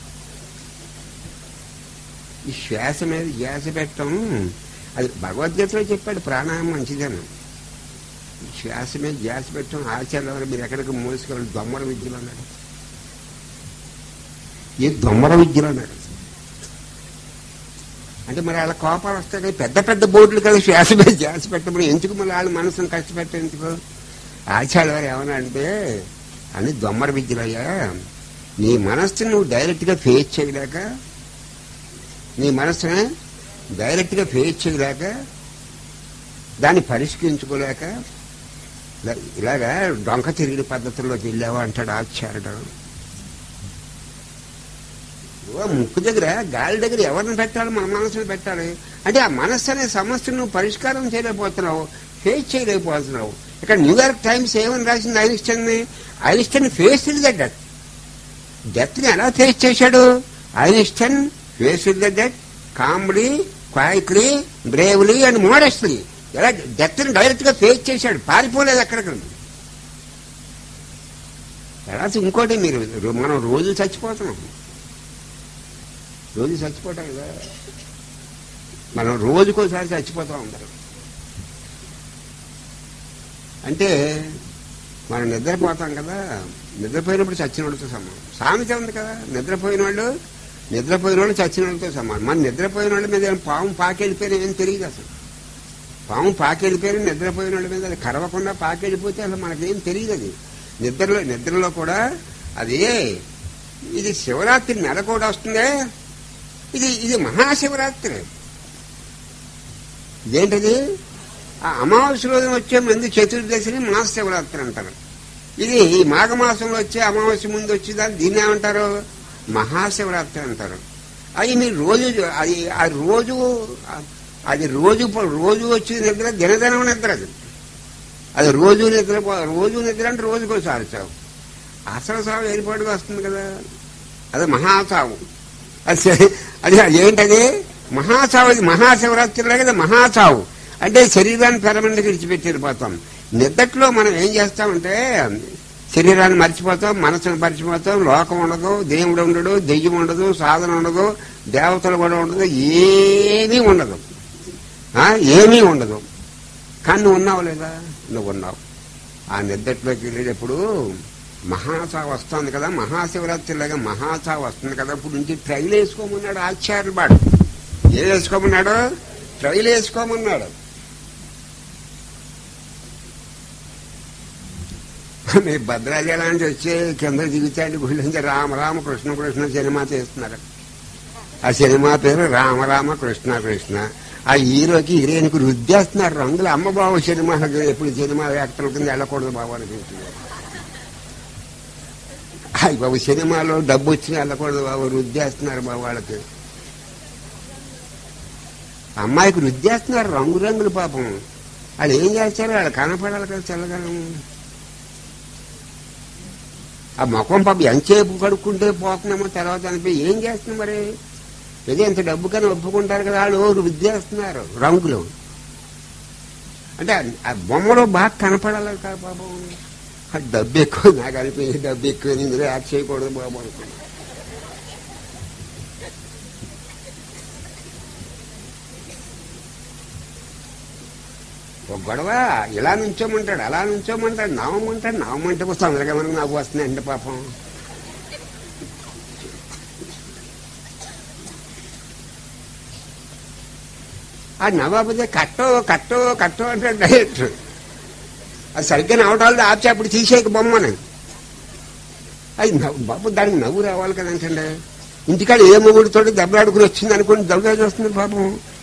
ఈ శ్వాస మీద ధ్యాస పెట్టడం అది భగవద్గీతలో చెప్పాడు ప్రాణాయామం మంచిదని ఈ శ్వాస మీద ధ్యాస పెట్టడం ఆచార్య వారు మీరు ఎక్కడికి మోసుకెళ్ళి దొమ్మర విద్యలు అన్నాడు ఏ దొమ్మర విద్యలు అన్నాడు అంటే మరి వాళ్ళ కోపాలు వస్తాయి కదా పెద్ద పెద్ద బోర్డులు కదా శ్వాస మీద ధ్యాస పెట్టడం ఎందుకు మరి వాళ్ళ మనసును కష్టపెట్టేందుకు ఆచార్య వారు ఏమన్నా అంటే అని దొమ్మర విద్యలయ్యా నీ మనస్సుని నువ్వు డైరెక్ట్ గా ఫేస్ చేయలేక నీ మనస్సుని డైరెక్ట్ గా ఫేస్ చేయలేక దాన్ని పరిష్కరించుకోలేక ఇలా- ఇలాగా డొంక తిరిగిన పద్ధతుల్లోకి వెళ్ళావా అంటాడు ఆచార్యుడు ఓ ముక్కు దగ్గర గాలి దగ్గర ఎవరిని పెట్టాలి మన మనసుని పెట్టాలి అంటే ఆ మనస్సు అనే సమస్యను నువ్వు పరిష్కారం చేయలేకపోతున్నావు ఫేస్ చేయలేకపోతున్నావు ఇక్కడ న్యూయార్క్ టైమ్స్ ఏమని రాసింది Einstein Einstein face the death death ని ఎలా ఫేస్ చేశాడు Einstein face the death comedy quietly bravely and modestly ఎలా డెత్ ని డైరెక్ట్ గా ఫేస్ చేశాడు పారిపోలేదు ఎక్కడికి ఎలా ఇంకోటి మీరు రో- మనం రోజు చచ్చిపోతున్నాం రోజు చచ్చిపోతాం కదా మనం రోజుకోసారి చచ్చిపోతాం అందరం అంటే మనం నిద్రపోతాం కదా నిద్రపోయినప్పుడు చచ్చిన వాళ్ళతో సమానం సామెత ఉంది కదా నిద్రపోయిన వాళ్ళు నిద్రపోయిన వాళ్ళు చచ్చిన వాళ్ళతో సమానం మన నిద్రపోయిన వాళ్ళ మీద ఏం పాము పాకెళ్ళిపోయినా ఏం తెలియదు అసలు పాము పాకెళ్ళిపోయిన నిద్రపోయిన వాళ్ళ మీద అది కరవకుండా పాకెళ్ళిపోతే అసలు మనకేం తెలియదు అది నిద్రలో నిద్రలో కూడా అది ఇది శివరాత్రి నెల కూడా వస్తుందే ఇది ఇది మహాశివరాత్రి ఇదేంటిది ఆ అమావాస్య రోజున వచ్చే ముందు చతుర్దశిని మహాశివరాత్రి అంటారు ఇది ఈ మాఘమాసంలో వచ్చే అమావాస్య ముందు వచ్చేదాన్ని దీన్ని ఏమంటారు మహాశివరాత్రి అంటారు అది మీరు రోజు అది ఆ రోజు అది రోజు ప- రోజు వచ్చే నిద్ర దినదినం నిద్ర అది అది రోజు నిద్ర పో- రోజు నిద్ర అంటే రోజుకోసారి చావు అసలు సావు ఏర్పాటుగా వస్తుంది కదా అది మహాసావు అది సరే- అది అది ఏంటది మహాసావు అది మహాశివరాత్రిలో కదా మహాసావు అంటే శరీరాన్ని పెరమండి విడిచిపెట్టి వెళ్ళిపోతాం నిద్దట్లో మనం ఏం చేస్తామంటే శరీరాన్ని మర్చిపోతాం మనసును మర్చిపోతాం లోకం ఉండదు దేవుడు ఉండడు దెయ్యం ఉండదు సాధన ఉండదు దేవతలు కూడా ఉండదు ఏమీ ఉండదు ఆ, ఏమీ ఉండదు కానీ నువ్వు ఉన్నావు లేదా నువ్వు ఉన్నావు ఆ నిద్దట్లోకి వెళ్ళేటప్పుడు మహాసావ వస్తుంది కదా మహాశివరాత్రిలాగా మహాసావ వస్తుంది కదా ఇప్పుడు నుంచి ట్రైల్ వేసుకోమన్నాడు ఆచార్యులు వాడు ఏం వేసుకోమన్నాడు ట్రైల్ వేసుకోమన్నాడు మీ భద్రాచలానికి వచ్చి కింద దిగుతాడు గుళ్ళంతా రామ రామ కృష్ణ కృష్ణ సినిమా తీస్తున్నారు ఆ సినిమా పేరు రామ రామ కృష్ణ కృష్ణ ఆ హీరోకి హీరోయిన్కి రుద్దేస్తున్నారు రంగులు అమ్మ బాబు సినిమా ఎప్పుడు సినిమా యాక్టర్ల కింద వెళ్ళకూడదు బాబు అనిపించింది అయ్యి బాబు సినిమాలో డబ్బు వచ్చి వెళ్ళకూడదు బాబు రుద్దేస్తున్నారు బాబు వాళ్ళకి అమ్మాయికి రుద్దేస్తున్నారు రంగు రంగులు పాపం వాళ్ళు ఏం చేస్తారు వాళ్ళు కనపడాలి కదా చల్లగలం ఆ ముఖం పాప ఎంతసేపు కడుక్కుంటే పోతున్నామో తర్వాత అనిపోయి ఏం చేస్తున్నాం మరి ఏదో ఇంత డబ్బు కానీ ఒప్పుకుంటారు కదా వాళ్ళు వృద్ధి చేస్తున్నారు రంగులు అంటే ఆ బొమ్మలో బాగా కనపడాలి కదా పాపం ఆ డబ్బు ఎక్కువ నాకు అనిపించింది డబ్బు ఎక్కువ ఇందులో యాక్ట్ చేయకూడదు బాబు అనుకున్నా ఒక గొడవ ఇలా నుంచోమంటాడు అలా నుంచోమంటాడు నవ్వమంటాడు నవ్వమంటే వస్తే అందరికీ మనకు నవ్వు వస్తుంది అంటే పాపం ఆ నవ్వకపోతే కట్టో కట్టో కట్టో అంటాడు డైరెక్టర్ అది సరిగ్గా నవ్వటాలు ఆపి అప్పుడు తీసేయక బొమ్మని అది నవ్వు బాబు దానికి నవ్వు రావాలి కదంటే ఇంటికాడ ఏ మొగుడితో దెబ్బలాడుకుని వచ్చింది అనుకోండి దెబ్బలాడి వస్తుంది పాపం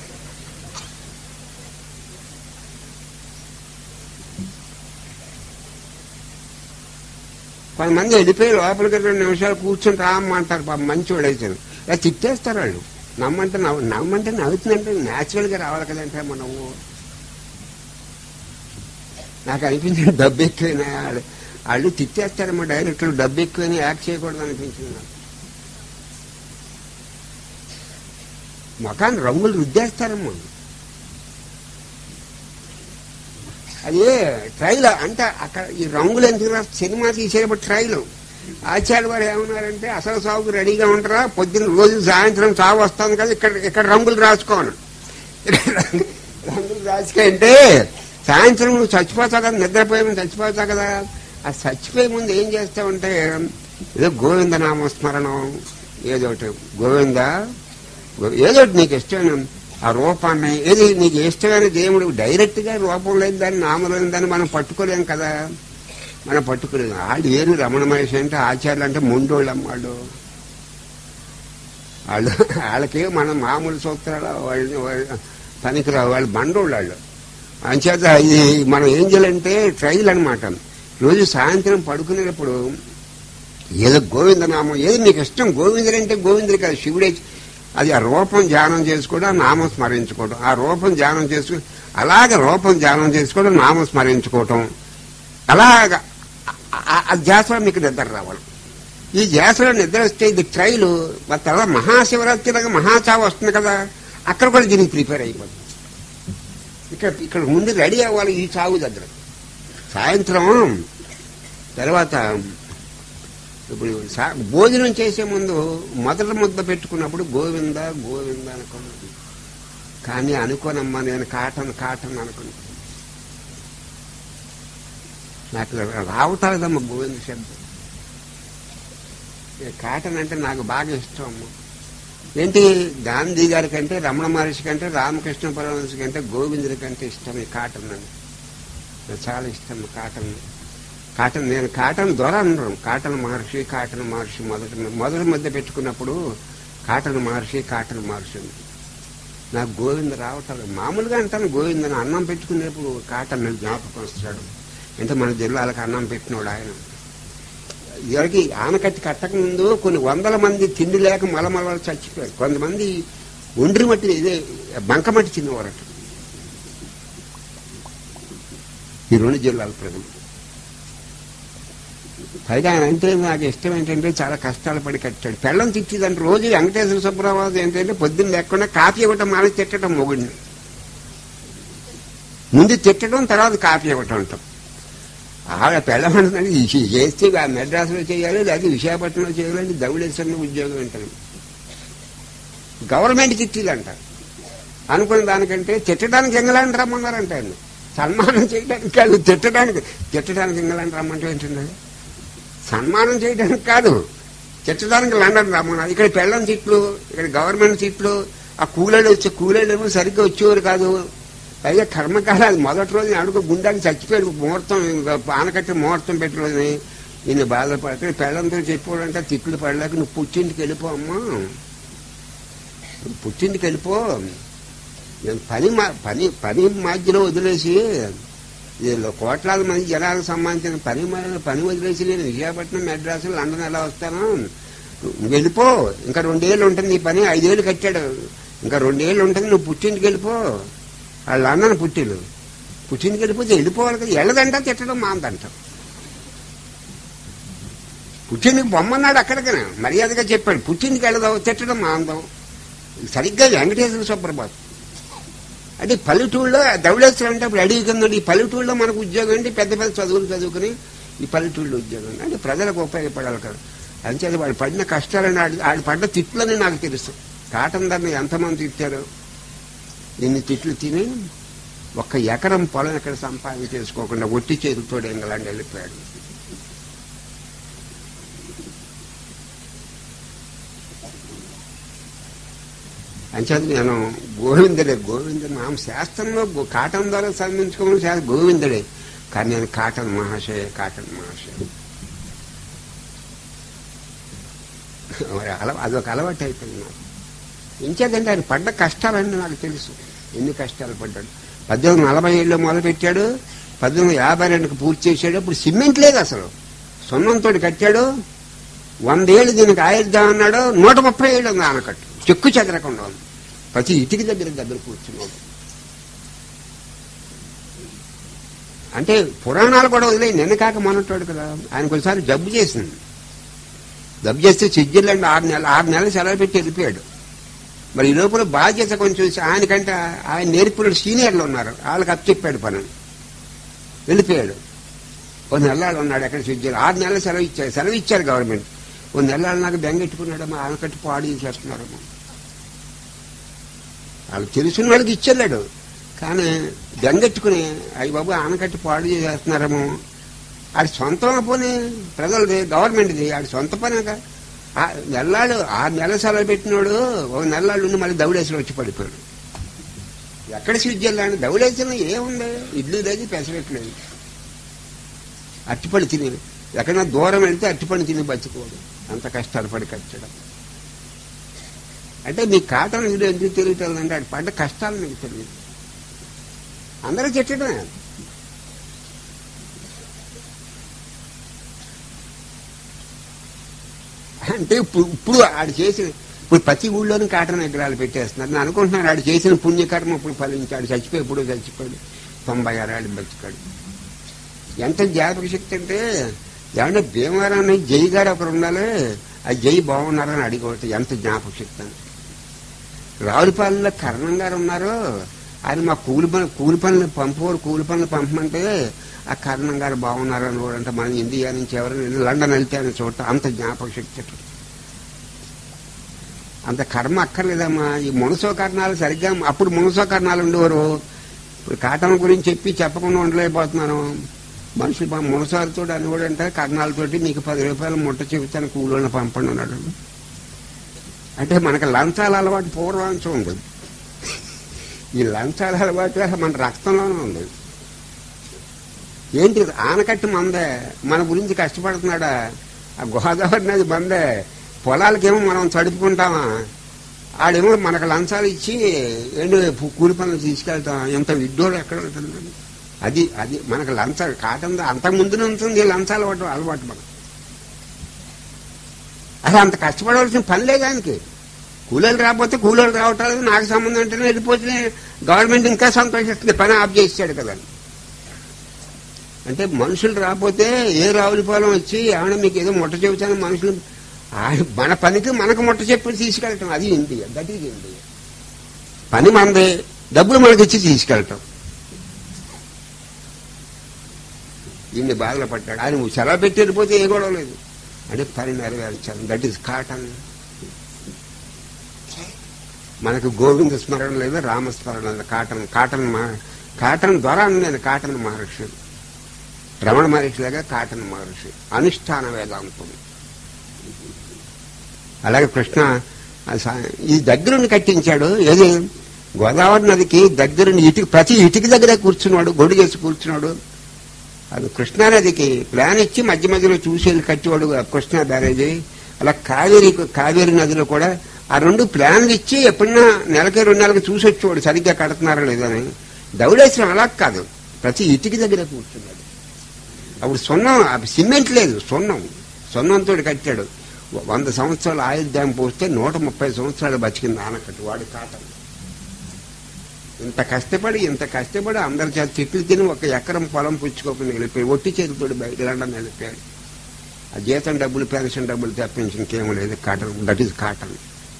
కొంతమంది వెళ్ళిపోయి లోపలికి రెండు నిమిషాలు కూర్చొని రామ్మ అంటారు పాపం మంచివాడు అయితే ఇలా తిట్టేస్తారు వాళ్ళు నమ్మంటే నవ్వు నమ్మంటే నవ్వుతుందంటే న్యాచురల్ గా రావాలి కదంటే మన నవ్వు నాకు అనిపించింది డబ్బు ఎక్కువైనా వాళ్ళు వాళ్ళు తిట్టేస్తారమ్మా డైరెక్టర్ డబ్బు ఎక్కువైనా యాక్ట్ చేయకూడదు అనిపించింది నాకు ముఖాన్ని రంగులు రుద్దేస్తారమ్మా అది ట్రైల్ అంటే అక్కడ ఈ రంగులు ఎందుకు రా- సినిమా తీసేటప్పుడు ట్రైల్ ఆచార్య వారు ఏమన్నారంటే అసలు సాగుకు రెడీగా ఉంటారా పొద్దున్న రోజు సాయంత్రం సాగు వస్తుంది కదా ఇక్కడ ఇక్కడ రంగులు రాసుకోను ఇక్కడ రంగు- రంగులు రాసుకుంటే సాయంత్రం నువ్వు చచ్చిపోతావు కదా నిద్రపోయి చచ్చిపోతావు కదా ఆ చచ్చిపోయే ముందు ఏం చేస్తావంటే ఏదో గోవింద నామస్మరణం ఏదో ఒకటి గోవింద గో- ఏదో ఒకటి నీకు ఇష్టమైన ఆ రూపాన్ని ఏది నీకు ఇష్టమైన దేవుడు డైరెక్ట్ గా రూపం లేని దాన్ని నామం లేని దాన్ని మనం పట్టుకోలేం కదా మనం పట్టుకోలేము వాళ్ళు వేరు రమణ మహేష్ అంటే ఆచార్యులు అంటే మొండోళ్ళు అమ్మాళ్ళు వాళ్ళు వాళ్ళకి మనం మామూలు సూత్రాలు వాళ్ళని వాళ్ళ పనికిరావు వాళ్ళు బండోళ్ళు వాళ్ళు అంచేత ఇది మనం ఏం చేయాలంటే ట్రైల్ అనమాట రోజు సాయంత్రం పడుకునేటప్పుడు ఏదో గోవిందనామం ఏది నీకు ఇష్టం గోవిందుడు అంటే గోవిందుడు కాదు శివుడే అది ఆ రూపం ధ్యానం చేసుకోవడం ఆ నామం స్మరించుకోవడం ఆ రూపం ధ్యానం చేసుకో అలాగే రూపం ధ్యానం చేసుకోవడం నామం స్మరించుకోవటం అలాగా ఆ- ఆ- ఆ ధ్యాసలో మీకు నిద్ర రావాలి ఈ ధ్యాసలో నిద్ర వస్తే ఇది ట్రైలు మరి తర్వాత మహాశివరాత్రి లాగా మహాచావు వస్తుంది కదా అక్కడ కూడా దీనికి ప్రిపేర్ అయిపోతుంది ఇక్కడ ఇక్కడ ముందు రెడీ అవ్వాలి ఈ చావు దగ్గర సాయంత్రం తర్వాత ఇప్పుడు సా- భోజనం చేసే ముందు మొదటి ముద్ద పెట్టుకున్నప్పుడు గోవింద గోవింద అనుకున్నాను కానీ అనుకోనమ్మా నేను కాటన్ కాటన్ అనుకున్నాను నాకు రావటాలేదమ్మా గోవింద శబ్దం ఈ కాటన్ అంటే నాకు బాగా ఇష్టం అమ్మ ఏంటి గాంధీ గారి కంటే రమణ మహర్షి కంటే రామకృష్ణ పరమహంస కంటే గోవిందుడి కంటే ఇష్టం ఈ కాటన్ అని నాకు చాలా ఇష్టం కాటన్ కాటన్ నేను కాటన్ దొర అనరు కాటన్ మహర్షి కాటన్ మహర్షి మొదటి మొదటి మధ్య పెట్టుకున్నప్పుడు కాటన్ మహర్షి కాటన్ మహర్షి అని. నాకు గోవింద రావటం మామూలుగా అంటాను గోవిందని అన్నం పెట్టుకునేప్పుడు కాటన్ జ్ఞాపకం వస్తాడు అంటే మన జిల్లాలకు అన్నం పెట్టినోడు ఆయన ఇదివరకు ఆనకట్టి కట్టక ముందు కొన్ని వందల మంది తిండి లేక మలమల చచ్చిపోయారు కొంతమంది ఒండ్రి మట్టి ఇదే బంకమట్టి తినేవారట ఈ రెండు జిల్లాల ప్రజలు పైగా ఆయన అంటే నాకు ఇష్టం ఏంటంటే చాలా కష్టాలు పడి కట్టాడు పెళ్ళం తిట్టిదంటే రోజు వెంకటేశ్వర సుబ్రహ్మణ్యం ఏంటంటే పొద్దున్న లేకుండా కాఫీ ఇవ్వటం మాని తిట్టడం మొగుడిని ముందు తిట్టడం తర్వాత కాఫీ ఇవ్వటం అంటాం ఆవిడ పెళ్ళమంటున్నాడు ఇది చేస్తే ఆ మెడ్రాసులో చేయాలి లేదా విశాఖపట్నంలో చేయాలంటే దౌడేశ్వరంలో ఉద్యోగం అంటారు గవర్నమెంట్ తిట్టిదంట అనుకున్న దానికంటే తిట్టడానికి ఇంగ్లాండ్ రమ్మన్నారంట ఆయన సన్మానం చేయడానికి కాదు తిట్టడానికి తిట్టడానికి ఇంగ్లాండ్ రమ్మంటే ఏంటండి సన్మానం చేయడానికి కాదు తిట్టడానికి లండన్ రమ్మన్నారు ఇక్కడ పెళ్ళం తిట్లు ఇక్కడ గవర్నమెంట్ తిట్లు ఆ కూలీలు వచ్చే కూలీలు ఏమో సరిగ్గా వచ్చేవారు కాదు పైగా కర్మకాలాలు మొదటి రోజు అడుగు గుండాకి చచ్చిపోయాడు ముహూర్తం ఆనకట్టి ముహూర్తం పెట్టిన రోజుని ఈయన బాధపడితే పెళ్ళంతో చెప్పాడంటే తిట్లు పడలేక నువ్వు పుట్టింటికి వెళ్ళిపో అమ్మా నువ్వు పుట్టింటికి వెళ్ళిపో నేను పని మా- పని పని మధ్యలో వదిలేసి వీళ్ళు కోట్లాది మంది జనాలకు సంబంధించిన పని మ- పని వదిలేసి నేను విశాఖపట్నం మెడ్రాస్ లండన్ ఎలా వస్తాను నువ్వు వెళ్ళిపో ఇంకా రెండేళ్ళు ఉంటుంది నీ పని ఐదేళ్ళు కట్టాడు ఇంకా రెండేళ్ళు ఉంటుంది నువ్వు పుట్టింటికి వెళ్ళిపో వాళ్ళు లండన్ పుట్టిలు పుట్టింటికి వెళ్ళిపోతే వెళ్ళిపోవాలి కదా వెళ్ళదంట తిట్టడం మాందంట పుట్టింటికి బొమ్మన్నాడు అక్కడికనే మర్యాదగా చెప్పాడు పుట్టింటికి వెళదాం తిట్టడం మాందాం సరిగ్గా వెంకటేశ్వర సుప్రభాత్ అంటే పల్లెటూళ్ళలో ధవళేశ్వరం అంటే అప్పుడు అడిగిందండి ఈ పల్లెటూళ్ళలో మనకు ఉద్యోగం అంటే పెద్ద పెద్ద చదువులు చదువుకుని ఈ పల్లెటూళ్ళలో ఉద్యోగం అంటే ప్రజలకు ఉపయోగపడాలి కదా అంచేది వాడు పడిన కష్టాలని ఆడి ఆడి పడ్డ తిట్లని నాకు తెలుసు కాటన్ ధరని ఎంతమంది తిట్టారు ఇన్ని తిట్లు తిని ఒక్క ఎకరం పొలం ఎక్కడ సంపాదన చేసుకోకుండా ఒట్టి చేతులతోడు ఇంగ్లాండ్ వెళ్ళిపోయాడు అంచేది నేను గోవిందుడే గోవిందుడు నామ శాస్త్రంలో గో- కాటన్ ద్వారా సంధించుకోమని శాస్త్రం గోవిందుడే కానీ నేను కాటన్ మహాశయ కాటన్ మహాశయ మరి అలవా అదొక అలవాటు అయిపోయింది నాకు ఇంకేదంటే ఆయన పడ్డ కష్టాలన్నీ నాకు తెలుసు ఎన్ని కష్టాలు పడ్డాడు పద్దెనిమిది నలభై ఏళ్ళు మొదలుపెట్టాడు పద్దెనిమిది యాభై రెండుకి పూర్తి చేశాడు ఇప్పుడు సిమెంట్ లేదు అసలు సున్నంతో కట్టాడు వందేళ్ళు దీనికి ఆయుర్దాం అన్నాడు నూట ముప్పై ఏళ్ళు ఉంది ఆనకట్టు చెక్కు చెదరకుండా ఉంది ప్రతి ఇటుకి దగ్గర దగ్గర కూర్చున్నాడు అంటే పురాణాలు కూడా వదిలేయి నిన్న కాక మొన్నట్టాడు కదా ఆయన కొన్నిసారి జబ్బు చేసింది జబ్బు చేస్తే స్విట్జర్లాండ్ ఆరు నెలలు ఆరు నెలలు సెలవు పెట్టి వెళ్ళిపోయాడు మరి ఈ లోపల బాధ్యత కొంచెం ఆయనకంటే ఆయన నేర్పులు సీనియర్లు ఉన్నారు వాళ్ళకి అప్పచెప్పాడు పని వెళ్ళిపోయాడు కొన్ని నెలలు ఉన్నాడు ఎక్కడ స్విట్జర్లాండ్ ఆరు నెలలు సెలవు ఇచ్చారు సెలవు ఇచ్చారు గవర్నమెంట్ కొన్ని నెలలు నాకు బెంగెట్టుకున్నాడమ్మా ఆనకట్టు పాడు చేస్తున్నారమ్మా వాళ్ళు తెలుసున్న వాళ్ళకి ఇచ్చెళ్ళాడు కానీ బెంగెట్టుకుని అయ్యి బాబు ఆనకట్టు పాడు చేస్తున్నారేమో ఆడి సొంతం పోనీ ప్రజలది గవర్నమెంట్ది ఆడి సొంత పనేగా ఆ నెల్లాళ్ళు ఆరు నెలల సెలవు పెట్టినోడు ఒక నెల్లాళ్ళు ఉండి మళ్ళీ దౌడేశ్వరం వచ్చి పడిపోయాడు ఎక్కడ స్విట్జర్లాండ్ దౌడేశ్వరం ఏముంది ఇడ్లీ లేదు పెసరెట్లేదు అట్టిపడి తిని ఎక్కడైనా దూరం వెళ్తే అట్టిపడి తిని బతుకోడు అంత కష్టాలు పడి కట్టడం అంటే మీ కాటన్ వీడియో ఎందుకు తెలియటంటే అది పడ్డ కష్టాలు మీకు తెలియదు అందరూ చెట్టడమే అంటే ఇప్పుడు ఇప్పుడు ఆడు చేసిన ఇప్పుడు ప్రతి ఊళ్ళోనూ కాటన్ విగ్రహాలు పెట్టేస్తున్నారు నేను అనుకుంటున్నాను ఆడు చేసిన పుణ్యకర్మ ఇప్పుడు ఫలించాడు చచ్చిపోయి ఇప్పుడు చచ్చిపోయాడు తొంభై ఆరాడు బతికాడు ఎంత జ్ఞాపక శక్తి అంటే ఏమంటే భీమవరం జై గారు ఒకరు ఉండాలి ఆ జై బాగున్నారని అడిగవచ్చు ఎంత జ్ఞాపక శక్తి అని రావులపాలెంలో కరణం గారు ఉన్నారు ఆయన మా కూలి పని కూలి పనులు పంపవారు కూలి పనులు పంపమంటే ఆ కరణం గారు బాగున్నారు అని కూడా అంటే మనం ఇండియా నుంచి ఎవరైనా లండన్ వెళ్తే అని చూడ అంత జ్ఞాపక శక్తి అట్లా. అంత కర్మ అక్కర్లేదమ్మా ఈ మునసో కర్ణాలు సరిగ్గా అప్పుడు మునసో కర్ణాలు ఉండేవారు ఇప్పుడు కాటన్ గురించి చెప్పి చెప్పకుండా ఉండలేకపోతున్నాను మనుషులు మా మునసాలతో అని కూడా అంటే కర్ణాలతోటి మీకు పది రూపాయలు ముట్ట చెబుతాను కూలోళ్ళని పంపండి అన్నాడు అంటే మనకి లంచాల అలవాటు పూర్వాంశం ఉంది ఈ లంచాల అలవాటు అసలు మన రక్తంలోనే ఉంది ఏంటి ఆనకట్టు మందే మన గురించి కష్టపడుతున్నాడా ఆ గోదావరి నది మందే పొలాలకేమో మనం చడుపుకుంటామా ఆడేమో మనకు లంచాలు ఇచ్చి ఏంటి కూలి పనులు తీసుకెళ్తాం ఎంత విడ్డోడు ఎక్కడ ఉంటుంది అది అది మనకు లంచ కాటం అంతకు ముందు ఉంటుంది లంచాలు అలవాటు అలవాటు మనకు అసలు అంత కష్టపడవలసిన పని లేదు ఆయనకి కూలీలు రాకపోతే కూలీలు రావటాలు నాకు సంబంధం అంటేనే వెళ్ళిపోతే గవర్నమెంట్ ఇంకా సంతోషిస్తుంది పని ఆఫ్ చేసాడు కదా అంటే మనుషులు రాకపోతే ఏ రావులపాలెం వచ్చి ఏమైనా మీకు ఏదో ముట్ట చెబుతాను మనుషులు ఆయన మన పనికి మనకు ముట్ట చెప్పి తీసుకెళ్ళటం అది ఇండియా దట్ ఈజ్ ఇండియా పని మనదే డబ్బులు మనకి ఇచ్చి తీసుకెళ్ళటం ఇన్ని బాధలు పడ్డాడు ఆయన సెలవు పెట్టి వెళ్ళిపోతే ఏ గొడవ లేదు అంటే పని నెరవేర్చాను దట్ ఈస్ కాటన్ మనకు గోవింద స్మరణ లేదు రామస్మరణ లేదు కాటన్ కాటన్ మా- కాటన్ ద్వారా నేను కాటన్ మహర్షి రమణ మహర్షి లాగా కాటన్ మహర్షి అనుష్ఠాన వేదాంతం అలాగే కృష్ణ ఆ సా- ఈ దగ్గరుండి కట్టించాడు ఏది గోదావరి నదికి దగ్గరుండి ఇటుక ప్రతి ఇటుక దగ్గరే కూర్చున్నాడు గొడుగు వేసి కూర్చున్నాడు అది కృష్ణానదికి ప్లాన్ ఇచ్చి మధ్య మధ్యలో చూసి వెళ్ళి కట్టేవాడు ఆ కృష్ణా బ్యారేజీ అలా కావేరి కావేరి నదిలో కూడా ఆ రెండు ప్లాన్లు ఇచ్చి ఎప్పుడన్నా నెలకి రెండు నెలలకు చూసి వచ్చేవాడు సరిగ్గా కడుతున్నారా లేదని దౌడేశ్వరం అలా కాదు ప్రతి ఇటుక దగ్గర కూర్చున్నాడు అప్పుడు సున్నం ఆ సిమెంట్ లేదు సున్నం సున్నంతో కట్టాడు వంద సంవత్సరాలు ఆయుధ డ్యామ్ పోస్తే నూట ముప్పై సంవత్సరాలు బతికింది ఆనకట్టు వాడి కాటం ఇంత కష్టపడి ఇంత కష్టపడి అందరి చేత చెట్లు తిని ఒక ఎకరం పొలం పుచ్చుకోకుండా వెళ్ళిపోయి ఒట్టి చేతితోటి బయట లండన్ వెళ్ళిపోయాడు ఆ జీతం డబ్బులు పెన్షన్ డబ్బులు తప్పించి ఇంకేం లేదు కాటన్ దట్ ఈస్ కాటన్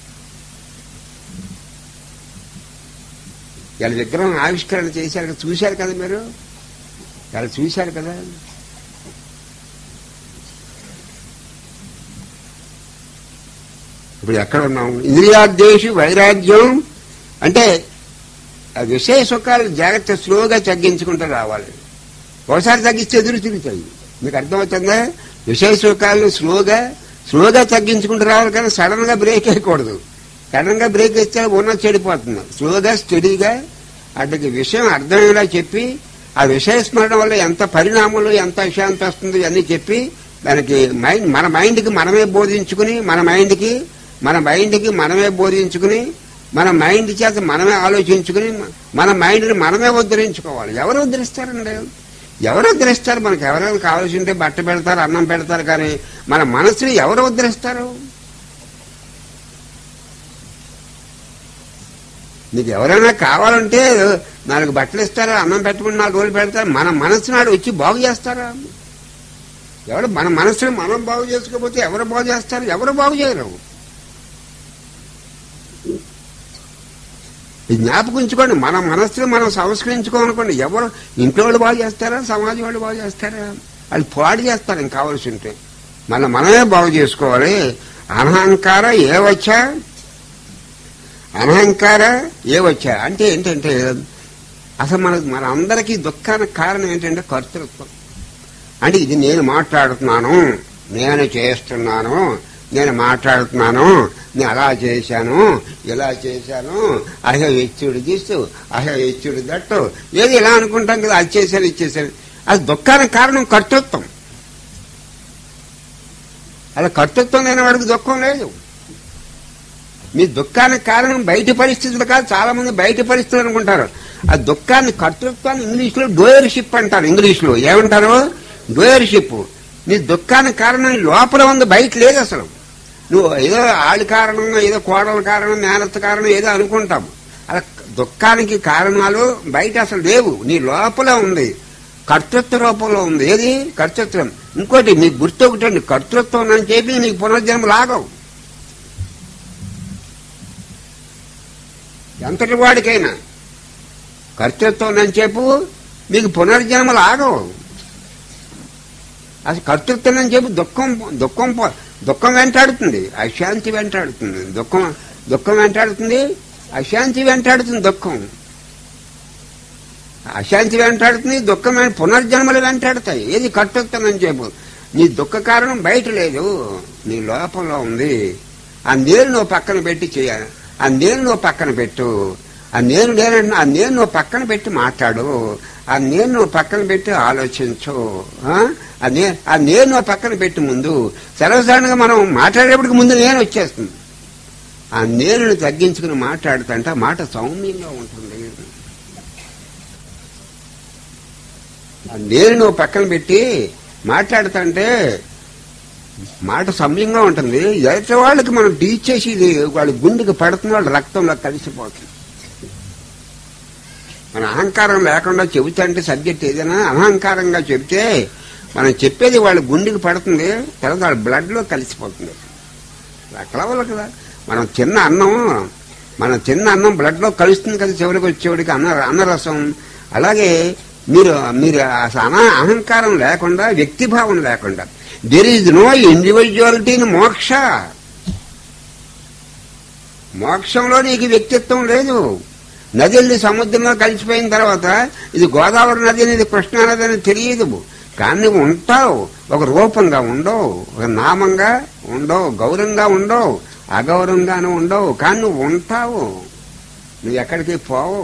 వాళ్ళ విగ్రహం ఆవిష్కరణ చేశారు కదా, చూశారు కదా మీరు వాళ్ళు చూశారు కదా ఇప్పుడు ఎక్కడ ఉన్నాం ఇంద్రియాద్వేషి వైరాగ్యం అంటే ఆ విషయ సుఖాలు జాగ్రత్త స్లోగా తగ్గించుకుంటూ రావాలి ఒకసారి తగ్గిస్తే ఎదురు తిరుగుతాయి మీకు అర్థమవుతుందా విషయ సుఖాలు స్లోగా స్లోగా తగ్గించుకుంటూ రావాలి కానీ సడన్ గా బ్రేక్ వేయకూడదు సడన్ గా బ్రేక్ వేస్తే ఉన్న చెడిపోతుంది స్లోగా స్టడీగా వాటికి విషయం అర్థమయ్యేలా చెప్పి ఆ విషయ స్మరణ వల్ల ఎంత పరిణామాలు ఎంత అశాంతి వస్తుంది అన్నీ చెప్పి దానికి మైండ్ మన మైండ్కి మనమే బోధించుకుని మన మైండ్కి మన మైండ్కి మనమే బోధించుకుని మన మైండ్ చేత మనమే ఆలోచించుకుని మన మైండ్ని మనమే ఉద్ధరించుకోవాలి ఎవరు ఉద్ధరిస్తారండి ఎవరు ఉద్ధరిస్తారు మనకు ఎవరైనా కావాల్సింటే బట్ట పెడతారు అన్నం పెడతారు కానీ మన మనసుని ఎవరు ఉద్ధరిస్తారు నీకు ఎవరైనా కావాలంటే నాలుగు బట్టలు ఇస్తారా అన్నం పెట్టుకుని నాలుగు రోజులు పెడతారు మన మనసు నాడు వచ్చి బాగు చేస్తారా ఎవరు మన మనసుని మనం బాగు చేసుకోకపోతే ఎవరు బాగు చేస్తారు ఎవరు బాగు చేయరు ఈ జ్ఞాపకం ఉంచుకోండి మన మనస్సుని మనం సంస్కరించుకోమనుకోండి ఎవరు ఇంట్లో వాళ్ళు బాగు చేస్తారా సమాజం వాళ్ళు బాగు చేస్తారా వాళ్ళు పాడు చేస్తారు ఇంక కావాల్సి ఉంటే మన మనమే బాగు చేసుకోవాలి అహంకార ఏ వచ్చా అహంకార ఏ వచ్చా అంటే ఏంటంటే అసలు మన మన అందరికీ దుఃఖానికి కారణం ఏంటంటే కర్తృత్వం అంటే ఇది నేను మాట్లాడుతున్నాను నేను చేస్తున్నాను నేను మాట్లాడుతున్నాను నేను అలా చేశాను ఇలా చేశాను అహ ఎచ్చుడు దిస్తు అహ ఎచ్చుడు దట్టు ఏది ఇలా అనుకుంటాం కదా అది చేశాను ఇది చేశాను అది దుఃఖానికి కారణం కర్తృత్వం అలా కర్తృత్వం లేని వాడికి దుఃఖం లేదు మీ దుఃఖానికి కారణం బయట పరిస్థితులు కాదు చాలా మంది బయట పరిస్థితులు అనుకుంటారు ఆ దుఃఖాన్ని కర్తృత్వాన్ని ఇంగ్లీష్ లో డోయర్షిప్ అంటారు ఇంగ్లీష్ లో ఏమంటారు డోయర్షిప్ నీ దుఃఖానికి కారణం లోపల ఉంది బయట లేదు అసలు నువ్వు ఏదో ఆడి కారణం ఏదో కోడల కారణం మేనత్త కారణం ఏదో అనుకుంటాం అలా దుఃఖానికి కారణాలు బయట అసలు లేవు నీ లోపల ఉంది కర్తృత్వ రూపంలో ఉంది ఏది కర్తృత్వం ఇంకోటి మీకు గుర్తు ఒకటండి కర్తృత్వం అని చెప్పి నీకు పునర్జన్మ లాగవు ఎంతటి వాడికైనా కర్తృత్వం అని చెప్పు మీకు పునర్జన్మలు ఆగవు అసలు కర్తృత్వం అని చెప్పి దుఃఖం దుఃఖం పో- దుఃఖం వెంటాడుతుంది అశాంతి వెంటాడుతుంది దుఃఖం దుఃఖం వెంటాడుతుంది అశాంతి వెంటాడుతుంది దుఃఖం అశాంతి వెంటాడుతుంది దుఃఖం వెం- పునర్జన్మలు వెంటాడుతాయి ఏది కర్తృత్వం అని చెప్పు నీ దుఃఖ కారణం బయట లేదు నీ లోపంలో ఉంది ఆ నీరు నువ్వు పక్కన పెట్టి చేయాలి ఆ నీరు నువ్వు పక్కన పెట్టు ఆ నేను నేను ఆ నేను నువ్వు పక్కన పెట్టి మాట్లాడు ఆ నేను నువ్వు పక్కన పెట్టి ఆలోచించు ఆ? ఆ నే- ఆ నేను నువ్వు పక్కన పెట్టి ముందు సర్వసాధారణంగా మనం మాట్లాడేప్పటికి ముందు నేను వచ్చేస్తుంది ఆ నేనుని తగ్గించుకుని మాట్లాడుతుంటే ఆ మాట సౌమ్యంగా ఉంటుంది ఆ నేను నువ్వు పక్కన పెట్టి మాట్లాడుతుంటే మాట సమ్యంగా ఉంటుంది ఎదుటి వాళ్ళకి మనం టీచ్ చేసి ఇది వాళ్ళ గుండెకి పడుతున్న వాళ్ళ రక్తంలో కలిసిపోతుంది మన అహంకారం లేకుండా చెబుతుంటే సబ్జెక్ట్ ఏదైనా అహంకారంగా చెబితే మనం చెప్పేది వాళ్ళ గుండెకి పడుతుంది తర్వాత వాళ్ళ బ్లడ్ లో కలిసిపోతుంది అక్కడ వల్ల కదా మనం తిన్న అన్నం మనం తిన్న అన్నం బ్లడ్ లో కలుస్తుంది కదా చివరికి వచ్చేవాడికి అన్న అన్నరసం అలాగే మీరు మీరు అసలు అన అహంకారం లేకుండా వ్యక్తిభావం లేకుండా there is no individuality in moksha మోక్షంలో నీకు వ్యక్తిత్వం లేదు నదుల్ని సముద్రంలో కలిసిపోయిన తర్వాత ఇది గోదావరి నది అనేది కృష్ణా నది అని తెలియదు కానీ నువ్వు ఉంటావు ఒక రూపంగా ఉండవు ఒక నామంగా ఉండవు గౌరవంగా ఉండవు అగౌరవంగాను ఉండవు కానీ నువ్వు ఉంటావు నువ్వు ఎక్కడికి పోవు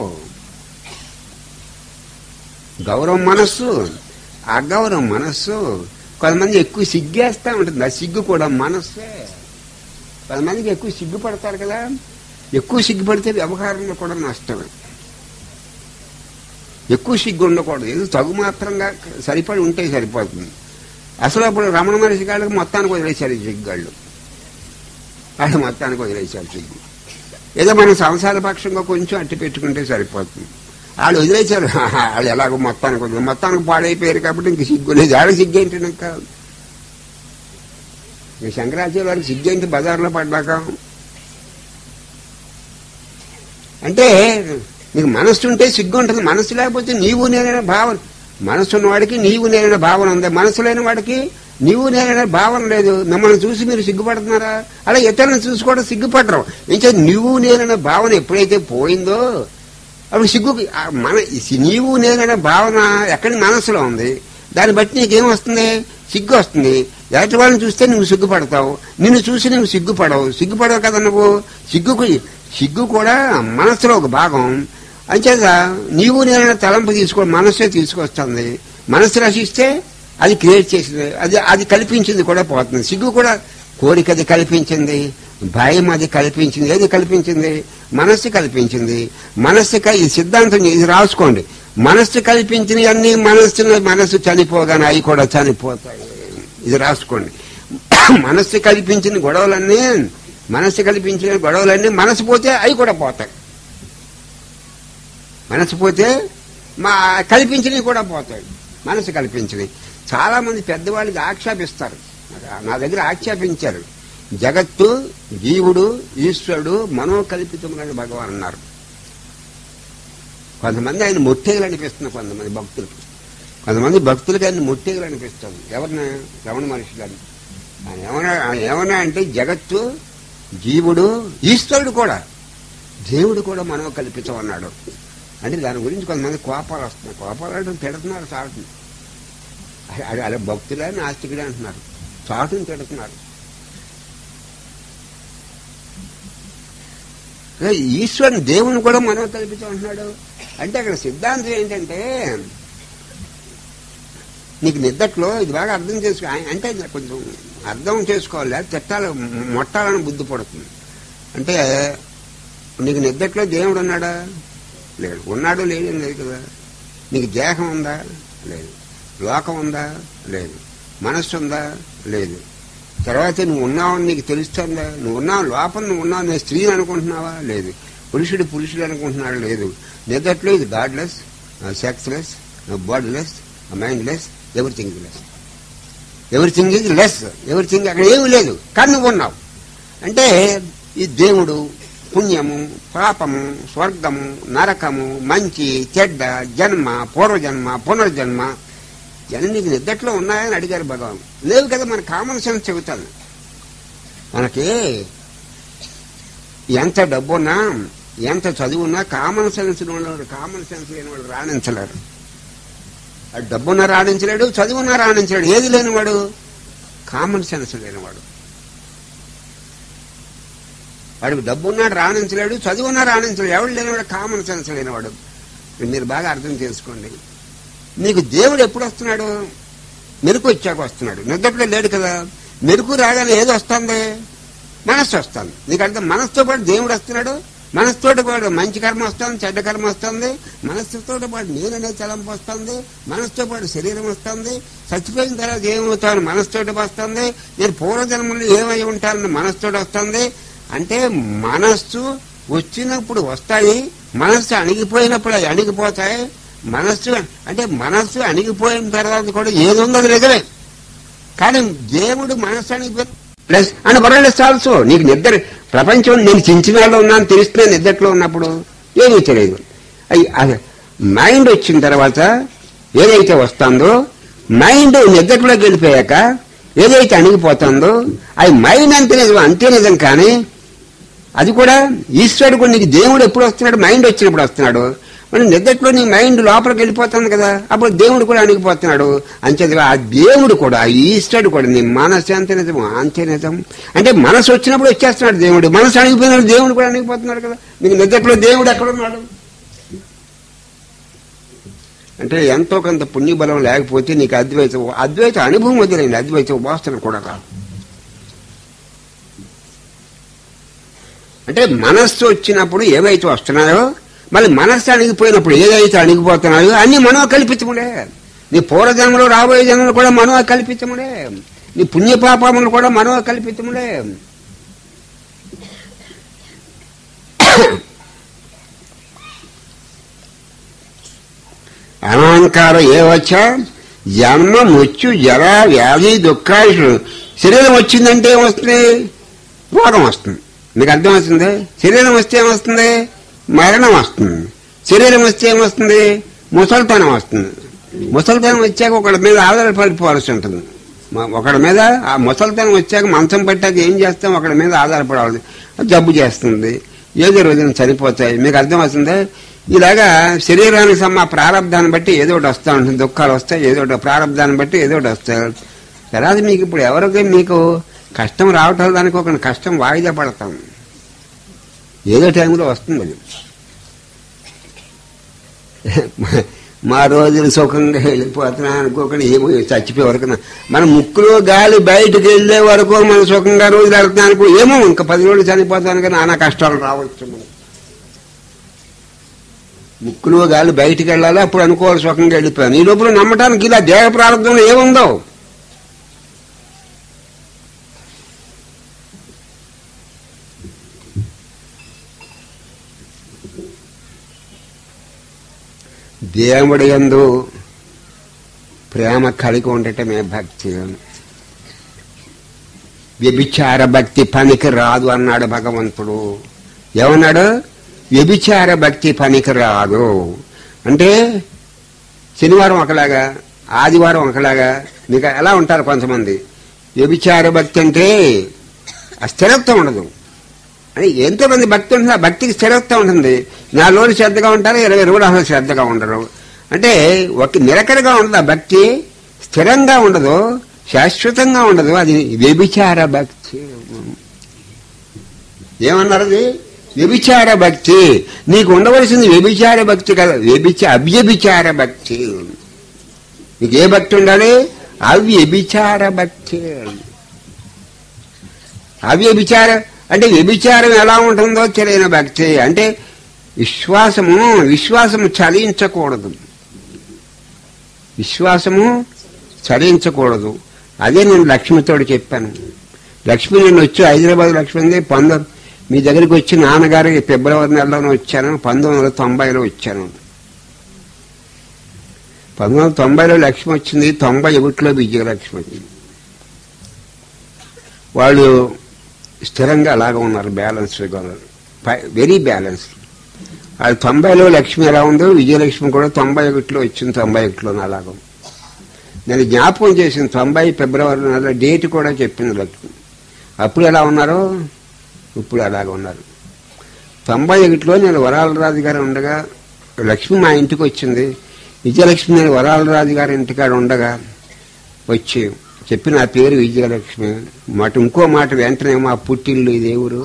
గౌరవం మనస్సు అగౌరవం మనస్సు కొంతమంది ఎక్కువ సిగ్గేస్తా ఉంటుంది ఆ సిగ్గు కూడా మనస్సే కొంతమందికి ఎక్కువ సిగ్గుపడతారు కదా ఎక్కువ సిగ్గుపడితే వ్యవహారంలో కూడా నష్టమే ఎక్కువ సిగ్గు ఉండకూడదు ఏదో తగు మాత్రంగా సరిపడి ఉంటే సరిపోతుంది అసలు అప్పుడు రమణ మహర్షి గారికి మొత్తానికి వదిలేశారు ఈ సిగ్గాళ్ళు వాళ్ళు మొత్తానికి వదిలేశారు సిగ్గు ఏదో మనం సంసార పక్షంగా కొంచెం అట్టి పెట్టుకుంటే సరిపోతుంది వాళ్ళు వదిలేశారు వాళ్ళు ఎలాగో మొత్తానికి వదిలేదు మొత్తానికి పాడైపోయారు కాబట్టి ఇంక సిగ్గు లేదు వాళ్ళకి సిగ్గు ఏంటి ఇంకా ఈ శంకరాచార్య వారికి సిగ్గేంటి బజార్లో పడ్డాక అంటే నీకు మనస్సు ఉంటే సిగ్గు ఉంటుంది మనస్సు లేకపోతే నీవు నేనైన భావన మనస్సు ఉన్నవాడికి నీవు నేనైన భావన ఉంది మనస్సు లేని వాడికి నీవు నేనైన భావన లేదు మిమ్మల్ని చూసి మీరు సిగ్గుపడుతున్నారా అలా ఇతరులను చూసి కూడా సిగ్గుపడరు ఇంకా నీవు నేనైన భావన ఎప్పుడైతే పోయిందో అప్పుడు సిగ్గు ఆ మన నీవు నేనైన భావన ఎక్కడి మనసులో ఉంది దాన్ని బట్టి నీకేం వస్తుంది సిగ్గు వస్తుంది ఎలాంటి వాళ్ళని చూస్తే నువ్వు సిగ్గుపడతావు నిన్ను చూసి నువ్వు సిగ్గుపడవు సిగ్గుపడవు కదా నువ్వు సిగ్గుకు సిగ్గు కూడా మనసులో ఒక భాగం అంచేత నీవు నేను తలంపు తీసుకో మనస్సే తీసుకొస్తుంది మనస్సు రచిస్తే అది క్రియేట్ చేసింది అది అది కల్పించింది కూడా పోతుంది సిగ్గు కూడా కోరిక అది కల్పించింది భయం అది కల్పించింది ఏది కల్పించింది మనస్సు కల్పించింది మనస్సు క- ఈ సిద్ధాంతం ఇది రాసుకోండి మనస్సు కల్పించిన అన్ని మనస్సును మనస్సు చనిపోగానే అవి కూడా చనిపోతాయి ఇది రాసుకోండి మనస్సు కల్పించిన గొడవలన్నీ మనస్సు కల్పించిన గొడవలన్నీ మనసు పోతే అవి కూడా పోతాయి మనసు పోతే మా కల్పించినవి కూడా పోతాయి మనసు కల్పించినవి చాలా మంది పెద్దవాళ్ళకి ఆక్షేపిస్తారు నా దగ్గర ఆక్షేపించారు జగత్తు జీవుడు ఈశ్వరుడు మనోకల్పితములని భగవాన్ అన్నారు కొంతమంది ఆయన మొట్టేగలు అనిపిస్తున్నారు కొంతమంది భక్తులకు కొంతమంది భక్తులకి ఆయన మొట్టేగలు అనిపిస్తుంది ఎవరిని రమణ మహర్షి గారిని ఆయన ఏమన్నా ఆయన ఏమన్నా అంటే జగత్తు జీవుడు ఈశ్వరుడు కూడా దేవుడు కూడా మనోకల్పితం అన్నాడు అంటే దాని గురించి కొంతమంది కోపాలు వస్తున్నాయి కోపాలు అంటే తిడుతున్నారు చాటుని అది అలా భక్తులే నాస్తికుడే అంటున్నారు చాటుని తిడుతున్నారు అదే ఈశ్వరుని దేవుని కూడా మనం కల్పితం అంటున్నాడు అంటే అక్కడ సిద్ధాంతం ఏంటంటే నీకు నిద్దట్లో ఇది బాగా అర్థం చేసుకో ఆయన- అంటే కొంచెం అర్థం చేసుకోవాలి లేదా తిట్టాలి మొట్టాలని బుద్ధి పడుతుంది అంటే నీకు నిద్దట్లో దేవుడు ఉన్నాడా లేడు ఉన్నాడు లేడు లేదు కదా నీకు దేహం ఉందా లేదు లోకం ఉందా లేదు మనస్సు ఉందా లేదు తర్వాత నువ్వు ఉన్నావని నీకు తెలుస్తుందా నువ్వు ఉన్నావు లోపల నువ్వు ఉన్నావు నేను స్త్రీని అనుకుంటున్నావా లేదు పురుషుడు పురుషుడు అనుకుంటున్నాడు లేదు నిద్దట్లో ఇది godless sexless bodyless mindless everything less everything is less everything అక్కడ ఏమీ లేదు కానీ నువ్వు ఉన్నావు అంటే ఈ దేవుడు పుణ్యము పాపము స్వర్గము నరకము మంచి చెడ్డ జన్మ పూర్వజన్మ పునర్జన్మ ఇవన్నీ నీకు నిద్దట్లో ఉన్నాయని అడిగారు భగవాన్ లేవు కదా మన కామన్ సెన్స్ చెబుతాను మనకి ఎంత డబ్బున్నా ఎంత చదువున్నా కామన్ సెన్స్ ఉన్నవాడు కామన్ సెన్స్ లేని వాడు రాణించలేరు ఆ డబ్బున్నా రాణించలేడు చదువున్నా రాణించలేడు ఏది లేనివాడు కామన్ సెన్స్ లేనివాడు వాడికి డబ్బున్నాడు రాణించలేడు చదువున్నా రాణించలేడు ఎవడు లేనివాడు కామన్ సెన్స్ లేనివాడు ఇది మీరు బాగా అర్థం చేసుకోండి నీకు దేవుడు ఎప్పుడు వస్తున్నాడు మెరుకు వచ్చాక వస్తున్నాడు నిద్రలో లేడు కదా మెరుకు రాగానే ఏది వస్తుంది మనస్సు వస్తుంది నీకు అర్థం మనస్సుతో పాటు దేవుడు వస్తున్నాడు మనస్సుతో పాటు మంచి కర్మ వస్తుంది చెడ్డ కర్మ వస్తుంది మనస్సుతో పాటు నేననే తలంపు వస్తుంది మనస్సుతో పాటు శరీరం వస్తుంది చచ్చిపోయిన తర్వాత ఏమవుతాను మనస్సుతో వస్తుంది నేను పూర్వజన్మలో ఏమై ఉంటానని మనస్సుతో వస్తుంది అంటే మనస్సు వచ్చినప్పుడు వస్తాయి మనస్సు అణిగిపోయినప్పుడు అవి అణిగిపోతాయి మనస్సు అంటే మనస్సు అణిగిపోయిన తర్వాత కూడా ఏది ఉందో అది నిజమే కానీ దేవుడు మనస్సు అణిగిపోయి ప్లస్ అండ్ వరల్డ్ ఆల్సో నీకు నిద్ర ప్రపంచం నేను చించినాలో ఉన్నాను తెలుస్తున్నా నిద్రలో ఉన్నప్పుడు ఏమీ తెలియదు అయ్యి అది మైండ్ వచ్చిన తర్వాత ఏదైతే వస్తుందో మైండ్ నిద్రలోకి వెళ్ళిపోయాక ఏదైతే అణిగిపోతుందో అది మైండ్ అంతే నిజం అంతే నిజం కానీ అది కూడా ఈశ్వరుడు కూడా నీకు దేవుడు ఎప్పుడు వస్తున్నాడు మైండ్ వచ్చినప్పుడు వస్తున్నాడు మరి నిద్రలో నీ మైండ్ లోపలికి వెళ్ళిపోతుంది కదా అప్పుడు దేవుడు కూడా అణిగిపోతున్నాడు అంచేది ఆ దేవుడు కూడా ఆ ఈశ్వరుడు కూడా నీ మనసు అంతే నిజం అంతే నిజం అంటే మనసు వచ్చినప్పుడు వచ్చేస్తున్నాడు దేవుడు మనసు అణిగిపోయినాడు దేవుడు కూడా అణిగిపోతున్నాడు కదా నీకు నిద్రలో దేవుడు ఎక్కడున్నాడు అంటే ఎంతో కొంత పుణ్యబలం లేకపోతే నీకు అద్వైత అద్వైత అనుభవం వదిలేండి అద్వైత వాసన కూడా కాదు అంటే మనస్సు వచ్చినప్పుడు ఏవైతే వస్తున్నాయో మళ్ళీ మనస్సు అణిగిపోయినప్పుడు ఏదైతే అణిగిపోతున్నాయో అన్ని మనో కల్పితములే నీ పూర్వజన్మలో రాబోయే జన్మలు కూడా మనో కల్పితములే నీ పుణ్యపాపములు కూడా మనో కల్పితములే అనాంకారం ఏవచ్చా జన్మ మృత్యు జర వ్యాధి దుఃఖాలు శరీరం వచ్చిందంటే ఏమొస్తుంది రోగం వస్తుంది మీకు అర్థమవుతుంది శరీరం వస్తే ఏమొస్తుంది మరణం వస్తుంది శరీరం వస్తే ఏమొస్తుంది ముసలితనం వస్తుంది ముసలితనం వచ్చాక ఒకడి మీద ఆధారపడిపోవాల్సి ఉంటుంది మ- ఒకడి మీద ఆ ముసలితనం వచ్చాక మంచం పట్టాక ఏం చేస్తాం ఒకడి మీద ఆధారపడాలి జబ్బు చేస్తుంది ఏదో రోజున చనిపోతాయి మీకు అర్థమవుతుంది ఇలాగా శరీరానికి సమ ప్రారంధాన్ని బట్టి ఏదో ఒకటి వస్తూ ఉంటుంది దుఃఖాలు వస్తాయి ఏదో ఒకటి ప్రారంధాన్ని బట్టి ఏదో ఒకటి వస్తాయి తర్వాత మీకు ఇప్పుడు ఎవరికి మీకు కష్టం రావటం దానికి ఒక కష్టం వాయిదా పడతాం ఏదో టైంలో వస్తుంది అది మా రోజులు సుఖంగా వెళ్ళిపోతున్నా అనుకోకుండా ఏమో చచ్చిపోయే వరకు నా- మన ముక్కులో గాలి బయటకు వెళ్ళే వరకు మన సుఖంగా రోజులు వెళ్తున్నాం అనుకో ఏమో ఇంకా పది రోజులు చనిపోతాను కానీ నానా కష్టాలు రావచ్చు మనకి. ముక్కులో గాలి బయటికి వెళ్ళాలి అప్పుడు అనుకోవాలి సుఖంగా వెళ్ళిపోయాను ఈ లోపల నమ్మటానికి ఇలా దేహ ప్రారంభంలో ఏముందో దేవుడి యందు ప్రేమ కలిగి ఉండటమే భక్తి వ్యభిచార భక్తి పనికి రాదు అన్నాడు భగవంతుడు ఏమన్నాడు వ్యభిచార భక్తి పనికి రాదు అంటే శనివారం ఒకలాగా ఆదివారం ఒకలాగా మీకు ఎలా ఉంటారు కొంతమంది వ్యభిచార భక్తి అంటే ఆ స్థిరత్వం ఉండదు అని ఎంతోమంది భక్తి ఉంటుంది ఆ భక్తికి స్థిరత్వం ఉంటుంది నాలుగు రోజులు శ్రద్ధగా ఉంటారు ఇరవై రోజులు అసలు శ్రద్ధగా ఉండరు అంటే ఒక నిరకడగా ఉండదు ఆ భక్తి స్థిరంగా ఉండదు శాశ్వతంగా ఉండదు అది వ్యభిచార భక్తి ఏమన్నారు అది వ్యభిచార భక్తి నీకు ఉండవలసింది వ్యభిచార భక్తి కదా వ్యభిచ అవ్యభిచార భక్తి నీకు ఏ భక్తి ఉండాలి అవ్యభిచార భక్తి అవ్యభిచార అంటే వ్యభిచారం ఎలా ఉంటుందో తెలియని భక్తి అంటే విశ్వాసము విశ్వాసము చలించకూడదు విశ్వాసము చలించకూడదు అదే నేను లక్ష్మితోడు చెప్పాను లక్ష్మి నేను వచ్చి హైదరాబాద్ లక్ష్మి ఉంది పంతొమ్మిది మీ దగ్గరికి వచ్చి నాన్నగారు ఫిబ్రవరి నెలలోనే వచ్చాను పంతొమ్మిది వందల తొంభైలో వచ్చాను పంతొమ్మిది వందల తొంభైలో లక్ష్మి వచ్చింది తొంభై ఒకటిలో విజయలక్ష్మి వచ్చింది వాళ్ళు స్థిరంగా అలాగా ఉన్నారు బ్యాలెన్స్గా ఉన్నారు వెరీ బ్యాలెన్స్ అది తొంభైలో లక్ష్మి ఎలా ఉందో విజయలక్ష్మి కూడా తొంభై ఒకటిలో వచ్చింది తొంభై ఒకటిలో అలాగా ఉంది. నేను జ్ఞాపకం చేసింది తొంభై ఫిబ్రవరి నెల డేట్ కూడా చెప్పింది లక్ష్మి అప్పుడు ఎలా ఉన్నారో ఇప్పుడు అలాగ ఉన్నారు తొంభై ఒకటిలో నేను వరాలరాజు గారు ఉండగా లక్ష్మి మా ఇంటికి వచ్చింది విజయలక్ష్మి నేను వరాలరాజు గారి ఇంటికాడ ఉండగా వచ్చి చెప్పి నా పేరు విజయలక్ష్మి మాట ఇంకో మాట వెంటనే మా పుట్టిల్లు ఇది ఎవరు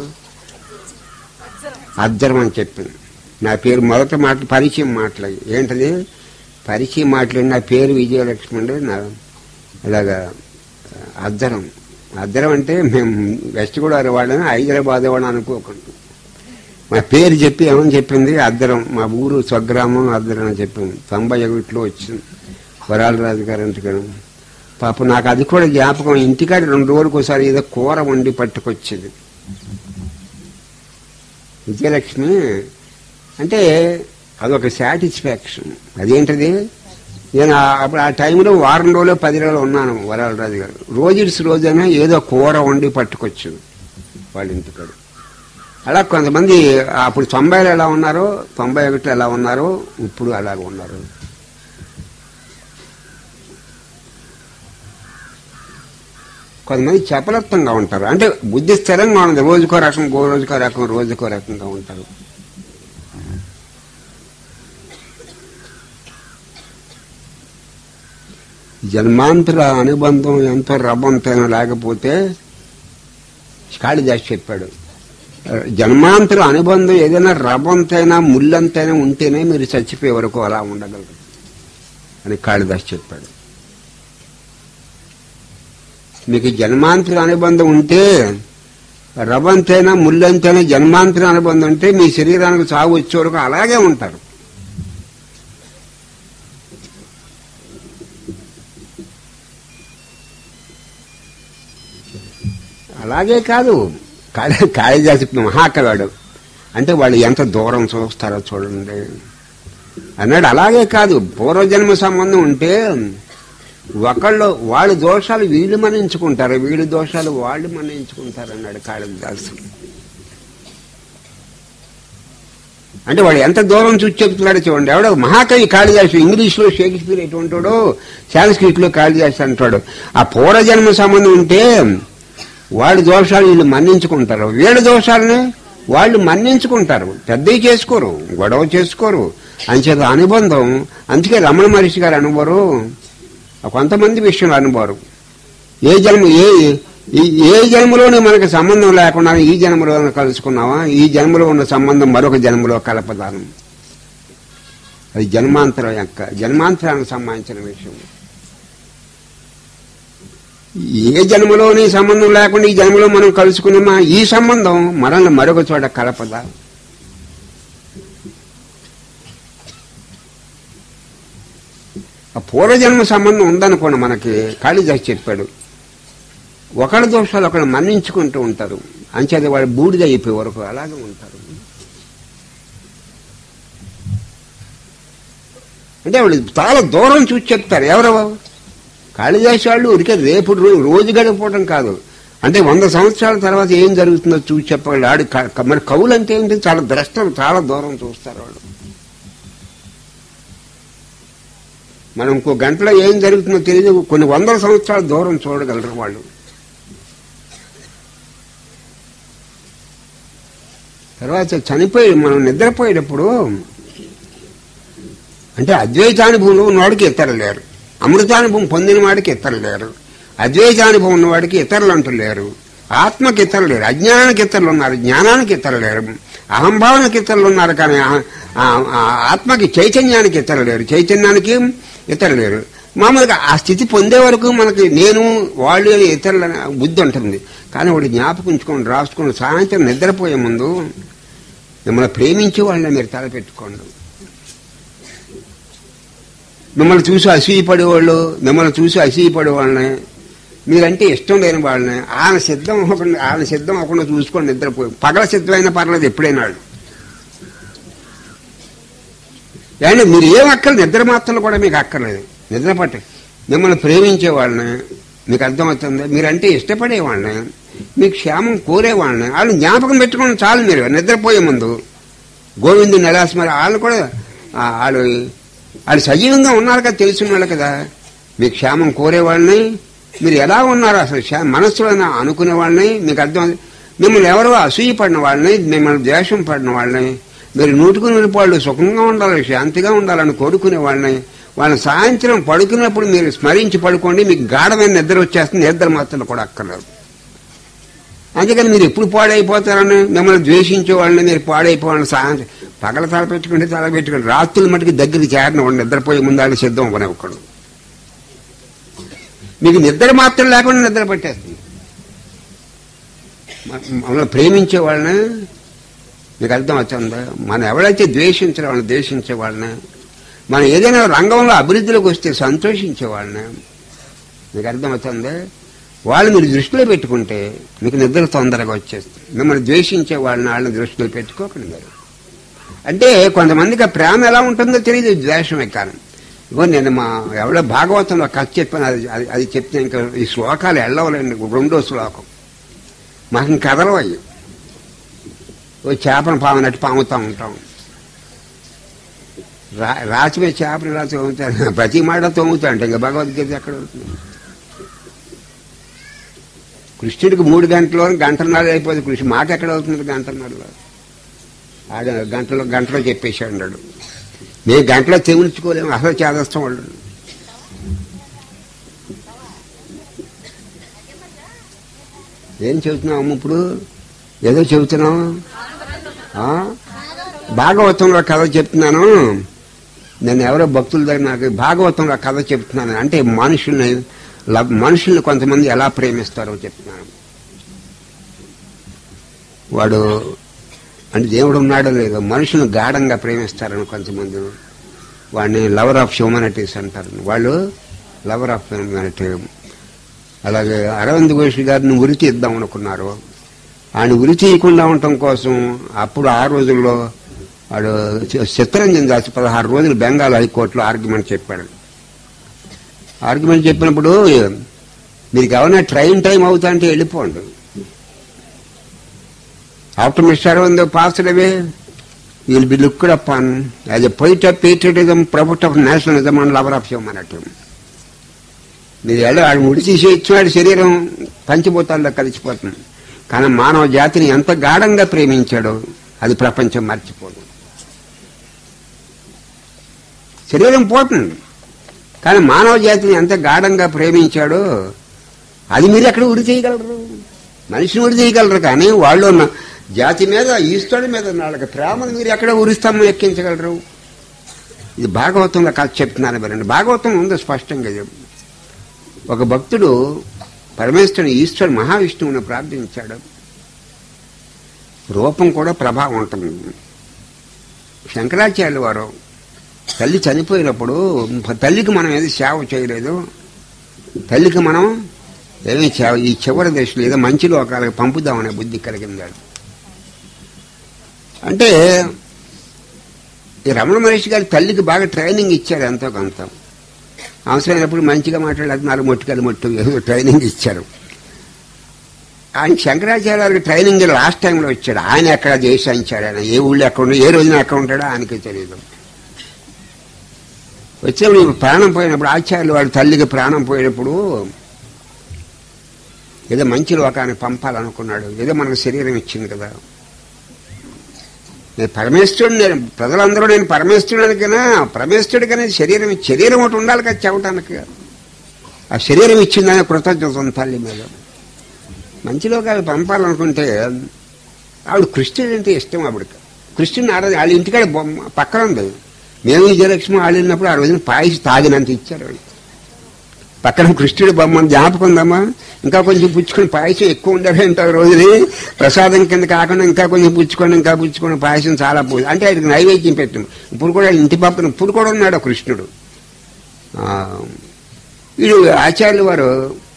అద్దరం అని చెప్పింది నా పేరు మొదట మాట పరిచయం మాటలు ఏంటది పరిచయం మాట్లాడి నా పేరు విజయలక్ష్మి అండి నా ఇలాగా అద్దరం అద్దరం అంటే మేము వెస్ట్ గోదావరి వాళ్ళని హైదరాబాద్ వాళ్ళని అనుకోకుండా మా పేరు చెప్పి ఏమని చెప్పింది అద్దరం మా ఊరు స్వగ్రామం అద్దరం అని చెప్పింది తొంభై ఒకటిలో వచ్చింది వరాలరాజు గారి ఇంటికాడ పాప నాకు అది కూడా జ్ఞాపకం ఇంటికాడ రెండు రోజులకు ఒకసారి ఏదో కూర వండి పట్టుకొచ్చేది విజయలక్ష్మి అంటే అదొక సాటిస్ఫాక్షన్ అదేంటది నేను ఆ- అప్పుడు ఆ టైంలో వారం రోజులు పది రోజులు ఉన్నాను వరాలరాజు గారు రోజుడిసి రోజైనా ఏదో కూర వండి పట్టుకొచ్చింది వాళ్ళ ఇంటికాడ అలా కొంతమంది అప్పుడు తొంభైలో ఎలా ఉన్నారో తొంభై ఒకటి ఎలా ఉన్నారో ఇప్పుడు అలాగ ఉన్నారు కొంతమంది చపలత్వంగా ఉంటారు అంటే బుద్ధి స్థిరంగా ఉన్నది రోజుకో రకం గో రోజుకో రకం రోజుకో రకంగా ఉంటారు జన్మాంతర అనుబంధం ఎంతో రబంతైనా లేకపోతే కాళిదాస్ చెప్పాడు జన్మాంతర అనుబంధం ఏదైనా రబంతైనా ముళ్ళంతైనా ఉంటేనే మీరు చచ్చిపోయే వరకు అలా ఉండగలరు అని కాళిదాస్ చెప్పాడు మీకు జన్మాంతర అనుబంధం ఉంటే రవంతైనా ముళ్ళంతైనా జన్మాంతర అనుబంధం ఉంటే మీ శరీరానికి సాగు వచ్చే వరకు అలాగే ఉంటారు అలాగే కాదు కాళీ కాళిదాసి మహాకవాడు అంటే వాళ్ళు ఎంత దూరం చూస్తారో చూడండి అన్నాడు అలాగే కాదు పూర్వజన్మ సంబంధం ఉంటే ఒకళ్ళు వాళ్ళ దోషాలు వీళ్ళు మన్నించుకుంటారు వీళ్ళ దోషాలు వాళ్ళు మన్నించుకుంటారు అన్నాడు కాళిదాసు అంటే వాడు ఎంత దూరం చూసి చెప్తున్నాడో చూడండి ఎవడో మహాకవి కాళిదాసు ఇంగ్లీష్ లో షేక్స్పియర్ ఎటువంటి వాడో సాంస్క్రిట్ లో కాళిదాసు అంటాడు ఆ పూర్వజన్మ సంబంధం ఉంటే వాడి దోషాలు వీళ్ళు మన్నించుకుంటారు వీళ్ళ దోషాలని వాళ్ళు మన్నించుకుంటారు పెద్దవి చేసుకోరు గొడవ చేసుకోరు అంచేత అనుబంధం అందుకే రమణ మహర్షి గారు అనుభవరు కొంతమంది విషయంలో అనుభవరు ఏ జన్మ ఏ ఈ- ఏ జన్మలోనే మనకి సంబంధం లేకుండా ఈ జన్మలో కలుసుకున్నావా ఈ జన్మలో ఉన్న సంబంధం మరొక జన్మలో కలపదానం అది జన్మాంతరం యొక్క జన్మాంతరానికి సంబంధించిన విషయం ఏ జన్మలోని సంబంధం లేకుండా ఈ జన్మలో మనం కలుసుకున్నామా ఈ సంబంధం మనల్ని మరొక చోట కలపదా ఆ పూర్వజన్మ సంబంధం ఉందనుకోండి మనకి కాళిదాస్ చెప్పాడు ఒకళ్ళ దోషాలు ఒకళ్ళు మన్నించుకుంటూ ఉంటారు అంచేది వాడు బూడిద అయిపోయే వరకు అలాగే ఉంటారు అంటే వాళ్ళు చాలా దూరం చూసి చెప్తారు ఎవరు కాళిదాసు వాళ్ళు ఉరికే రేపు రో- రోజు గడిపోవడం కాదు అంటే వంద సంవత్సరాల తర్వాత ఏం జరుగుతుందో చూసి చెప్పగలడు ఆడు క- క- మరి కవులు అంటే ఏంటి చాలా ద్రష్టం చాలా దూరం చూస్తారు వాళ్ళు మనం ఇంకో గంటలో ఏం జరుగుతుందో తెలియదు కొన్ని వందల సంవత్సరాల దూరం చూడగలరు వాళ్ళు తర్వాత చనిపోయి మనం నిద్రపోయేటప్పుడు అంటే అద్వైతానుభవంలో ఉన్నవాడికి ఇతరులు లేరు అమృతానుభవం పొందిన వాడికి ఇతరులు లేరు అద్వైతానుభవం ఉన్నవాడికి ఇతరులు అంటూ లేరు ఆత్మకి ఇతరులు లేరు అజ్ఞానానికి ఇతరులు ఉన్నారు జ్ఞానానికి ఇతరులు లేరు అహంభావనకి ఇతరులు ఉన్నారు కానీ ఆ- ఆ- ఆ ఆత్మకి చైతన్యానికి ఇతరులు లేరు చైతన్యానికి ఇతరులు లేరు మామూలుగా ఆ స్థితి పొందే వరకు మనకి నేను వాళ్ళు అని ఇతరుల బుద్ధి ఉంటుంది కానీ వాడు జ్ఞాపకం ఉంచుకొని రాసుకొని సాయంత్రం నిద్రపోయే ముందు మిమ్మల్ని ప్రేమించే వాళ్ళని మీరు తలపెట్టుకోండి మిమ్మల్ని చూసి అసూయపడేవాళ్ళు మిమ్మల్ని చూసి అసూయపడే వాళ్ళని మీరంటే ఇష్టం లేని వాళ్ళని ఆయన సిద్ధం అవ్వకుండా ఆయన సిద్ధం అవ్వకుండా చూసుకొని నిద్రపోయి పగల సిద్ధమైనా పర్లేదు ఎప్పుడైనా వాళ్ళు ఏమంటే మీరు ఏం అక్కర్లేదు నిద్ర మాత్రలు కూడా మీకు అక్కర్లేదు నిద్ర పట్ట మిమ్మల్ని ప్రేమించే వాళ్ళని మీకు అర్థమవుతుంది మీరంటే ఇష్టపడే వాళ్ళని మీ క్షేమం కోరే వాళ్ళని వాళ్ళు జ్ఞాపకం పెట్టుకోండి చాలు మీరు నిద్రపోయే ముందు గోవిందు నెలాస్మరి వాళ్ళు కూడా ఆ, వాళ్ళు వాళ్ళు సజీవంగా ఉన్నారు కదా తెలిసిన వాళ్ళు కదా మీ క్షేమం కోరే వాళ్ళని మీరు ఎలా ఉన్నారు అసలు క్షే- మనస్సులో అనుకునే వాళ్ళని మీకు అర్థం మిమ్మల్ని ఎవరో అసూయపడిన వాళ్ళని మిమ్మల్ని ద్వేషం పడిన వాళ్ళని మీరు నూటుకు నూరు వాళ్ళు సుఖంగా ఉండాలి శాంతిగా ఉండాలని కోరుకునే వాళ్ళని వాళ్ళని సాయంత్రం పడుకున్నప్పుడు మీరు స్మరించి పడుకోండి మీకు గాఢమైన నిద్ర వచ్చేస్తుంది నిద్ర మాత్రం కూడా అక్కర్లేదు అందుకని మీరు ఎప్పుడు పాడైపోతారని మిమ్మల్ని ద్వేషించే వాళ్ళని మీరు పాడైపోవాలని సాయంత్రం పగల తల పెట్టుకుంటే తల పెట్టుకుంటే రాత్రుల మటుకు దగ్గరికి చేరిన వాడు నిద్రపోయే ముందు వాళ్ళు సిద్ధం అవ్వనివ్వకూడదు మీకు నిద్ర మాత్రం లేకుండా నిద్ర పట్టేస్తుంది మ- మమ్మల్ని ప్రేమించే వాళ్ళని మీకు అర్థం అవుతుందా మనం ఎవరైతే ద్వేషించే వాళ్ళని ద్వేషించే వాళ్ళని మనం ఏదైనా రంగంలో అభివృద్ధిలోకి వస్తే సంతోషించే వాళ్ళని మీకు అర్థమవుతుంది వాళ్ళు మీరు దృష్టిలో పెట్టుకుంటే మీకు నిద్ర తొందరగా వచ్చేస్తుంది మిమ్మల్ని ద్వేషించే వాళ్ళని వాళ్ళని దృష్టిలో పెట్టుకోకండి మీరు అంటే కొంతమందికి ఆ ప్రేమ ఎలా ఉంటుందో తెలియదు ద్వేషమే కానీ ఇగో నేను మా ఎవడో భాగవతంలో కథ చెప్పాను అది అది- అది చెప్తే ఇంకా ఈ శ్లోకాలు ఎల్లవలేండి రెండో శ్లోకం మాకు కథలు అయ్యి ఓ చేపను పామునట్టు పాముతా ఉంటాం రా రాచి మీద చేపను ఇలా తోముతాను ప్రతి మాట తోముతా అంటే ఇంకా భగవద్గీత ఎక్కడ ఉంటుంది కృష్ణుడికి మూడు గంటలో గంటన్నర అయిపోతుంది కృష్ణ మాట ఎక్కడ అవుతుంది గంటన్నరలో ఆడ గంటలో గంటలో చెప్పేసి అన్నాడు మేము గంటలో తెగుల్చుకోలేము అసలు చేదస్తాం వాళ్ళు ఏం చెబుతున్నావు అమ్మ ఇప్పుడు ఏదో చెబుతున్నావు ఆ? భాగవతంలో కథ చెప్తున్నాను నేను ఎవరో భక్తుల దగ్గర నాకు భాగవతంలో కథ చెప్తున్నాను అంటే మనుషుల్ని లవ్- మనుషుల్ని కొంతమంది ఎలా ప్రేమిస్తారో చెప్తున్నాను వాడు అంటే దేవుడు ఉన్నాడో లేదో మనుషులను గాఢంగా ప్రేమిస్తారని కొంతమంది వాడిని లవర్ ఆఫ్ హ్యూమానిటీస్ అంటారు వాళ్ళు లవర్ ఆఫ్ హ్యూమానిటీ అలాగే అరవింద్ ఘోష్ గారిని ఉరి తీద్దాం అనుకున్నారు ఆయన ఉరి తీయకుండా ఉండటం కోసం అప్పుడు ఆ రోజుల్లో వాడు చిత్తరంజన్ దాసి పదహారు రోజులు బెంగాల్ హైకోర్టులో ఆర్గ్యుమెంట్ చెప్పాడు ఆర్గ్యుమెంట్ చెప్పినప్పుడు మీరు కావాలన్నా ట్రైన్ టైం అవుతా అంటే వెళ్ళిపోండి after mister on the passed away will be looked up on as a poet of patriotism prophet of nationalism and lover of human అన్నట్టు మీరు ఎలా ఆడు ముడి తీసి ఇచ్చినాడు శరీరం పంచిభూతాల్లో కలిసిపోతుంది కానీ మానవ జాతిని ఎంత గాఢంగా ప్రేమించాడో అది ప్రపంచం మర్చిపోదు శరీరం పోతుంది కానీ మానవ జాతిని ఎంత గాఢంగా ప్రేమించాడో అది మీరు ఎక్కడ ఉరి చేయగలరు మనిషిని ఉరి చేయగలరు కానీ వాళ్ళు ఉన్న జాతి మీద ఈశ్వరుడి మీద ఉన్న వాళ్ళకి ప్రేమను మీరు ఎక్కడ ఉరిస్తామని ఎక్కించగలరు ఇది భాగవతంలో కథ చెప్తున్నాను వినండి భాగవతం ఉంది స్పష్టంగా చెప్పు. ఒక భక్తుడు పరమేశ్వరుని ఈశ్వరుడు మహావిష్ణువుని ప్రార్థించాడు రూపం కూడా ప్రభావం ఉంటుంది శంకరాచార్యుల వారు తల్లి చనిపోయినప్పుడు తల్లికి మనం ఏది సేవ చేయలేదు తల్లికి మనం ఏమీ సేవ ఈ చివరి దశలో ఏదో మంచి లోకాలకు పంపుదామనే బుద్ధి కలిగిందాడు అంటే ఈ రమణ మహర్షి గారి తల్లికి బాగా ట్రైనింగ్ ఇచ్చారు ఎంతో కొంత అవసరమైనప్పుడు మంచిగా మాట్లాడలేదు నాలుగు మొట్టుకలు మొట్టు ఏదో ట్రైనింగ్ ఇచ్చారు ఆయన శంకరాచార్యులకి ట్రైనింగ్ లాస్ట్ టైంలో వచ్చాడు ఆయన ఎక్కడ దేశాంచాడు ఆయన ఏ ఊళ్ళో ఎక్కడ ఉన్నాడు, ఏ రోజున ఎక్కడ ఉంటాడో ఆయనకి తెలియదు వచ్చినప్పుడు ఇప్పుడు ప్రాణం పోయినప్పుడు ఆచార్యులు వాడి తల్లికి ప్రాణం పోయినప్పుడు ఏదో మంచి లోకాన్ని పంపాలనుకున్నాడు ఏదో మనకు శరీరం ఇచ్చింది కదా నేను పరమేశ్వరుడు నేను ప్రజలందరూ నేను పరమేశ్వరుడికైనా పరమేశ్వరుడికైనా శరీరం శరీరం ఒకటి ఉండాలి కదా చెప్పడానికి ఆ శరీరం ఇచ్చిందనే కృతజ్ఞత ఉంది తల్లి మీద మంచి లోకాలు పంపాలనుకుంటే ఆవిడ కృష్ణుడు అంటే ఇష్టం ఆవిడకి కృష్ణుని ఆడది వాళ్ళ ఇంటికాడ బొమ్మ పక్కన ఉంది మేము విజయలక్ష్మి ఆడినప్పుడు ఆ రోజున పాయసి తాగినంత ఇచ్చారు వాళ్ళు పక్కన కృష్ణుడి బొమ్మ జ్ఞాపకం ఉందమ్మా ఇంకా కొంచెం పుచ్చుకొని పాయసం ఎక్కువ ఉండేది ఆ రోజుని ప్రసాదం కింద కాకుండా ఇంకా కొంచెం పుచ్చుకొని ఇంకా పుచ్చుకొని పాయసం చాలా పో అంటే ఆయనకి నైవేద్యం పెట్టాం ఇప్పుడు కూడా ఇంటి పక్కన ఇప్పుడు కూడా ఉన్నాడు ఆ కృష్ణుడు ఆ, వీడు ఆచార్యుల వారు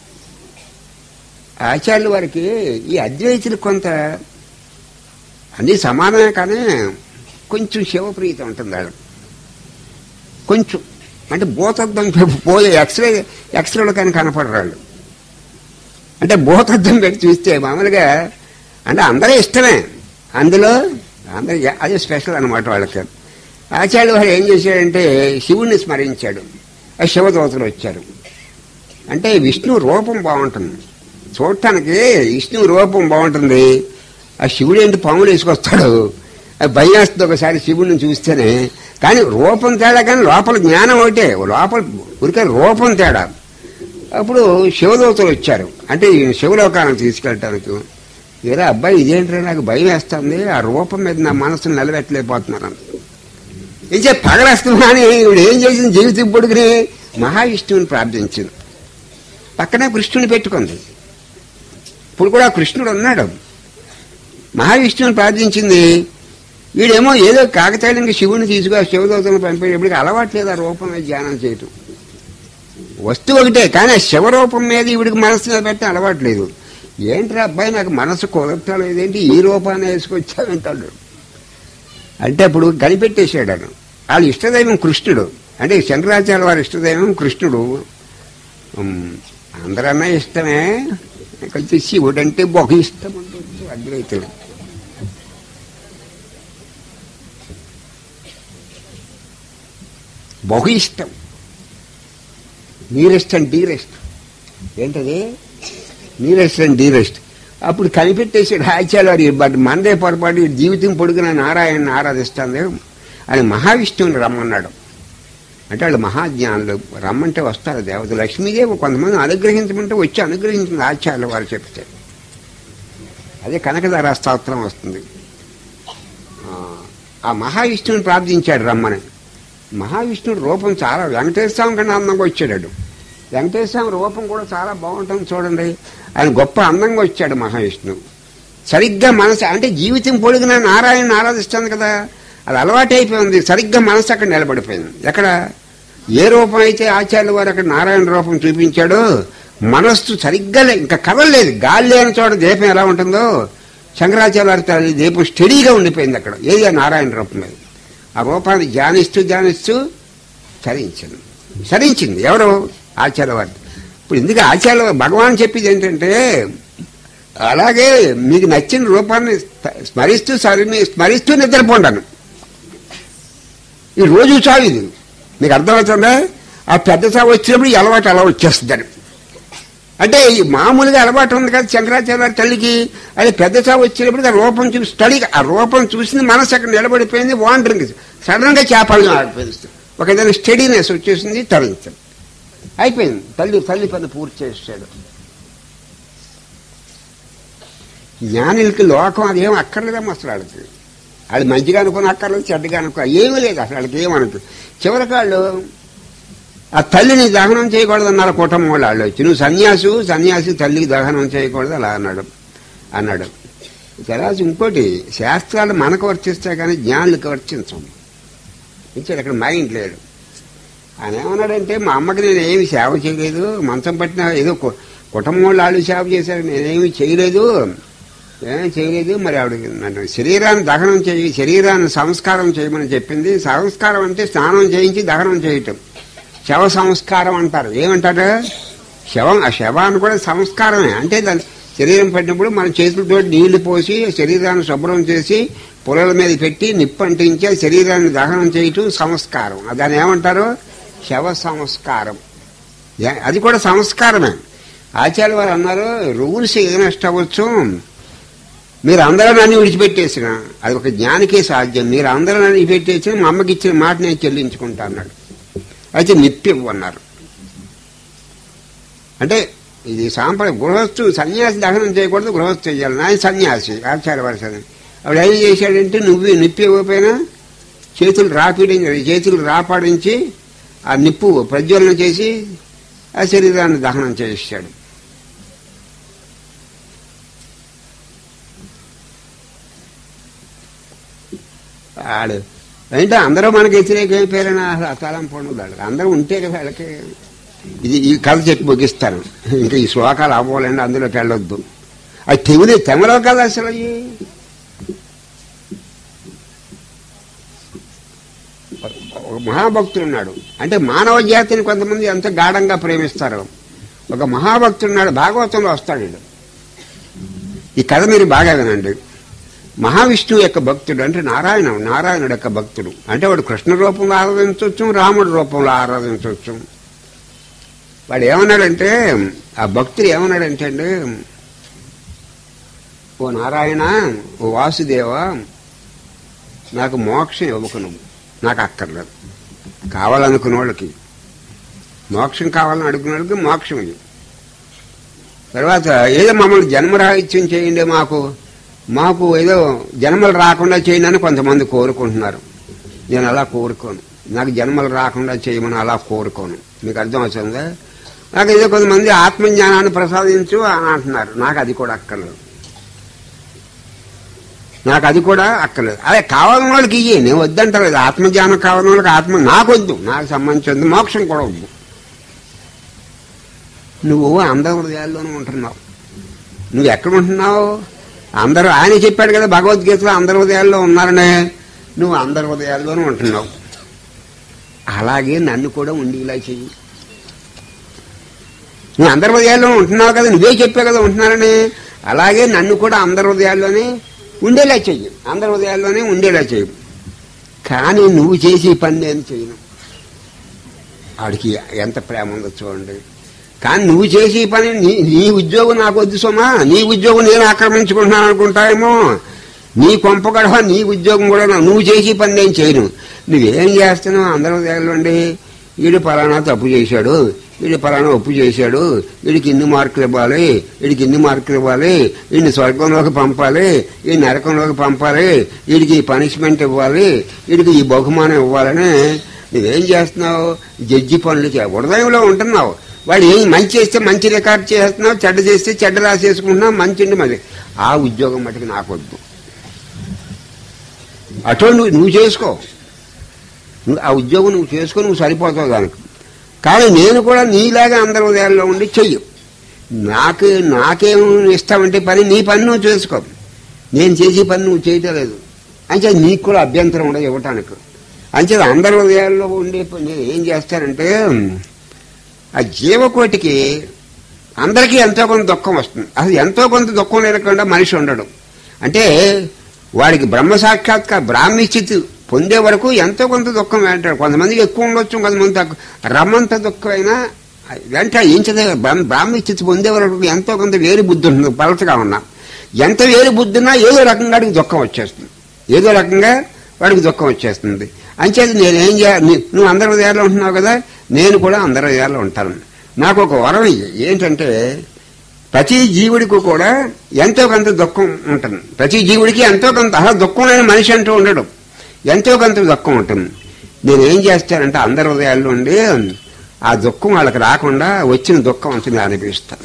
ఆచార్యుల వారికి ఈ అద్వైతులు కొంత అన్ని సమానమే కానీ కొంచెం శివప్రీతి ఉంటుంది వాళ్ళకి కొంచెం అంటే భూతద్దం పోయే ఎక్స్రే ఎక్స్రేలో కానీ కనపడరు వాళ్ళు అంటే భూతద్దం పెట్టి చూస్తే మామూలుగా అంటే అందరూ ఇష్టమే అందులో అందరూ అదే స్పెషల్ అనమాట వాళ్ళకి ఆచార్యులు వారు ఏం చేశాడంటే శివుణ్ణి స్మరించాడు ఆ శివదోతలు వచ్చారు అంటే విష్ణు రూపం బాగుంటుంది చూడటానికి విష్ణు రూపం బాగుంటుంది ఆ శివుడు ఏంటి పాములు వేసుకొస్తాడు అది భయం వేస్తుంది ఒకసారి శివుడిని చూస్తేనే కానీ రూపం తేడా కానీ లోపల జ్ఞానం ఒకటే లోపల ఉరికే రూపం తేడా అప్పుడు శివదూతలు వచ్చారు అంటే ఈ శివలోకాలను తీసుకెళ్ళటానికి ఏరా అబ్బాయి ఇదేంటంటే నాకు భయం వేస్తుంది ఆ రూపం మీద నా మనసును నిలబెట్టలేకపోతున్నాను ఇచ్చే పగలేస్తున్నాను ఇప్పుడు ఏం చేసింది జీవితం పొడుగుని మహావిష్ణువుని ప్రార్థించింది పక్కనే కృష్ణుని పెట్టుకుంది ఇప్పుడు కూడా కృష్ణుడు ఉన్నాడు మహావిష్ణువుని ప్రార్థించింది వీడేమో ఏదో కాకతాళంగా శివుని తీసుకుని శివదూతను పంపేటప్పటికి అలవాట్లేదు ఆ రూపం మీద ధ్యానం చేయటం వస్తువు ఒకటే కానీ ఆ శివరూపం మీద ఈవిడికి మనసు మీద పెట్టే అలవాట్లేదు ఏంట్రా అబ్బాయి నాకు మనసు కుదరటలేదు ఏంటి ఈ రూపాన్ని వేసుకొచ్చావంటాడు అంటే అప్పుడు కనిపెట్టేశాడు అను వాళ్ళ ఇష్టదైవం కృష్ణుడు అంటే శంకరాచార్య వారి ఇష్టదైవం కృష్ణుడు ఉమ్, అందరన్నా ఇష్టమే కొంచెం శివుడు అంటే బహు ఇష్టం ఉంటుంది అద్వైతుడు బహు ఇష్టం నీరెస్ట్ అండ్ డీరెస్ట్ ఏంటది నీరెస్ట్ అండ్ డీరెస్ట్ అప్పుడు కనిపెట్టేసాడు ఆచార్య వారి బట్ మనదే పొరపాటు ఈ జీవితం పొడుగున నారాయణ ఆరాధిస్తుంది అని మహావిష్ణువుని రమ్మన్నాడు అంటే వాళ్ళు మహాజ్ఞానులు రమ్మంటే వస్తారు దేవత లక్ష్మీదేవి కొంతమంది అనుగ్రహించమంటే వచ్చి అనుగ్రహించింది ఆచార్యుల వారు చెప్తే అదే కనకదార స్తోత్రం వస్తుంది ఆ, ఆ మహావిష్ణువుని ప్రార్థించాడు రమ్మని మహావిష్ణుడు రూపం చాలా వెంకటేశ్వర స్వామి కన్నా అందంగా వచ్చాడు వెంకటేశ్వర స్వామి రూపం కూడా చాలా బాగుంటుంది చూడండి ఆయన గొప్ప అందంగా వచ్చాడు మహావిష్ణువు సరిగ్గా మనసు అంటే జీవితం పొడిగిన నారాయణ ఆరాధిస్తుంది కదా అది అలవాటు అయిపోయింది సరిగ్గా మనసు అక్కడ నిలబడిపోయింది ఎక్కడ ఏ రూపం అయితే ఆచార్యుల వారు అక్కడ నారాయణ రూపం చూపించాడో మనస్సు సరిగ్గా లే- ఇంకా కదలలేదు గాలి లేని చోట దీపం ఎలా ఉంటుందో శంకరాచార్య వారి తల్లి దీపం స్టడీగా ఉండిపోయింది అక్కడ ఏది ఆ నారాయణ రూపం మీద ఆ రూపాన్ని ధ్యానిస్తూ ధ్యానిస్తూ చరించింది చరించింది ఎవరు ఆచార్యవారు ఇప్పుడు ఎందుకు ఆచార్య భగవాన్ చెప్పేది ఏంటంటే అలాగే మీకు నచ్చిన రూపాన్ని స్త- స్మరిస్తూ సరిని స్మరిస్తూ నిద్రపోండాను ఈ రోజు చావు ఇది మీకు అర్థమవుతుందా ఆ పెద్ద చావు వచ్చినప్పుడు ఈ అలవాటు అలా వచ్చేస్తుందని అంటే ఈ మామూలుగా అలవాటు ఉంది కదా చంద్రాచార్య తల్లికి అది పెద్ద చావు వచ్చినప్పుడు ఆ రూపం చూసి తల్లి ఆ రూపం చూసింది మనసు అక్కడ నిలబడిపోయింది వాండరింగ్ సడన్ గా చేపలు ఆడిపోయింది ఒక ఏదైనా స్టడీనెస్ వచ్చేసింది తరలించాడు అయిపోయింది తల్లి తల్లి పని పూర్తి చేసాడు జ్ఞానులకి లోకం అదేం అక్కర్లేదమ్మా అసలు వాళ్ళకి వాళ్ళు మంచిగా అనుకుని అక్కర్లేదు చెడ్డగా అనుకో ఏమీ లేదు అసలు వాళ్ళకి ఏమనుకో చివరికి వాళ్ళు ఆ తల్లిని దహనం చేయకూడదు అన్నారు కుటుంబం వాళ్ళు వాళ్ళు వచ్చి నువ్వు సన్యాసు సన్యాసి తల్లికి దహనం చేయకూడదు అలా అన్నాడు అన్నాడు తర్వాత ఇంకోటి శాస్త్రాలు మనకు వర్తిస్తాయి కానీ జ్ఞానులకు వర్తించం ఇచ్చాడు అక్కడ మైండ్ లేడు ఆయన ఏమన్నాడంటే మా అమ్మకి నేను ఏమి సేవ చేయలేదు మంచం పట్టిన ఏదో కు- కుటుంబం వాళ్ళు వాళ్ళు సేవ చేశారు నేనేమి చేయలేదు ఏం చేయలేదు మరి ఆవిడ నన్ను శరీరాన్ని దహనం చేయి శరీరాన్ని సంస్కారం చేయమని చెప్పింది సంస్కారం అంటే స్నానం చేయించి దహనం చేయటం శవ సంస్కారం అంటారు ఏమంటారు శవం ఆ శవాన్ని కూడా సంస్కారమే అంటే దాని శరీరం పట్టినప్పుడు మన చేతులతో నీళ్లు పోసి శరీరాన్ని శుభ్రం చేసి పొలాల మీద పెట్టి నిప్పు అంటించి ఆ శరీరాన్ని దహనం చేయటం సంస్కారం దాన్ని ఏమంటారు శవ సంస్కారం ఏ- అది కూడా సంస్కారమే ఆచార్య వారు అన్నారు రూల్స్ ఎగనెస్ట్ అవ్వచ్చు మీరు అందరూ నన్ను విడిచిపెట్టేసిన అది ఒక జ్ఞానికే సాధ్యం మీరు అందరూ నన్ను విడిచిపెట్టేసిన మా అమ్మకి ఇచ్చిన మాట నేను చెల్లించుకుంటా అన్నాడు అయితే నిప్పివ్వన్నారు అంటే ఇది సాంప్రదాయ గృహస్థు సన్యాసి దహనం చేయకూడదు గృహస్థు చేయాలి ఆయన సన్యాసి ఆచార్య వరుసని ఆవిడ ఏం చేశాడంటే నువ్వు నిప్పి ఇవ్వకపోయినా చేతులు రాపిడించి చేతులు రాపాడించి ఆ నిప్పు ప్రజ్వలన చేసి ఆ శరీరాన్ని దహనం చేశాడు ఆడు అంటే అందరూ మనకి వ్యతిరేకం పేరైనా అసలు తలంపు ఉండదు వాళ్ళకి అందరూ ఉంటే కదా వాళ్ళకి ఇది ఈ కథ చెప్పి ముగిస్తాను ఇంకా ఈ శ్లోకాలు అవ్వాలండి అందులోకి వెళ్ళొద్దు అది తెగులు తెమలో కదా అసలు అవి ఒక మహాభక్తుడు ఉన్నాడు అంటే మానవ జాతిని కొంతమంది ఎంత గాఢంగా ప్రేమిస్తారు ఒక మహాభక్తుడు ఉన్నాడు భాగవతంలో వస్తాడు వీడు. ఈ కథ మీరు బాగా వినండి మహావిష్ణువు యొక్క భక్తుడు అంటే నారాయణ నారాయణుడు యొక్క భక్తుడు అంటే వాడు కృష్ణ రూపంలో ఆరాధించవచ్చు రాముడి రూపంలో ఆరాధించవచ్చు వాడు ఏమన్నాడంటే ఆ భక్తుడు ఏమన్నాడంటే అండి ఓ నారాయణ ఓ వాసుదేవ నాకు మోక్షం ఇవ్వకు నువ్వు నాకు అక్కర్లేదు కావాలనుకున్న వాళ్ళకి మోక్షం కావాలని అడుగుకున్న వాళ్ళకి మోక్షం ఇవ్వు తర్వాత ఏదో మమ్మల్ని జన్మరాహిత్యం చేయండి మాకు మాకు ఏదో జన్మలు రాకుండా చేయండి అని కొంతమంది కోరుకుంటున్నారు నేను అలా కోరుకోను నాకు జన్మలు రాకుండా చేయమని అలా కోరుకోను మీకు అర్థం అవుతుందా నాకు ఏదో కొంతమంది ఆత్మజ్ఞానాన్ని ప్రసాదించు అని అంటున్నారు నాకు అది కూడా అక్కర్లేదు నాకు అది కూడా అక్కర్లేదు అదే కావాలని వాళ్ళకి ఇయ్యి నేను వద్దంటలేదు ఆత్మజ్ఞానం కావాలని వాళ్ళకి ఆత్మ నాకు వద్దు నాకు సంబంధించింది మోక్షం కూడా వద్దు నువ్వు అందరి హృదయాల్లోనూ ఉంటున్నావు నువ్వు ఎక్కడ ఉంటున్నావు అందరూ ఆయన చెప్పాడు కదా భగవద్గీతలో అందరి హృదయాల్లో ఉన్నారనే నువ్వు అందరి హృదయాల్లోనూ ఉంటున్నావు అలాగే నన్ను కూడా ఉండేలా చెయ్యి నువ్వు అందరి హృదయాల్లో ఉంటున్నావు కదా నువ్వే చెప్పావు కదా ఉంటున్నారని అలాగే నన్ను కూడా అందరి హృదయాల్లోనే ఉండేలా చెయ్యి అందరి హృదయాల్లోనే ఉండేలా చెయ్యి కానీ నువ్వు చేసే పని నేను చేయను ఆడికి ఎంత ప్రేమ ఉందో చూడండి కానీ నువ్వు చేసే పని నీ నీ ఉద్యోగం నాకు వద్దు సుమా నీ ఉద్యోగం నేను ఆక్రమించుకుంటున్నాను అనుకుంటావేమో నీ కొంప గడవ నీ ఉద్యోగం కూడా నా- నువ్వు చేసే పని నేను చేయను నువ్వేం చేస్తున్నావు అందరూ తగలండి వీడు పలానా తప్పు చేశాడు వీడు పలానా ఒప్పు చేశాడు వీడికి ఇన్ని మార్కులు ఇవ్వాలి వీడికి ఇన్ని మార్కులు ఇవ్వాలి వీడిని స్వర్గంలోకి పంపాలి ఈ నరకంలోకి పంపాలి వీడికి ఈ పనిష్మెంట్ ఇవ్వాలి వీడికి ఈ బహుమానం ఇవ్వాలని నువ్వేం చేస్తున్నావు జడ్జి పనులు చే ఉదయంలో ఉంటున్నావు వాడు ఏం మంచి చేస్తే మంచి రికార్డ్ చేస్తున్నావు చెడ్డ చేస్తే చెడ్డ రాసేసుకుంటున్నావు మంచి ఉండి మరి ఆ ఉద్యోగం మటుకు నాకు వద్దు అటో నువ్వు నువ్వు చేసుకో నువ్వు ఆ ఉద్యోగం నువ్వు చేసుకో నువ్వు సరిపోతావు దానికి కానీ నేను కూడా నీలాగా అందరి ఉదయాల్లో ఉండి చెయ్యి నాకు నాకేం ఇస్తామంటే పని నీ పని నువ్వు చేసుకో నేను చేసే పని నువ్వు చేయటం లేదు అంతే నీకు కూడా అభ్యంతరం ఉండదు ఇవ్వటానికి అంతే అందరి ఉదయాల్లో ఉండే పని నేను ఏం చేస్తానంటే ఆ జీవకోటికి అందరికీ ఎంతో కొంత దుఃఖం వస్తుంది అసలు ఎంతో కొంత దుఃఖం లేకుండా మనిషి ఉండడు అంటే వాడికి బ్రహ్మ సాక్షాత్కార బ్రాహ్మీ స్థితి పొందే వరకు ఎంతో కొంత దుఃఖం వెంటాడు కొంతమందికి ఎక్కువ ఉండొచ్చు కొంతమంది తక్కువ రమ్మంత దుఃఖమైనా వెంట ఏం చదివే బ్రాహ్మీ స్థితి పొందే వరకు ఎంతో కొంత వేరు బుద్ధి ఉంటుంది పలచగా ఉన్నా ఎంత వేరు బుద్ధి ఉన్నా ఏదో రకంగా వాడికి దుఃఖం వచ్చేస్తుంది ఏదో రకంగా వాడికి దుఃఖం వచ్చేస్తుంది అంచేది నేనేం చేయాలి నీ- నువ్వు అందరి హృదయాల్లో ఉంటున్నావు కదా నేను కూడా అందరి హృదయాల్లో ఉంటాను నాకు ఒక వరం ఇయ్యి. ఏంటంటే ప్రతి జీవుడికి కూడా ఎంతో కొంత దుఃఖం ఉంటుంది ప్రతి జీవుడికి ఎంతో కొంత అసలు దుఃఖం లేని మనిషి అంటూ ఉండడు ఎంతో కొంత దుఃఖం ఉంటుంది నేను ఏం చేస్తానంటే అందరి హృదయాల్లో ఉండి ఆ దుఃఖం వాళ్ళకి రాకుండా వచ్చిన దుఃఖం అంతా నేను అనిపిస్తాను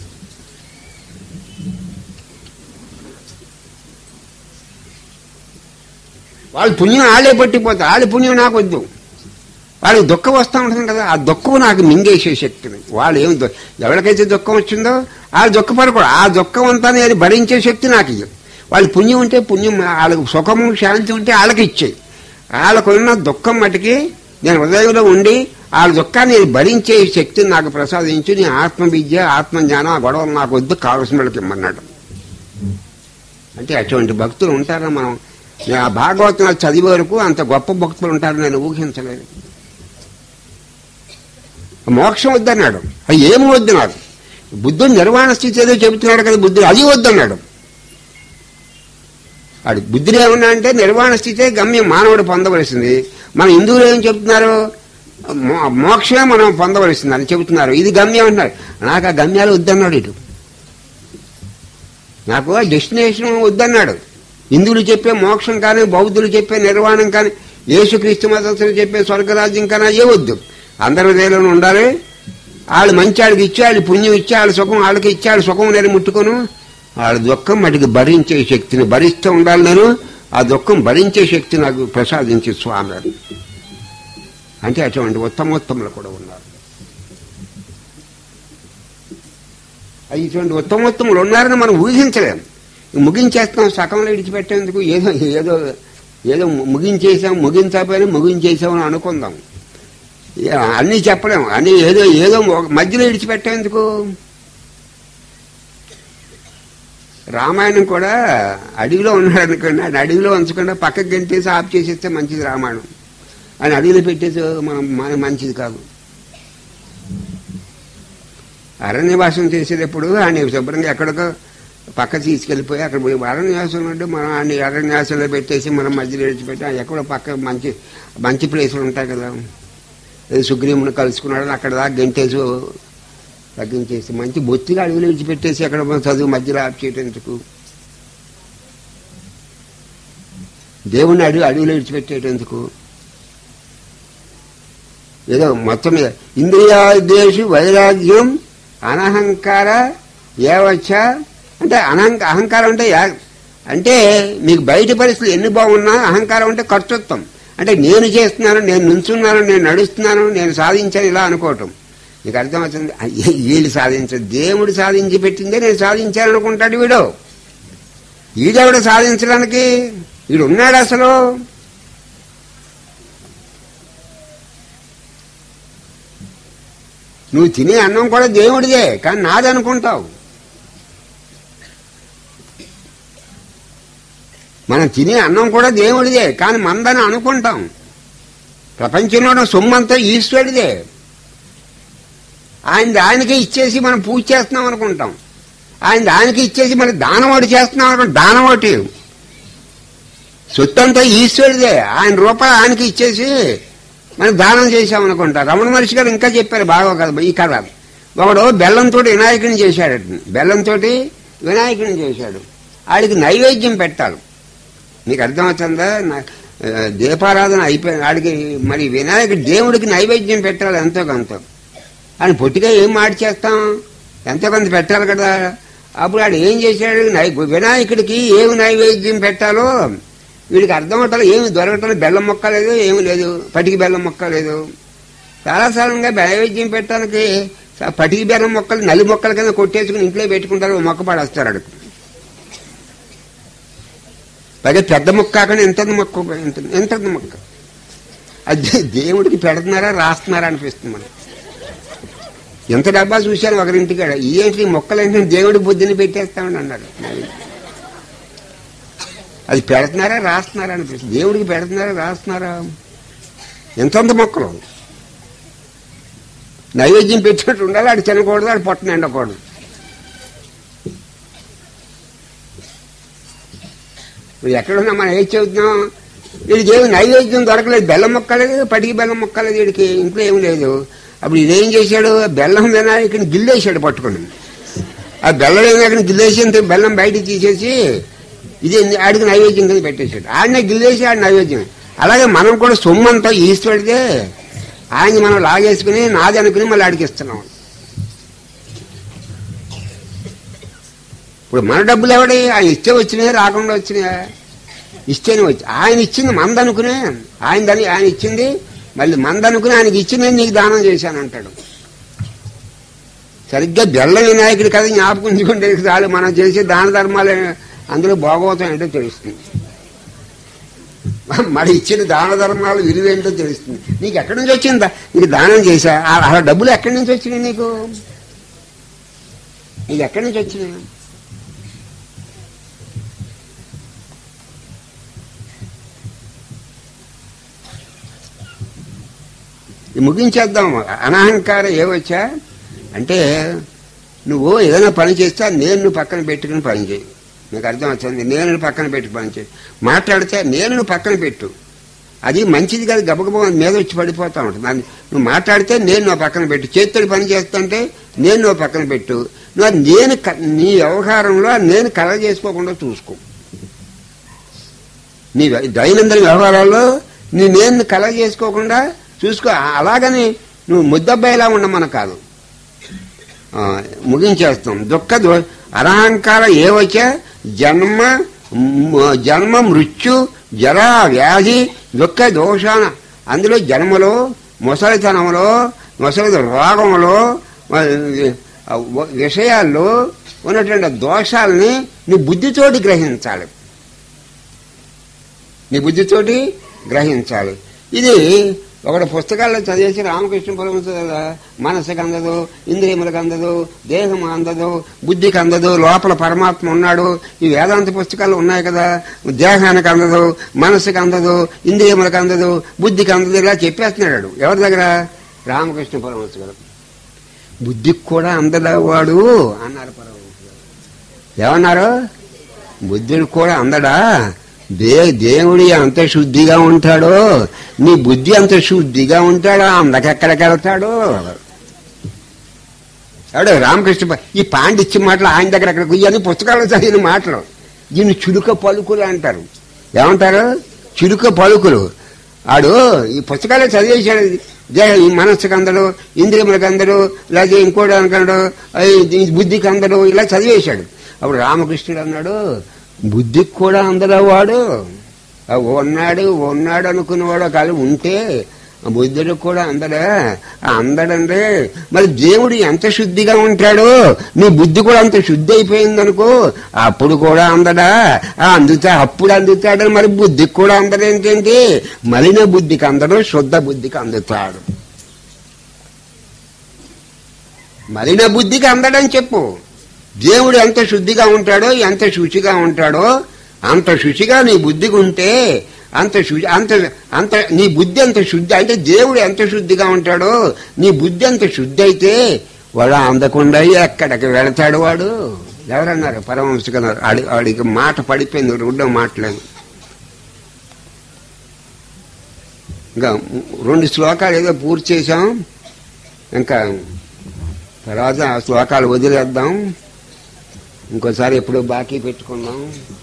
వాళ్ళు పుణ్యం ఆళ్ళే పట్టిపోతారు వాళ్ళ పుణ్యం నాకు వద్దు వాళ్ళకి దుఃఖం వస్తూ ఉంటుంది కదా ఆ దుఃఖం నాకు మింగేసే శక్తిని వాళ్ళు ఏం దు- ఎవరికైతే దుఃఖం వచ్చిందో వాళ్ళు దుఃఖపడకూడదు ఆ దుఃఖం అంతా నేను భరించే శక్తి నాకు ఇయ్యం వాళ్ళ పుణ్యం ఉంటే పుణ్యం వాళ్ళకి సుఖము శాంతి ఉంటే వాళ్ళకి ఇచ్చేయి వాళ్ళకు ఉన్న దుఃఖం మటుకి నేను హృదయంలో ఉండి వాళ్ళ దుఃఖాన్ని నేను భరించే శక్తిని నాకు ప్రసాదించి నీ ఆత్మ విద్య ఆత్మ జ్ఞానం ఆ గొడవలు నాకు వద్దు కావలసిన వాళ్ళకి ఇమ్మన్నాడు అంటే అటువంటి భక్తులు ఉంటారా మనం నేను ఆ భాగవతం చదివే వరకు అంత గొప్ప భక్తులు ఉంటారని నేను ఊహించలేదు మోక్షం వద్దన్నాడు అది ఏమి వద్దు నాకు బుద్ధుడు నిర్వాణ స్థితి ఏదో చెబుతున్నాడు కదా బుద్ధుడు అది వద్దన్నాడు అది బుద్ధుడు ఏమన్నా అంటే నిర్వాణ స్థితే గమ్యం మానవుడు పొందవలసింది మన హిందువులు ఏం చెప్తున్నారు మో- మోక్షమే మనం పొందవలసింది అని చెబుతున్నారు ఇది గమ్యం అంటున్నారు నాకు ఆ గమ్యాలు వద్దన్నాడు ఇటు నాకు ఆ డెస్టినేషన్ వద్దన్నాడు హిందువులు చెప్పే మోక్షం కానీ బౌద్ధులు చెప్పే నిర్వాణం కానీ యేసుక్రీస్తు మతస్థులు చెప్పే స్వర్గరాజ్యం కానీ ఏ వద్దు అందరి హృదయంలోనూ ఉండాలి వాళ్ళు మంచి వాళ్ళకి ఇచ్చి వాళ్ళు పుణ్యం ఇచ్చి వాళ్ళ సుఖం వాళ్ళకి ఇచ్చి వాళ్ళ సుఖం నేను ముట్టుకోను వాళ్ళ దుఃఖం మటుకు భరించే శక్తిని భరిస్తూ ఉండాలి నేను ఆ దుఃఖం భరించే శక్తి నాకు ప్రసాదించి స్వామి అని. అంటే అటువంటి ఉత్తమోత్తములు కూడా ఉన్నారు అది ఇటువంటి ఉత్తమోత్తములు ఉన్నారని మనం ఊహించలేం ముగించేస్తాం సకంలో విడిచిపెట్టేందుకు ఏదో ఏదో ఏదో ముగించేసాం ముగించకపోయినా ముగించేసామని అనుకుందాం ఏ, అన్నీ చెప్పలేం అన్ని ఏదో ఏదో ఒక మధ్యలో విడిచిపెట్టేందుకు రామాయణం కూడా అడవిలో ఉన్నాడు అనుకోండి ఆయన అడవిలో ఉంచకుండా పక్కకి గంటేసి ఆఫ్ చేసేస్తే మంచిది రామాయణం ఆయన అడవిలో పెట్టేసి మనం మన మంచిది కాదు అరణ్యవాసం చేసేటప్పుడు ఆయన శుభ్రంగా ఎక్కడికో పక్క తీసుకెళ్లిపోయి అక్కడ పోయి అరణ్యవాసం ఉంటే మనం ఆయన అరణ్యవాసంలో పెట్టేసి మనం మధ్యలో విడిచిపెట్టి ఆయన ఎక్కడో పక్క మంచి మంచి ప్లేసులు ఉంటాయి కదా ఏదో సుగ్రీవుని కలుసుకున్నాడు అక్కడ దాకా గంటేసి తగ్గించేసి మంచి బొత్తిగా అడవిలో విడిచిపెట్టేసి అక్కడ చదువు మధ్యలో ఆఫ్ చేయటం ఎందుకు దేవుణ్ణి అడవి అడవిలో విడిచిపెట్టేటందుకు ఏదో మొత్తం మీద ఇంద్రియాదేశు వైరాగ్యం అనహంకార ఏవచ్చ అంటే అనంక అహంకారం అంటే యా- అంటే మీకు బయట పరిస్థితులు ఎన్ని బాగున్నా అహంకారం అంటే కర్తృత్వం అంటే నేను చేస్తున్నాను నేను నుంచున్నాను నేను నడుస్తున్నాను నేను సాధించాను ఇలా అనుకోవటం నీకు అర్థమవుతుంది అయ్య, వీళ్ళు సాధించదు దేవుడు సాధించి పెట్టిందే నేను సాధించాను అనుకుంటాడు వీడు వీడెవడు సాధించడానికి వీడు ఉన్నాడు అసలు నువ్వు తినే అన్నం కూడా దేవుడిదే కానీ నాదనుకుంటావు మనం తినే అన్నం కూడా దేవుడిదే కానీ మందని అనుకుంటాం ప్రపంచంలో ఉన్న సొమ్మంతా ఈశ్వరుడిదే ఆయన ఆయనకే ఇచ్చేసి మనం పూజ చేస్తున్నాం అనుకుంటాం ఆయన ఆయనకి ఇచ్చేసి మరి దానం ఒకటి చేస్తున్నాం అనుకుంటాం దానం ఒకటి సొత్తంతా ఈశ్వరుడిదే ఆయన రూపాయలు ఆయనకి ఇచ్చేసి మనం దానం చేశామనుకుంటా రమణ మహర్షి గారు ఇంకా చెప్పారు బాగా కదా ఈ కథ ఒకడు బెల్లంతో వినాయకుని చేశాడు బెల్లంతో వినాయకుని చేశాడు ఆడికి నైవేద్యం పెట్టాలి నీకు అర్థమవుతుందా నా- ఆ, దీపారాధన అయిపోయింది ఆడికి మరి వినాయకుడి దేవుడికి నైవేద్యం పెట్టాలి ఎంతో కొంత ఆయన పొట్టిగా ఏం మాట చేస్తాం ఎంతో కొంత పెట్టాలి కదా అప్పుడు ఆడు ఏం చేశాడు నై వినాయకుడికి ఏమి నైవేద్యం పెట్టాలో వీడికి అర్థం అవటాలు ఏమి దొరకటం బెల్లం మొక్క లేదు ఏమి లేదు పటికి బెల్లం మొక్క లేదు చాలా సాధారణంగా నైవేద్యం పెట్టడానికి స- పటికి బెల్లం మొక్కలు నలి మొక్కల కింద కొట్టేసుకుని ఇంట్లో పెట్టుకుంటారు ఓ మొక్క పడేస్తారు అడుగు పైగా పెద్ద మొక్క కాకుండా ఎంత మొక్క ఎంత ఎంత మొక్క అది దేవుడికి పెడుతున్నారా రాస్తున్నారా అనిపిస్తుంది మనకి ఎంత డబ్బా చూశాను ఒకరింటికాడ ఏంటి ఈ మొక్కలంటే దేవుడి బుద్ధిని పెట్టేస్తామని అన్నాడు అది పెడుతున్నారా రాస్తున్నారా అనిపిస్తుంది దేవుడికి పెడుతున్నారా రాస్తున్నారా ఎంతంత మొక్కలు నైవేద్యం పెట్టినట్టు ఉండాలి ఆడు తినకూడదు ఆడు పొట్టన ఎండకూడదు ఇప్పుడు ఎక్కడున్నా మనం ఏం చెబుతున్నాం వీడికి ఏమి నైవేద్యం దొరకలేదు బెల్లం మొక్కలేదు పటికి బెల్లం మొక్కలేదు వీడికి ఇంట్లో ఏం లేదు అప్పుడు ఇదేం చేశాడు బెల్లం వినాయకుని గిల్లేశాడు పట్టుకుని ఆ బెల్లం వినాయకుని గిల్లేసి అంతే బెల్లం బయటికి తీసేసి ఇది ఆడికి నైవేద్యం కింద పెట్టేశాడు ఆడనే గిల్లేసి ఆడి నైవేద్యం అలాగే మనం కూడా సొమ్మంతా ఈశ్వరుడిదే ఆయన మనం లాగేసుకుని నాది అనుకుని మళ్ళీ ఆడికి ఇస్తున్నాం ఇప్పుడు మన డబ్బులు ఎవడి ఆయన ఇస్తే వచ్చినాయా రాకుండా వచ్చినాయా ఇస్తేనే వచ్చి ఆయన ఇచ్చింది మందనుకునే ఆయన దాన్ని ఆయన ఇచ్చింది మళ్ళీ మందనుకుని ఆయనకి ఇచ్చింది నీకు దానం చేశాను అంటాడు సరిగ్గా బెల్ల వినాయకుడి కదా జ్ఞాపకం ఉంచుకుంటే చాలు మనం చేసే దాన ధర్మాలు అందులో భోగవతం ఏంటో తెలుస్తుంది మరి ఇచ్చిన దాన ధర్మాలు విలువేంటో తెలుస్తుంది నీకు ఎక్కడి నుంచి వచ్చిందా నీకు దానం చేశా ఆ- అలా డబ్బులు ఎక్కడి నుంచి వచ్చినాయి నీకు నీకు ఎక్కడి నుంచి వచ్చినాయి ఇది ముగించేద్దాం అనాహంకారం ఏవచ్చా అంటే నువ్వు ఏదైనా పని చేస్తే నేను నువ్వు పక్కన పెట్టుకుని పని చేయి నీకు అర్థం వచ్చింది నేను నువ్వు పక్కన పెట్టి పని చేయి మాట్లాడితే నేను నువ్వు పక్కన పెట్టు అది మంచిది కాదు గబగబ మీద వచ్చి పడిపోతా ఉంటుంది దాన్ని నువ్వు మాట్లాడితే నేను నువ్వు పక్కన పెట్టు చేతితో పని చేస్తుంటే నేను నువ్వు పక్కన పెట్టు నువ్వు అది నేను క- నీ వ్యవహారంలో నేను కల చేసుకోకుండా చూసుకో నీ వ్య- దైనందిన వ్యవహారాల్లో నీ నేను కల చేసుకోకుండా చూసుకో అలాగని నువ్వు ముద్దబ్బాయిలా ఉండమని కాదు ఆ, ముగించేస్తాం దుఃఖ దో అరహంకార ఏవచ్చా జన్మ మ- జన్మ మృత్యు జరా వ్యాధి దుఃఖ దోషాన అందులో జన్మలో ముసలితనంలో ముసలి రోగంలో ఆ, వ- విషయాల్లో ఉన్నటువంటి దోషాలని నీ బుద్ధితోటి గ్రహించాలి నీ బుద్ధితోటి గ్రహించాలి ఇది ఒకటి పుస్తకాల్లో చదివేసి రామకృష్ణ పరమహంస కదా, మనసుకు అందదు ఇంద్రియములకు అందదు దేహం అందదు బుద్ధికి అందదు లోపల పరమాత్మ ఉన్నాడు ఈ వేదాంత పుస్తకాలు ఉన్నాయి కదా దేహానికి అందదు మనసుకు అందదు ఇంద్రియములకు అందదు బుద్ధికి అందదు ఇలా చెప్పేస్తున్నాడు ఎవరి దగ్గర రామకృష్ణ పరమహంస గారు బుద్ధికి కూడా అందడా వాడు అన్నారు పరమహంస గారు ఏమన్నారు బుద్ధుడికి కూడా అందడా దే దేవుడి అంత శుద్ధిగా ఉంటాడో నీ బుద్ధి అంత శుద్ధిగా ఉంటాడా అందకెక్కడికి వెళ్తాడు ఎవడు రామకృష్ణ ప- ఈ పాండిత్య మాటలు ఆయన దగ్గర అక్కడ ఇవన్నీ పుస్తకాలు చదివిన మాటలు దీన్ని చురుక పలుకులు అంటారు ఏమంటారు చురుక పలుకులు ఆడు ఈ పుస్తకాలే చదివేశాడు దేహ ఈ మనస్సుకు అందడు ఇంద్రియములకు అందడు లేకపోతే ఇంకోటి అనుకున్నాడు ఈ బుద్ధికి అందడు ఇలా చదివేశాడు అప్పుడు రామకృష్ణుడు అన్నాడు బుద్ధికి కూడా అందడా వాడు ఆ ఉన్నాడు ఉన్నాడు అనుకున్నవాడు కాదు ఉంటే ఆ బుద్ధుడికి కూడా అందడా ఆ అందడంటే మరి దేవుడు ఎంత శుద్ధిగా ఉంటాడో నీ బుద్ధి కూడా అంత శుద్ధి అయిపోయిందనుకో అప్పుడు కూడా అందడా ఆ అందుతా అప్పుడు అందుతాడు మరి బుద్ధికి కూడా అందడేంటంటే మలిన బుద్ధికి అందడు శుద్ధ బుద్ధికి అందుతాడు మలిన బుద్ధికి అందడని చెప్పు దేవుడు ఎంత శుద్ధిగా ఉంటాడో ఎంత శుచిగా ఉంటాడో అంత శుచిగా నీ బుద్ధికి ఉంటే అంత శుచి అంత అంత నీ బుద్ధి అంత శుద్ధి అంటే దేవుడు ఎంత శుద్ధిగా ఉంటాడో నీ బుద్ధి అంత శుద్ధి అయితే వాడు అందకుండా ఎక్కడికి వెళతాడు వాడు ఎవరన్నారు పరమహంస గారు ఆడి ఆడికి మాట పడిపోయింది రెండో మాటలేదు ఇంకా రెండు శ్లోకాలు ఏదో పూర్తి చేశాం ఇంకా తర్వాత ఆ శ్లోకాలు వదిలేద్దాం ఇంకోసారి ఎప్పుడు బాకీ పెట్టుకుందాం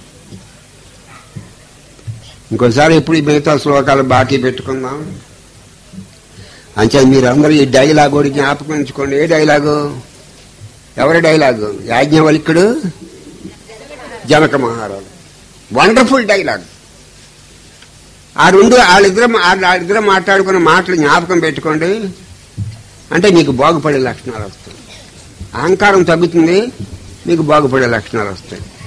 ఇంకోసారి ఎప్పుడు ఈ మిగతా శ్లోకాలు బాకీ పెట్టుకుందాం అంతే మీరందరూ ఈ డైలాగ్ కూడా జ్ఞాపకం ఉంచుకోండి ఏ డైలాగు ఎవరి డైలాగు యాజ్ఞవల్కుడు జనక మహారాజు వండర్ఫుల్ డైలాగ్ ఆ రెండు వాళ్ళిద్దరు వాళ్ళిద్దరు మాట్లాడుకున్న మాటలు జ్ఞాపకం పెట్టుకోండి అంటే మీకు బాగుపడే లక్షణాలు వస్తాయి అహంకారం తగ్గుతుంది మీకు బాగుపడే లక్షణాలు వస్తాయి